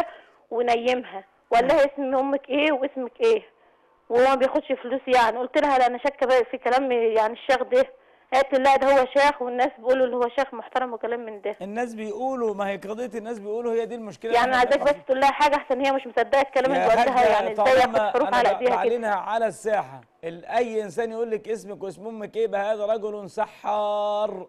ونيمها وقال لها اسم امك ايه واسمك ايه وهو ما بياخدش فلوس يعني قلت لها لا انا شاكه بقى في كلام يعني الشيخ ده قالت لي لا ده هو شيخ والناس بيقولوا اللي هو شيخ محترم وكلام من ده الناس بيقولوا ما هي قضيه الناس بيقولوا هي دي المشكله يعني اللي انا احنا عايزاك بس تقول لها حاجه احسن هي مش مصدقه الكلام اللي يا بقولها حاجة يعني ازاي ياخد طالما حروف أنا على ب- ايديها كده بعلنها على الساحة ال- أي إنسان يقول لك اسمك واسم أمك إيه بقى هذا رجل سحار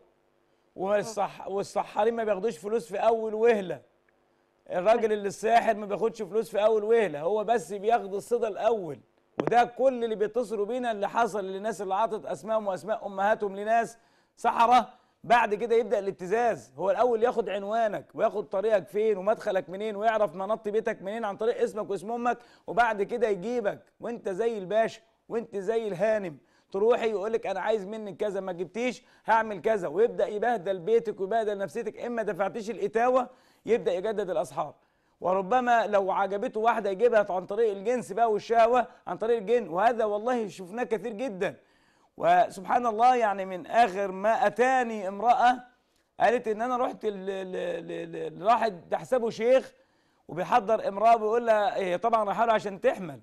والصح والسحارين ما بياخدوش فلوس في أول وهلة الراجل اللي الساحر ما بياخدش فلوس في أول وهلة هو بس بياخد الصدى الأول وده كل اللي بيتصلوا بينا اللي حصل للناس اللي عطت أسمائهم وأسماء أمهاتهم لناس سحرة بعد كده يبدأ الابتزاز هو الأول ياخد عنوانك وياخد طريقك فين ومدخلك منين ويعرف منط بيتك منين عن طريق اسمك واسم أمك وبعد كده يجيبك وانت زي الباشا وانت زي الهانم تروحي يقول لك انا عايز منك كذا ما جبتيش هعمل كذا ويبدا يبهدل بيتك ويبهدل نفسيتك اما دفعتيش الاتاوه يبدا يجدد الاسحار وربما لو عجبته واحده يجيبها عن طريق الجنس بقى والشهوه عن طريق الجن وهذا والله شفناه كثير جدا وسبحان الله يعني من اخر ما اتاني امراه قالت ان انا رحت ل- ل- ل- ل- لواحد تحسبه شيخ وبيحضر امراه بيقول لها هي طبعا رايحه له عشان تحمل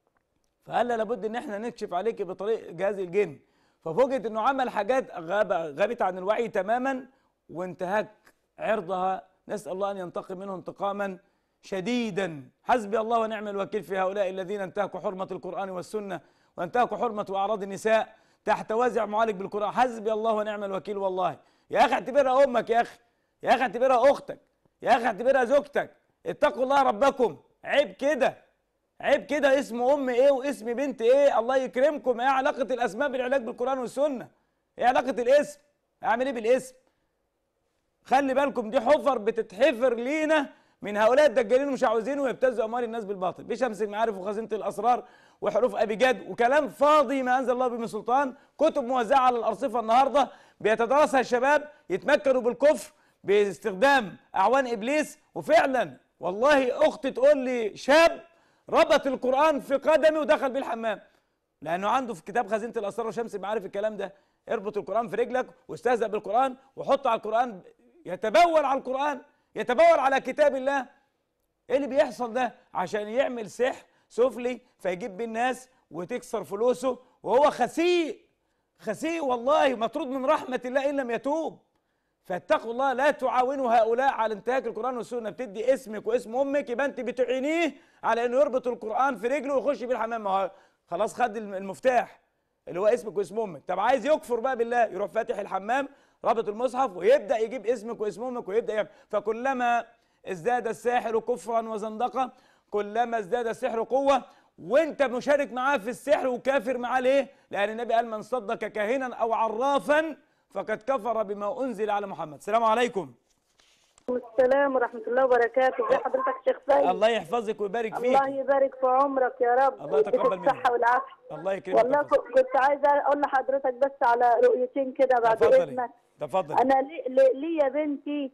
فقال لها لابد ان احنا نكشف عليك بطريق جهاز الجن ففوجئت انه عمل حاجات غاب غابت عن الوعي تماما وانتهك عرضها نسال الله ان ينتقم منه انتقاما شديدا حسبي الله ونعم الوكيل في هؤلاء الذين انتهكوا حرمه القران والسنه وانتهكوا حرمه واعراض النساء تحت وازع معالج بالقران حسبي الله ونعم الوكيل والله يا اخي اعتبرها امك يا اخي يا اخي اعتبرها اختك يا اخي اعتبرها زوجتك اتقوا الله ربكم عيب كده عيب كده اسم ام ايه واسم بنت ايه الله يكرمكم ايه علاقه الاسماء بالعلاج بالقران والسنه ايه علاقه الاسم اعمل ايه بالاسم خلي بالكم دي حفر بتتحفر لينا من هؤلاء الدجالين مش عاوزين ويبتزوا اموال الناس بالباطل بشمس المعارف وخزينه الاسرار وحروف ابي جد وكلام فاضي ما انزل الله به من سلطان كتب موزعه على الارصفه النهارده بيتدرسها الشباب يتمكنوا بالكفر باستخدام اعوان ابليس وفعلا والله اختي تقول لي شاب ربط القران في قدمي ودخل بيه الحمام لانه عنده في كتاب خزينه الاسرار وشمس المعارف الكلام ده اربط القران في رجلك واستهزأ بالقران وحط على القران يتبول على القران يتبول على كتاب الله ايه اللي بيحصل ده عشان يعمل سحر سفلي فيجيب بيه الناس وتكسر فلوسه وهو خسيء خسيء والله مطرود من رحمه الله ان لم يتوب فاتقوا الله لا تعاونوا هؤلاء على انتهاك القران والسنه بتدي اسمك واسم امك يبقى انت بتعينيه على انه يربط القران في رجله ويخش بيه الحمام ما هو خلاص خد الم- المفتاح اللي هو اسمك واسم امك طب عايز يكفر بقى بالله يروح فاتح الحمام رابط المصحف ويبدا يجيب اسمك واسم امك ويبدا يعمل فكلما ازداد الساحر كفرا وزندقه كلما ازداد السحر قوه وانت مشارك معاه في السحر وكافر معاه ليه؟ لان النبي قال من صدق كاهنا او عرافا فقد كفر بما انزل على محمد السلام عليكم السلام ورحمة الله وبركاته ازي حضرتك شيخ سيد الله يحفظك ويبارك فيك الله يبارك في عمرك يا رب الله يتقبل ويديك منك. الصحة والعافية الله يكرمك والله ك- كنت عايزة أقول لحضرتك بس على رؤيتين كده بعد تفضلي إذنك تفضل أنا لي, لي, لي يا بنتي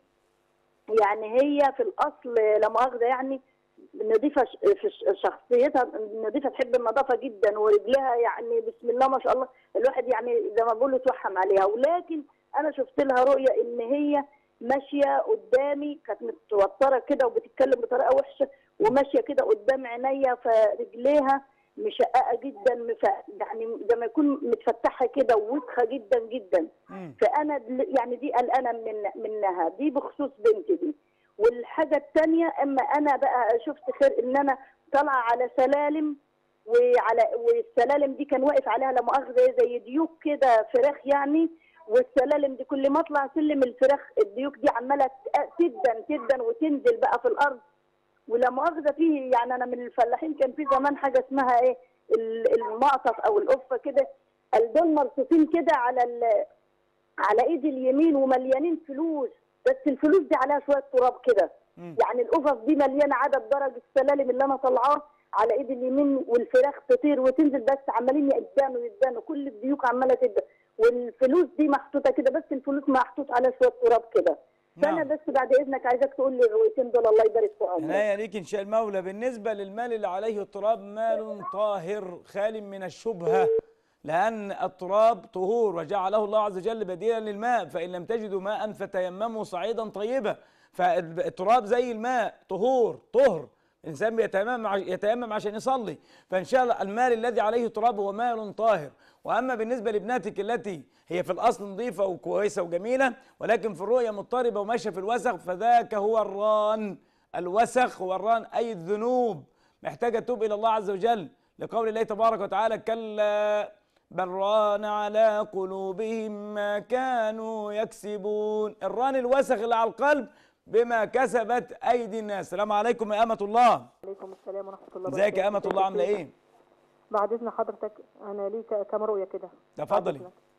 يعني هي في الأصل لا مؤاخذة يعني نظيفة ش- في ش- شخصيتها نظيفة تحب النظافة جدا ورجلها يعني بسم الله ما شاء الله الواحد يعني زي ما بقولوا توحم عليها ولكن أنا شفت لها رؤية إن هي ماشية قدامي كانت متوترة كده وبتتكلم بطريقة وحشة وماشية كده قدام عينيا فرجليها مشققة جدا مف... يعني زي ما يكون متفتحة كده ووسخة جدا جدا فأنا دل- يعني دي قلقانة من منها دي بخصوص بنتي دي والحاجة التانية اما انا بقى شفت خير ان انا طالعة على سلالم وعلى والسلالم دي كان واقف عليها لا مؤاخذة زي ديوك كده فراخ يعني والسلالم دي كل ما اطلع سلم الفراخ الديوك دي عمالة تق- تدن تدن وتنزل بقى في الارض ولا مؤاخذة فيه يعني انا من الفلاحين كان في زمان حاجة اسمها ايه ال- المقطف او القفة كده الدول مرصوصين كده على ال- على ايد اليمين ومليانين فلوس بس الفلوس دي عليها شويه تراب كده يعني القفص دي مليانه عدد درج السلالم اللي انا طالعاه على ايد اليمين والفراخ تطير وتنزل بس عمالين يدانوا يدانوا كل الديوك عماله تدن والفلوس دي محطوطه كده بس الفلوس محطوط عليها شويه تراب كده فانا بس بعد اذنك عايزاك تقول لي الرؤيتين دول الله يبارك في عمرك عناية ليك إن شاء المولى بالنسبة للمال اللي عليه التراب مال طاهر خال من الشبهة لأن التراب طهور وجعله الله عز وجل بديلا للماء فإن لم تجدوا ماء فتيمموا صعيدا طيبا فالتراب زي الماء طهور طهر الإنسان بيتيمم ع- يتيمم عشان يصلي فإن شاء الله المال الذي عليه تراب هو مال طاهر وأما بالنسبة لابنتك التي هي في الأصل نظيفة وكويسة وجميلة ولكن في الرؤية مضطربة وماشية في الوسخ فذاك هو الران الوسخ هو الران أي الذنوب محتاجة تتوب إلى الله عز وجل لقول الله تبارك وتعالى كلا بل ران على قلوبهم ما كانوا يكسبون الران الوسخ اللي على القلب بما كسبت أيدي الناس السلام عليكم يا أمة الله عليكم السلام ورحمة الله ازيك يا أمة الله عاملة إيه بعد إذن حضرتك أنا لي ك- كام رؤية كده تفضلي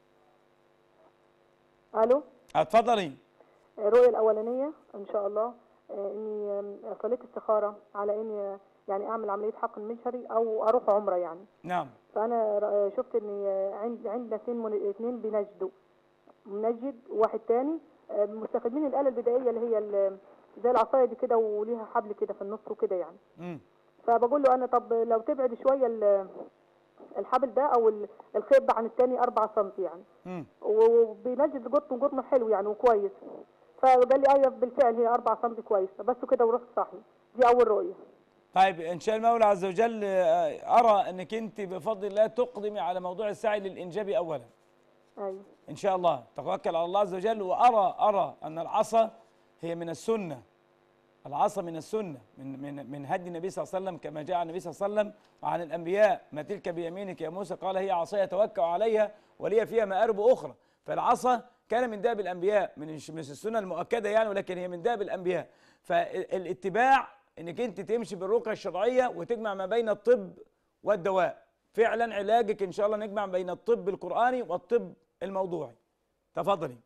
ألو اتفضلي الرؤية الأولانية إن شاء الله آه، إني آم، صليت استخارة على إني آه، يعني أعمل عملية حقن مجهري أو أروح عمرة يعني نعم فأنا ر- شفت إن آه، عند عندنا اثنين من اثنين بينجدوا منجد وواحد تاني آه، مستخدمين الآلة البدائية اللي هي ال- زي العصاية دي كده وليها حبل كده في النص وكده يعني مم. فبقول له انا طب لو تبعد شويه ال- الحبل ده او ال- الخيط ده عن التاني 4 سم يعني مم. وبينجد قطن قطن حلو يعني وكويس فقال لي ايوه بالفعل هي 4 سم كويسه بس كده ورحت صاحي دي اول رؤيه طيب ان شاء المولى عز وجل آه، ارى انك انت بفضل الله تقدمي على موضوع السعي للانجاب اولا ايوه ان شاء الله توكل على الله عز وجل وارى ارى ان العصا هي من السنه العصا من السنه من من من هدي النبي صلى الله عليه وسلم كما جاء عن النبي صلى الله عليه وسلم وعن الانبياء ما تلك بيمينك يا موسى قال هي عصاي اتوكا عليها ولي فيها مآرب اخرى فالعصا كان من داب الانبياء من الش- مش السنه المؤكده يعني ولكن هي من داب الانبياء فالاتباع انك انت تمشي بالرقيه الشرعيه وتجمع ما بين الطب والدواء فعلا علاجك ان شاء الله نجمع بين الطب القراني والطب الموضوعي تفضلي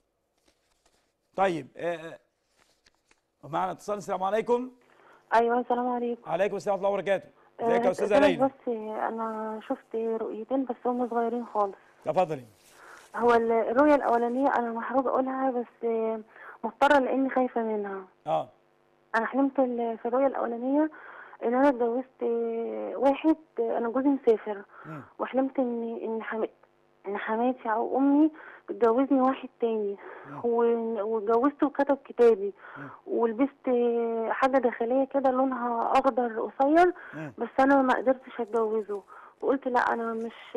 طيب آه، آه، ومعنا اتصال السلام عليكم ايوه السلام عليكم عليكم السلام ورحمه الله وبركاته ازيك يا آه، استاذه سامح ليلى بس انا شفت رؤيتين بس هم صغيرين خالص تفضلي هو ال- الرؤيه الاولانيه انا محروقه اقولها بس آه، مضطره لاني خايفه منها اه انا حلمت ال- في الرؤيه الاولانيه ان انا اتجوزت آه، واحد آه، انا جوزي مسافر مم. وحلمت ان ان حملت ان حماتي او امي اتجوزني واحد تاني و- واتجوزته وكتب كتابي ولبست حاجه داخليه كده لونها اخضر قصير بس انا ما قدرتش اتجوزه وقلت لا انا مش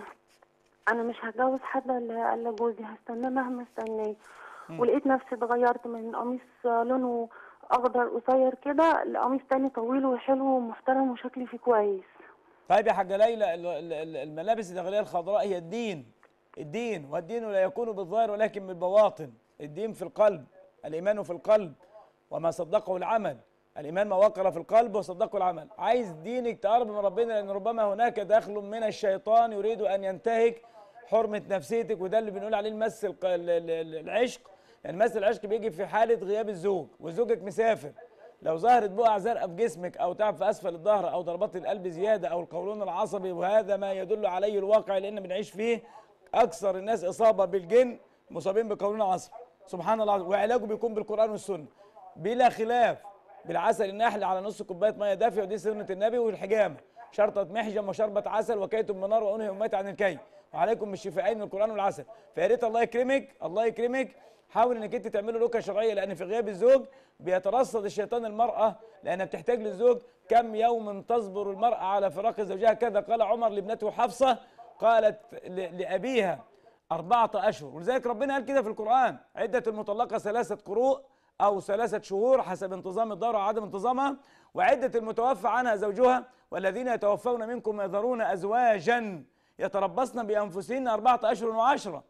انا مش هتجوز حد الا إلا جوزي هستناه مهما استناه ولقيت نفسي اتغيرت من قميص لونه اخضر قصير كده لقميص تاني طويل وحلو ومحترم وشكلي فيه كويس طيب يا حاجه ليلى ال- ال- ال- الملابس الداخليه الخضراء هي الدين الدين والدين لا يكون بالظاهر ولكن بالبواطن الدين في القلب الايمان في القلب وما صدقه العمل الايمان ما وقر في القلب وصدقه العمل عايز دينك تقرب من ربنا لان ربما هناك دخل من الشيطان يريد ان ينتهك حرمه نفسيتك وده اللي بنقول عليه المس الق- ال- ال- ال- العشق يعني مس العشق بيجي في حاله غياب الزوج وزوجك مسافر لو ظهرت بقع زرقاء في جسمك او تعب في اسفل الظهر او ضربات القلب زياده او القولون العصبي وهذا ما يدل عليه الواقع لان بنعيش فيه اكثر الناس اصابه بالجن مصابين بالقولون العصبي سبحان الله العظيم. وعلاجه بيكون بالقران والسنه بلا خلاف بالعسل النحل على نص كوبايه ميه دافيه ودي سنه النبي والحجامه شرطه محجم وشربة عسل وكيت من نار وانهي امتي عن الكي وعليكم بالشفاءين من القران والعسل فيا ريت الله يكرمك الله يكرمك حاول انك انت تعملي رقيه شرعيه لان في غياب الزوج بيترصد الشيطان المراه لانها بتحتاج للزوج كم يوم تصبر المراه على فراق زوجها كذا قال عمر لابنته حفصه قالت ل- لابيها أربعة أشهر ولذلك ربنا قال كده في القرآن عدة المطلقة ثلاثة قروء أو ثلاثة شهور حسب انتظام الدار وعدم انتظامها وعدة المتوفى عنها زوجها والذين يتوفون منكم يذرون أزواجا يتربصن بأنفسهن أربعة أشهر وعشرة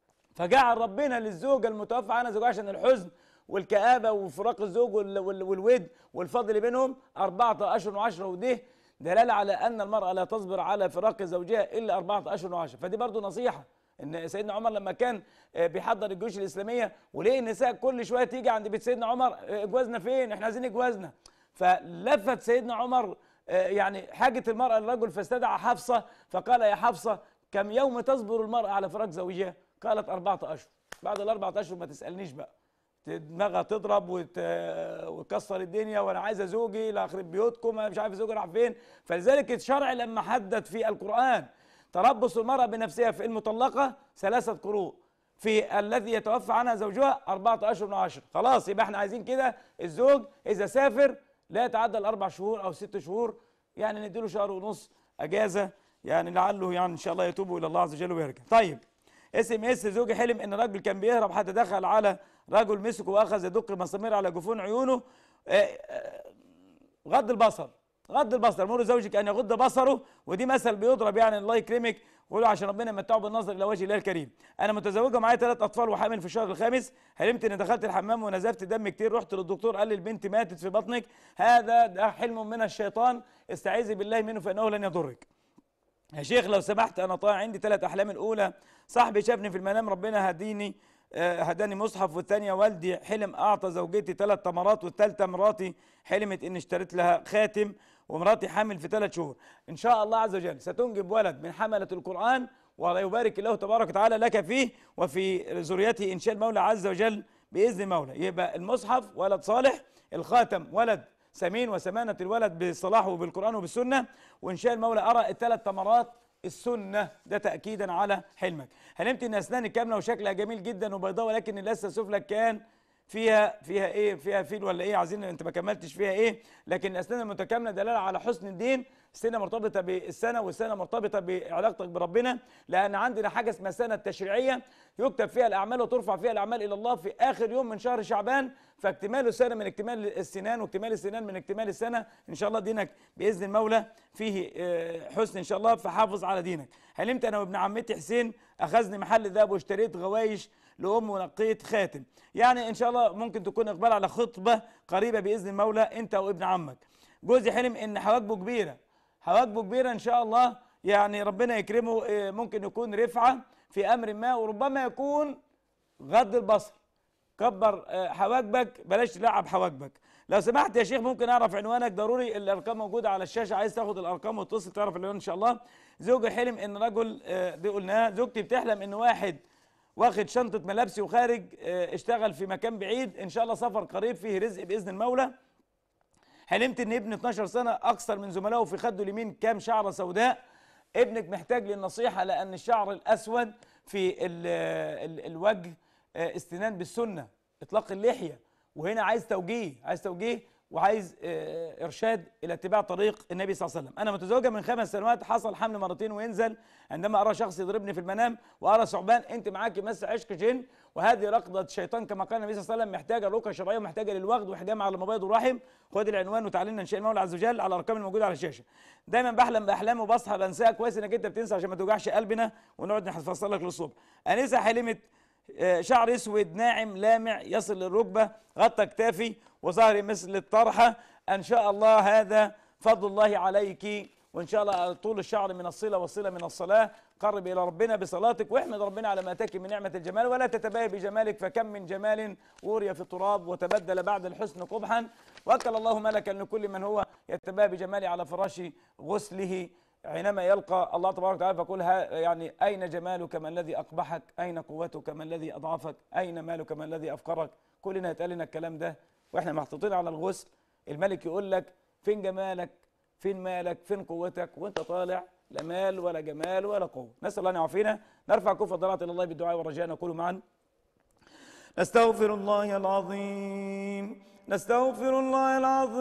فجعل ربنا للزوجة المتوفى عنها زوجها عشان الحزن والكآبة وفراق الزوج وال- وال- والود والفضل اللي بينهم أربعة أشهر وعشرة ودي دلالة على أن المرأة لا تصبر على فراق زوجها إلا أربعة أشهر وعشرة فدي برضو نصيحة ان سيدنا عمر لما كان آه، بيحضر الجيوش الاسلاميه وليه النساء كل شويه تيجي عند بيت سيدنا عمر آه، جوازنا فين احنا عايزين جوازنا فلفت سيدنا عمر آه، يعني حاجه المراه للرجل فاستدعى حفصه فقال يا حفصه كم يوم تصبر المراه على فراق زوجها قالت اربعه اشهر بعد الاربعه اشهر ما تسالنيش بقى دماغها تضرب وت... وتكسر الدنيا وانا عايزه زوجي لا اخرب بيوتكم انا مش عارف زوجي راح فين فلذلك الشرع لما حدد في القران تربص المراه بنفسها في المطلقه ثلاثه قروء في الذي يتوفى عنها زوجها أربعة أشهر وعشر خلاص يبقى احنا عايزين كده الزوج إذا سافر لا يتعدى الأربع شهور أو ست شهور يعني نديله شهر ونص أجازة يعني لعله يعني إن شاء الله يتوب إلى الله عز وجل ويرجع طيب اس ام اس زوجي حلم ان راجل كان بيهرب حتى دخل على رجل مسكه واخذ يدق مسامير على جفون عيونه آه، آه، غض البصر غض البصر مر زوجك ان يغض بصره ودي مثل بيضرب يعني الله يكرمك ويقول عشان ربنا يمتعه بالنظر الى وجه الله الكريم انا متزوجه معايا ثلاث اطفال وحامل في الشهر الخامس حلمت ان دخلت الحمام ونزفت دم كتير رحت للدكتور قال لي البنت ماتت في بطنك هذا ده حلم من الشيطان استعيذي بالله منه فانه لن يضرك يا شيخ لو سمحت انا طالع عندي ثلاث احلام الاولى صاحبي شافني في المنام ربنا هديني آه، هداني مصحف والثانيه والدي حلم اعطى زوجتي ثلاث تمرات والثالثه مراتي حلمت ان اشتريت لها خاتم ومراتي حامل في ثلاث شهور ان شاء الله عز وجل ستنجب ولد من حمله القران ولا يبارك الله تبارك وتعالى لك فيه وفي ذريته ان شاء المولى عز وجل باذن المولى يبقى المصحف ولد صالح الخاتم ولد سمين وسمانة الولد بالصلاح وبالقرآن وبالسنة وإن شاء المولى أرى الثلاث تمرات السنة ده تأكيدا على حلمك حلمت إن أسناني كاملة وشكلها جميل جدا وبيضاء ولكن اللثة السفلى كان فيها فيها ايه فيها فيل ولا ايه عايزين انت ما كملتش فيها ايه لكن الاسنان المتكامله دلاله على حسن الدين السنه مرتبطه بالسنه والسنه مرتبطه بعلاقتك بربنا لان عندنا حاجه اسمها السنه التشريعيه يكتب فيها الاعمال وترفع فيها الاعمال الى الله في اخر يوم من شهر شعبان فاكتمال السنه من اكتمال السنان واكتمال السنان من اكتمال السنه ان شاء الله دينك باذن المولى فيه آه، حسن ان شاء الله فحافظ على دينك حلمت انا وابن عمتي حسين اخذني محل ذهب واشتريت غوايش لام ونقيت خاتم يعني ان شاء الله ممكن تكون اقبال على خطبه قريبه باذن المولى انت وابن عمك جوزي حلم ان حواجبه كبيره حواجبه كبيره ان شاء الله يعني ربنا يكرمه آه، ممكن يكون رفعه في امر ما وربما يكون غض البصر كبر آه، حواجبك بلاش تلعب حواجبك لو سمحت يا شيخ ممكن اعرف عنوانك ضروري الارقام موجوده على الشاشه عايز تاخد الارقام وتتصل تعرف العنوان ان شاء الله زوجي حلم ان رجل آه، دي قلناها زوجتي بتحلم ان واحد واخد شنطه ملابسي وخارج آه، اشتغل في مكان بعيد ان شاء الله سفر قريب فيه رزق باذن المولى حلمت ان ابن 12 سنه اكثر من زملائه في خده اليمين كام شعره سوداء ابنك محتاج للنصيحة لأن الشعر الأسود في ال ال الوجه آه، استنان بالسنة إطلاق اللحية وهنا عايز توجيه عايز توجيه وعايز آه، إرشاد إلى اتباع طريق النبي صلى الله عليه وسلم أنا متزوجة من خمس سنوات حصل حمل مرتين وينزل عندما أرى شخص يضربني في المنام وأرى ثعبان أنت معاكي مس عشق جن وهذه رقدة شيطان كما قال النبي صلى الله عليه وسلم محتاجة رقى شرعية ومحتاجة للوغد وحجام على مبيض ورحم خد العنوان وتعالينا إن شاء المولى عز وجل على الأرقام الموجودة على الشاشة دايما بحلم بأحلام وبصحى بنساها كويس إنك أنت بتنسى عشان ما توجعش قلبنا ونقعد نفصل لك للصبح أنسة حلمت آه، شعر اسود ناعم لامع يصل للركبه غطى كتافي وظهري مثل الطرحه ان شاء الله هذا فضل الله عليك وان شاء الله طول الشعر من الصله والصله من الصلاه قرب الى ربنا بصلاتك واحمد ربنا على ما اتاك من نعمه الجمال ولا تتباهي بجمالك فكم من جمال وري في التراب وتبدل بعد الحسن قبحا وكل الله ملكا لكل من هو يتباهى بجمالي على فراش غسله حينما يلقى الله تبارك وتعالى فيقول ها- يعني أين جمالك ما الذي أقبحك أين قوتك ما الذي أضعفك أين مالك ما الذي أفقرك كلنا يتقال لنا الكلام ده وإحنا محطوطين على الغسل الملك يقول لك فين جمالك فين مالك فين قوتك وانت طالع لا مال ولا جمال ولا قوة نسأل الله أن يعافينا نرفع كف الضلالات إلى الله بالدعاء والرجاء نقول معا نستغفر الله العظيم نستغفر الله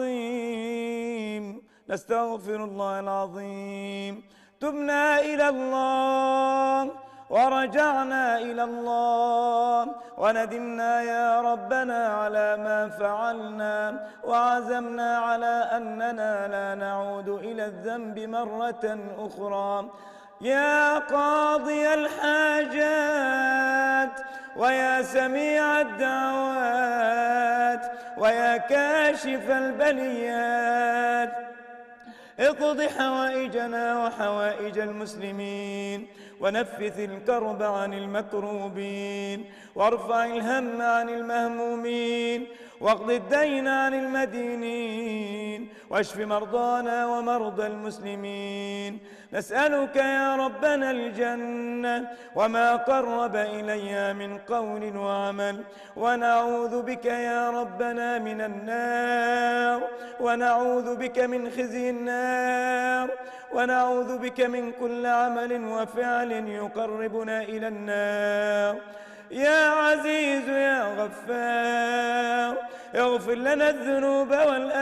العظيم نستغفر الله العظيم تبنا إلى الله ورجعنا إلى الله وندمنا يا ربنا على ما فعلنا وعزمنا على أننا لا نعود إلى الذنب مرة أخرى يا قاضي الحاجات ويا سميع الدعوات ويا كاشف البليات اقض حوائجنا وحوائج المسلمين ونفث الكرب عن المكروبين وارفع الهم عن المهمومين واقض الدين عن المدينين واشف مرضانا ومرضى المسلمين نسألك يا ربنا الجنة وما قرب إليها من قول وعمل ونعوذ بك يا ربنا من النار ونعوذ بك من خزي النار ونعوذ بك من كل عمل وفعل يقربنا إلى النار يا عزيز يا غفار اغفر لنا الذنوب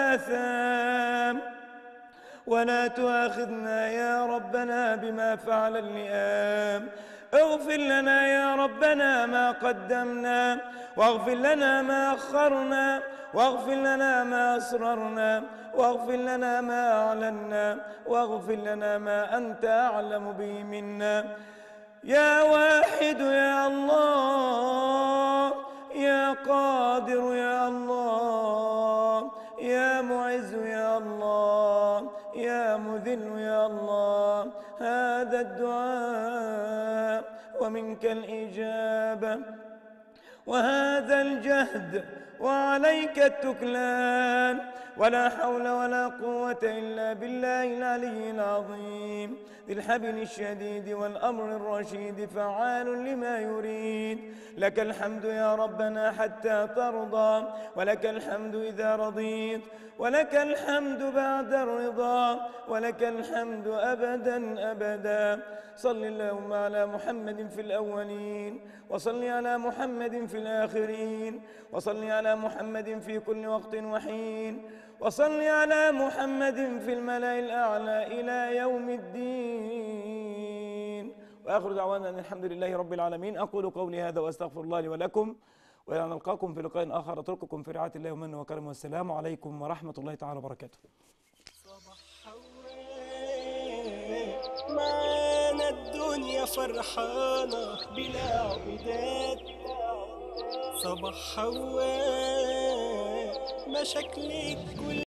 والآثام ولا تؤاخذنا يا ربنا بما فعل اللئام اغفر لنا يا ربنا ما قدمنا واغفر لنا ما أخرنا واغفر لنا ما أسررنا واغفر لنا ما أعلنا واغفر لنا ما أنت أعلم به منا يا واحد يا الله يا قادر يا الله يا معز يا الله يا مذل يا الله هذا الدعاء ومنك الإجابة وهذا الجهد وعليك التكلان ولا حول ولا قوة إلا بالله العلي العظيم ذي الحبل الشديد والأمر الرشيد فعال لما يريد لك الحمد يا ربنا حتى ترضى ولك الحمد إذا رضيت ولك الحمد بعد الرضا ولك الحمد أبدا أبدا صل اللهم على محمد في الأولين وصل على محمد في الآخرين وصل على محمد في كل وقت وحين وصل على محمد في الملأ الأعلى إلى يوم الدين وآخر دعوانا أن الحمد لله رب العالمين أقول قولي هذا وأستغفر الله لي ولكم وإلى أن نلقاكم في لقاء آخر أترككم في رعاية الله ومنه وكرمه والسلام عليكم ورحمة الله تعالى وبركاته معانا الدنيا فرحانة بلا عقدات صباح حواء مشاكلك كل